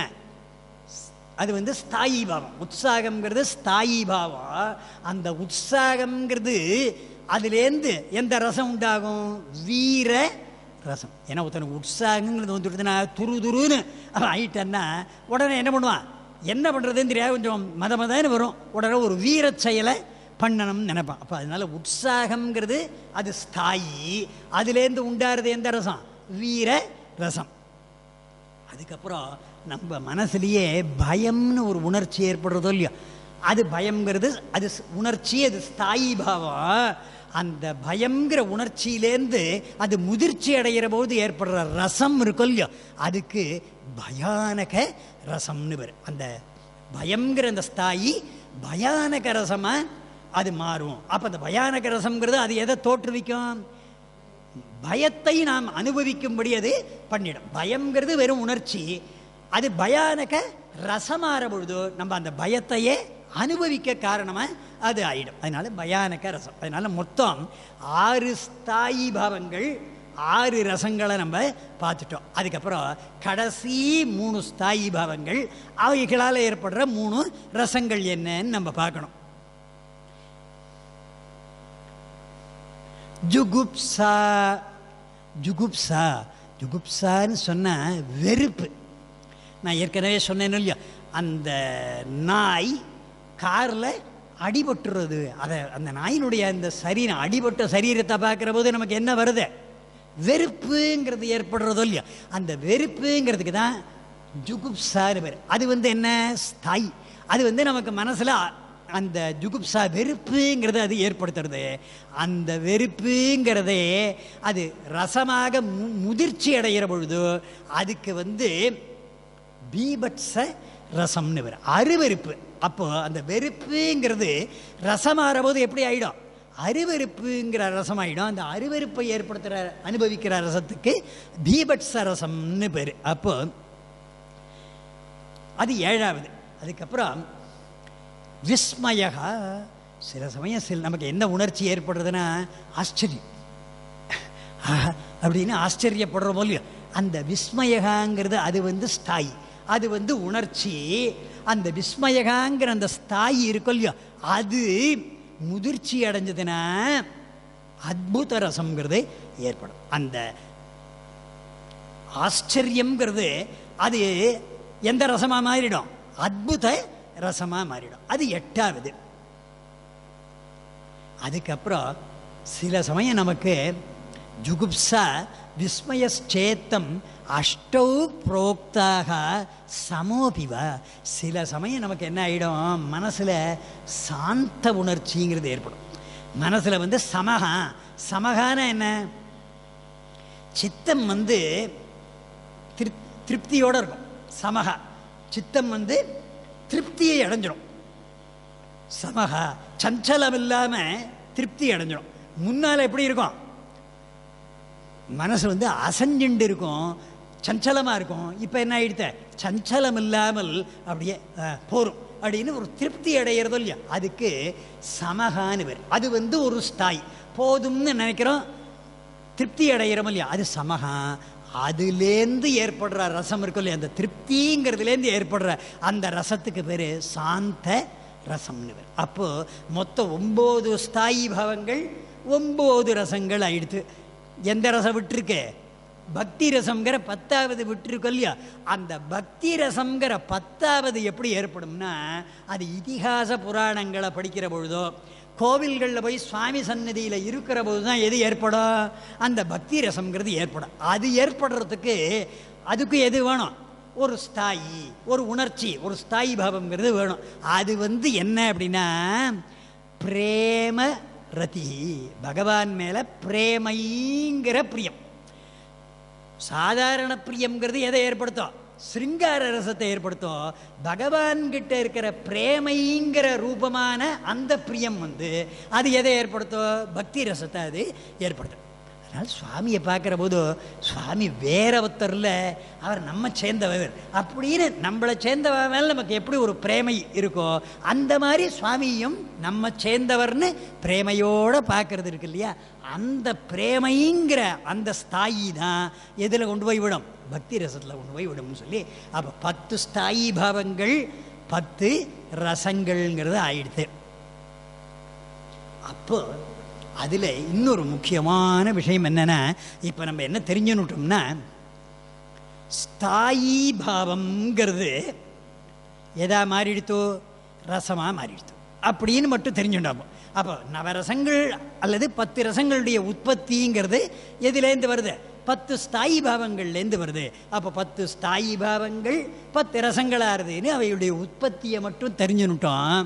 அது வந்து ஸ்தாயி பாவம் உற்சாகம்ங்கிறது ஸ்தாயி பாவம் அந்த உற்சாகம்ங்கிறது அதுலேருந்து எந்த ரசம் உண்டாகும் வீர ரசம் ஏன்னா ஒருத்தனுக்கு உற்சாகங்கிறது வந்துடுதுன்னா துரு துருன்னு அவன் ஆயிட்டான்னா உடனே என்ன பண்ணுவான் என்ன பண்ணுறதுன்னு தெரியாது கொஞ்சம் மத மதன்னு வரும் உடனே ஒரு வீரச் செயலை பண்ணணும்னு நினைப்பான் அப்போ அதனால உற்சாகம்ங்கிறது அது ஸ்தாயி அதுலேருந்து உண்டாருது எந்த ரசம் வீர ரசம் அதுக்கப்புறம் நம்ம மனசுலயே பயம்னு ஒரு உணர்ச்சி ஏற்படுறதோ இல்லையோ அது பயம்ங்கிறது அது ஸ்- உணர்ச்சி அது ஸ்தாயி பாவம் அந்த பயம்ங்கிற உணர்ச்சியிலேருந்து அது முதிர்ச்சி அடைகிற போது ஏற்படுற ரசம் இருக்கும் இல்லையோ அதுக்கு பயானக ரசம்னு பேர் அந்த பயம்ங்கிற அந்த ஸ்தாயி பயானக ரசமா அது மாறும் அப்போ அந்த பயானக ரசம்ங்கிறது அது எதை தோற்றுவிக்கும் பயத்தை நாம் அனுபவிக்கும்படி அது பண்ணிடும் பயம்ங்கிறது வெறும் உணர்ச்சி அது பயானக ரசமாற பொழுது நம்ம அந்த பயத்தையே அனுபவிக்க காரணமா அது ஆயிடும் அதனால பயானக ரசம் அதனால மொத்தம் ஆறு ஸ்தாயி பாவங்கள் ஆறு ரசங்களை நம்ம பார்த்துட்டோம் அதுக்கப்புறம் கடைசி மூணு ஸ்தாயி பாவங்கள் அவைகளால் ஏற்படுற மூணு ரசங்கள் என்னன்னு நம்ம பார்க்கணும் ஜுகுப்சா ஜுகுப்சா ஜுகுப்சான்னு சொன்ன வெறுப்பு நான் ஏற்கனவே சொன்னேன் இல்லையா அந்த நாய் காரில் அடிபட்டுறது அதை அந்த நாயினுடைய அந்த சரீரம் அடிபட்ட சரீரத்தை பார்க்குற போது நமக்கு என்ன வருது வெறுப்புங்கிறது ஏற்படுறதோ இல்லையா அந்த வெறுப்புங்கிறதுக்கு தான் ஜுகுப்சான்னு பேர் அது வந்து என்ன ஸ்தாய் அது வந்து நமக்கு மனசில் அந்த ஜுகுப்சா வெறுப்புங்கிறத அது ஏற்படுத்துறது அந்த வெறுப்புங்கிறதே அது ரசமாக மு- முதிர்ச்சி அடைகிற பொழுது அதுக்கு வந்து பீபட்ச ரசம்னு பேர் அருவெறுப்பு அப்போ அந்த வெறுப்புங்கிறது ரசமாற போது எப்படி ஆயிடும் அருவெறுப்புங்கிற ரசம் ஆயிடும் அந்த அருவெறுப்பை ஏற்படுத்துகிற அனுபவிக்கிற ரசத்துக்கு பீபட்ச ரசம்னு பேர் அப்போ அது ஏழாவது அதுக்கப்புறம் விஸ்மயகா சில சமயம் சில நமக்கு என்ன உணர்ச்சி ஏற்படுறதுன்னா ஆச்சரியம் ஆஹா, அப்படின்னு ஆச்சரியப்படுற இல்லையோ அந்த விஸ்மயகாங்கிறது அது வந்து ஸ்தாயி அது வந்து உணர்ச்சி அந்த விஸ்மயகாங்கிற அந்த ஸ்தாயி இருக்கும் இல்லையோ அது முதிர்ச்சி அடைஞ்சதுன்னா அத்புத ரசம்ங்கிறது ஏற்படும் அந்த ஆச்சரியம்ங்கிறது அது எந்த ரசமா மாறிடும் அத்புத ரசமா மாறிடும் அது எட்டாவது அதுக்கப்புறம் சில சமயம் நமக்கு ஜுகுப்சா விஸ்மயச்சேத்தம் அஷ்டௌ புரோக்தாக சமோபிவ சில சமயம் நமக்கு என்ன ஆகிடும் மனசில் சாந்த உணர்ச்சிங்கிறது ஏற்படும் மனசில் வந்து சமகா சமகான என்ன சித்தம் வந்து திருப் திருப்தியோடு இருக்கும் சமகா சித்தம் வந்து திருப்தியை அடைஞ்சிடும் சமகா சஞ்சலம் இல்லாமல் திருப்தி அடைஞ்சிடும் முன்னால் எப்படி இருக்கும் மனசு வந்து அசஞ்சுண்டு இருக்கும் சஞ்சலமாக இருக்கும் இப்போ என்ன ஆயிடுத்த சஞ்சலம் இல்லாமல் அப்படியே அஹ், போரும் அப்படின்னு ஒரு திருப்தி அடையிறதோ இல்லையா அதுக்கு சமகான்னு பேர் அது வந்து ஒரு ஸ்தாய் போதும்னு நினைக்கிறோம் திருப்தி அடைகிறோம் இல்லையா அது சமகா அதுலேருந்து ஏற்படுற ரசம் இருக்கும் இல்லையா அந்த திருப்திங்கிறதுலேருந்து ஏற்படுற அந்த ரசத்துக்கு பேர் சாந்த ரசம்னு பேர் அப்போ மொத்தம் ஒம்பது ஸ்தாயி பாவங்கள் ஒம்பது ரசங்கள் ஆயிடுத்து எந்த ரசம் விட்டுருக்கு பக்தி ரசம்ங்கிற பத்தாவது விட்டுருக்கோம் இல்லையா அந்த பக்தி ரசம்ங்கிற பத்தாவது எப்படி ஏற்படும்னா அது இதிகாச புராணங்களை படிக்கிற பொழுதோ கோவில்களில் போய் சுவாமி சன்னதியில் இருக்கிற போது தான் எது ஏற்படும் அந்த பக்தி ரசம்ங்கிறது ஏற்படும் அது ஏற்படுறதுக்கு அதுக்கு எது வேணும் ஒரு ஸ்தாயி ஒரு உணர்ச்சி ஒரு ஸ்தாயி பாவம்ங்கிறது வேணும் அது வந்து என்ன அப்படின்னா பிரேம ரதி பகவான் மேல பிரேமைங்கிற பிரியம் சாதாரண பிரியம்ங்கிறது எதை ஏற்படுத்தும் சிருங்கார ரசத்தை ஏற்படுத்தும் பகவான் கிட்ட இருக்கிற பிரேமைங்கிற ரூபமான அந்த பிரியம் வந்து அது எதை ஏற்படுத்தும் பக்தி ரசத்தை அது ஏற்படுத்தும் அதனால் சுவாமியை பார்க்குற போது சுவாமி வேற ஒருத்தரில் அவர் நம்ம சேர்ந்தவர் அப்படின்னு நம்மளை சேர்ந்தவ மேலே நமக்கு எப்படி ஒரு பிரேமை இருக்கோ அந்த மாதிரி சுவாமியும் நம்ம சேர்ந்தவர்னு பிரேமையோடு பார்க்கறது இருக்கு இல்லையா அந்த பிரேமைங்கிற அந்த ஸ்தாயி தான் எதில் கொண்டு போய் விடும் பக்தி ரசத்தில் கொண்டு போய் விடும்னு சொல்லி அப்போ பத்து ஸ்தாயி பாவங்கள் பத்து ரசங்கள்ங்கிறது ஆயிடுது அப்போ அதில் இன்னொரு முக்கியமான விஷயம் என்னென்னா இப்போ நம்ம என்ன தெரிஞ்சுன்னுட்டோம்னா ஸ்தாயி பாவம்ங்கிறது எதா மாறிடுத்தோ ரசமாக மாறிடுத்தோ அப்படின்னு மட்டும் தெரிஞ்சுட்டோம் அப்போ நவரசங்கள் அல்லது பத்து ரசங்களுடைய உற்பத்திங்கிறது எதுலேருந்து வருது பத்து ஸ்தாயி பாவங்கள்லேருந்து வருது அப்போ பத்து ஸ்தாயி பாவங்கள் பத்து ரசங்களாக இருதுன்னு அவையுடைய உற்பத்தியை மட்டும் தெரிஞ்சுன்னுட்டோம்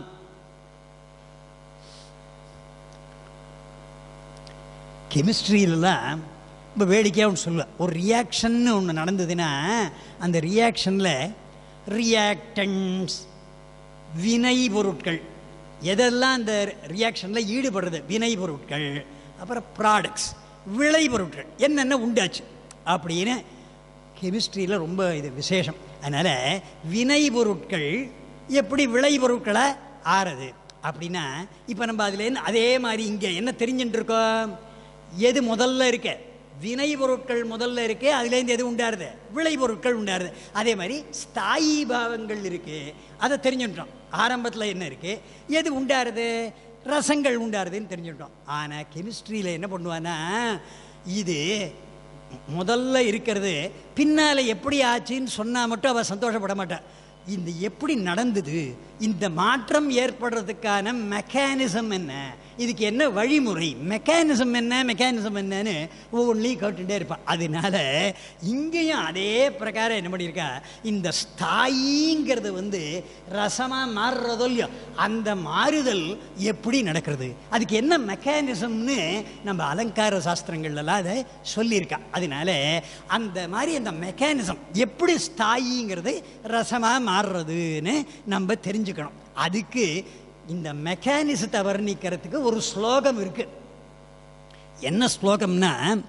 கெமிஸ்ட்ரியிலலாம் ரொம்ப வேடிக்கையாக ஒன்று சொல்லுவேன் ஒரு ரியாக்ஷன் ஒன்று நடந்ததுன்னா அந்த ரியாக்ஷனில் ரியாக்டன்ஸ் வினை பொருட்கள் எதெல்லாம் அந்த ரியாக்ஷனில் ஈடுபடுறது வினை பொருட்கள் அப்புறம் ப்ராடக்ட்ஸ் விளை பொருட்கள் என்னென்ன உண்டாச்சு அப்படின்னு கெமிஸ்ட்ரியில் ரொம்ப இது விசேஷம் அதனால் வினை பொருட்கள் எப்படி விளை பொருட்களை ஆறுது அப்படின்னா இப்போ நம்ம அதுலேருந்து அதே மாதிரி இங்கே என்ன தெரிஞ்சுட்டு இருக்கோம் எது முதல்ல இருக்க வினை பொருட்கள் முதல்ல இருக்கு அதுலேருந்து எது உண்டாருது விளை பொருட்கள் உண்டாருது அதே மாதிரி ஸ்தாயி பாவங்கள் இருக்கு அதை தெரிஞ்சுட்டோம் ஆரம்பத்தில் என்ன இருக்கு எது உண்டாருது ரசங்கள் உண்டாருதுன்னு தெரிஞ்சுட்டோம் ஆனால் கெமிஸ்ட்ரியில் என்ன பண்ணுவான்னா இது முதல்ல இருக்கிறது பின்னால் எப்படி ஆச்சுன்னு சொன்னால் மட்டும் அவள் சந்தோஷப்பட மாட்டாள் இந்த எப்படி நடந்தது இந்த மாற்றம் ஏற்படுறதுக்கான மெக்கானிசம் என்ன இதுக்கு என்ன வழிமுறை மெக்கானிசம் என்ன மெக்கானிசம் என்னன்னு ஒவ்வொன்றையும் கேட்டுட்டே இருப்பான் அதனால இங்கேயும் அதே பிரகாரம் என்ன பண்ணியிருக்கா இந்த ஸ்தாயிங்கிறது வந்து ரசமாக மாறுறதோ இல்லையோ அந்த மாறுதல் எப்படி நடக்கிறது அதுக்கு என்ன மெக்கானிசம்னு நம்ம அலங்கார சாஸ்திரங்கள்லாம் அதை சொல்லியிருக்கா அதனால அந்த மாதிரி அந்த மெக்கானிசம் எப்படி ஸ்தாயிங்கிறது ரசமாக மாறுறதுன்னு நம்ம தெரிஞ்சுக்கணும் அதுக்கு இந்த மெக்கானிசத்தை வர்ணிக்கிறதுக்கு ஒரு ஸ்லோகம் இருக்கு என்ன ஸ்லோகம்னா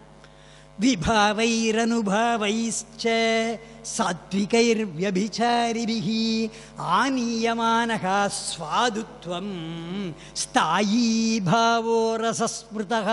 விபாவைரனுபாவைச்ச சாத்விகைர் வியபிச்சாரிபிः ஆனீயமானகா ஸ்வாதுத்வம் ஸ்தாயீ பாவோ ரசஸ்மிருதः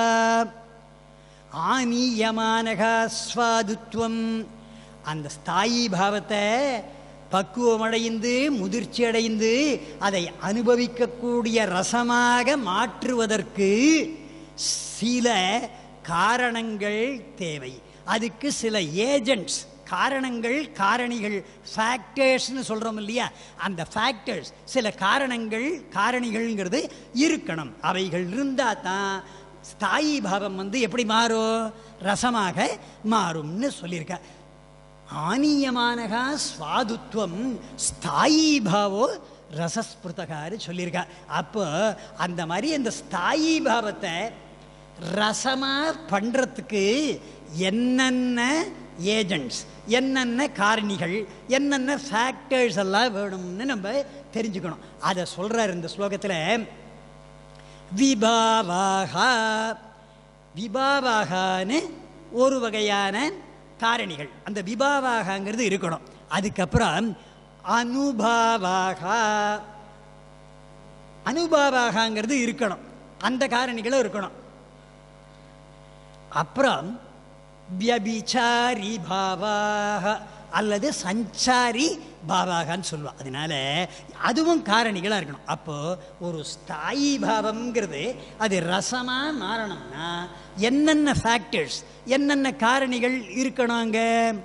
ஆனீயமானகா ஸ்வாதுத்வம் அந்த ஸ்தாயி பாவத்தை பக்குவமடைந்து முதிர்ச்சி அடைந்து அதை அனுபவிக்கக்கூடிய ரசமாக மாற்றுவதற்கு சில காரணங்கள் தேவை அதுக்கு சில ஏஜென்ட்ஸ் காரணங்கள் காரணிகள் ஃபேக்டர்ஸ்னு சொல்கிறோம் இல்லையா அந்த ஃபேக்டர்ஸ் சில காரணங்கள் காரணிகள்ங்கிறது இருக்கணும் அவைகள் இருந்தால் தான் ஸ்தாயி பாவம் வந்து எப்படி மாறும் ரசமாக மாறும்னு சொல்லியிருக்க ஆனியமானகா ஸ்வாதுத்வம் ஸ்தாயி பாவோ ரசஸ்பிருதகாரு சொல்லியிருக்கா அப்போ அந்த மாதிரி அந்த ஸ்தாயி பாவத்தை ரசமாக பண்ணுறதுக்கு என்னென்ன ஏஜென்ட்ஸ் என்னென்ன காரணிகள் என்னென்ன ஃபேக்டர்ஸ் எல்லாம் வேணும்னு நம்ம தெரிஞ்சுக்கணும் அதை சொல்கிறார் இந்த ஸ்லோகத்தில் விபாவாகா விபாவாகான்னு ஒரு வகையான காரணிகள் அந்த விபாவாகங்கிறது இருக்கணும் அதுக்கப்புறம் அனுபாவாகா அனுபாவாகங்கிறது இருக்கணும் அந்த காரணிகளும் இருக்கணும் அப்புறம் வியபிச்சாரி பாவாக அல்லது சஞ்சாரி பாவாகன்னு சொல்லுவாள் அதனால அதுவும் காரணிகளாக இருக்கணும் அப்போது ஒரு ஸ்தாயி பாவம்ங்கிறது அது ரசமாக மாறணும்னா என்னென்ன ஃபேக்டர்ஸ் என்னென்ன காரணிகள் இருக்கணுங்க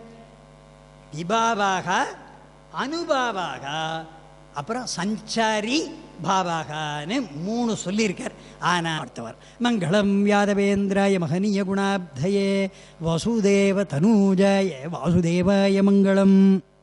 விபாவாக அனுபாவாக அப்புறம் சஞ்சாரி பாவாகான்னு மூணு சொல்லியிருக்கார் ஆனால் அடுத்தவர் மங்களம் யாதவேந்திராய மகனீய குணாப்தயே வசுதேவ தனூஜாய வாசுதேவாய மங்களம்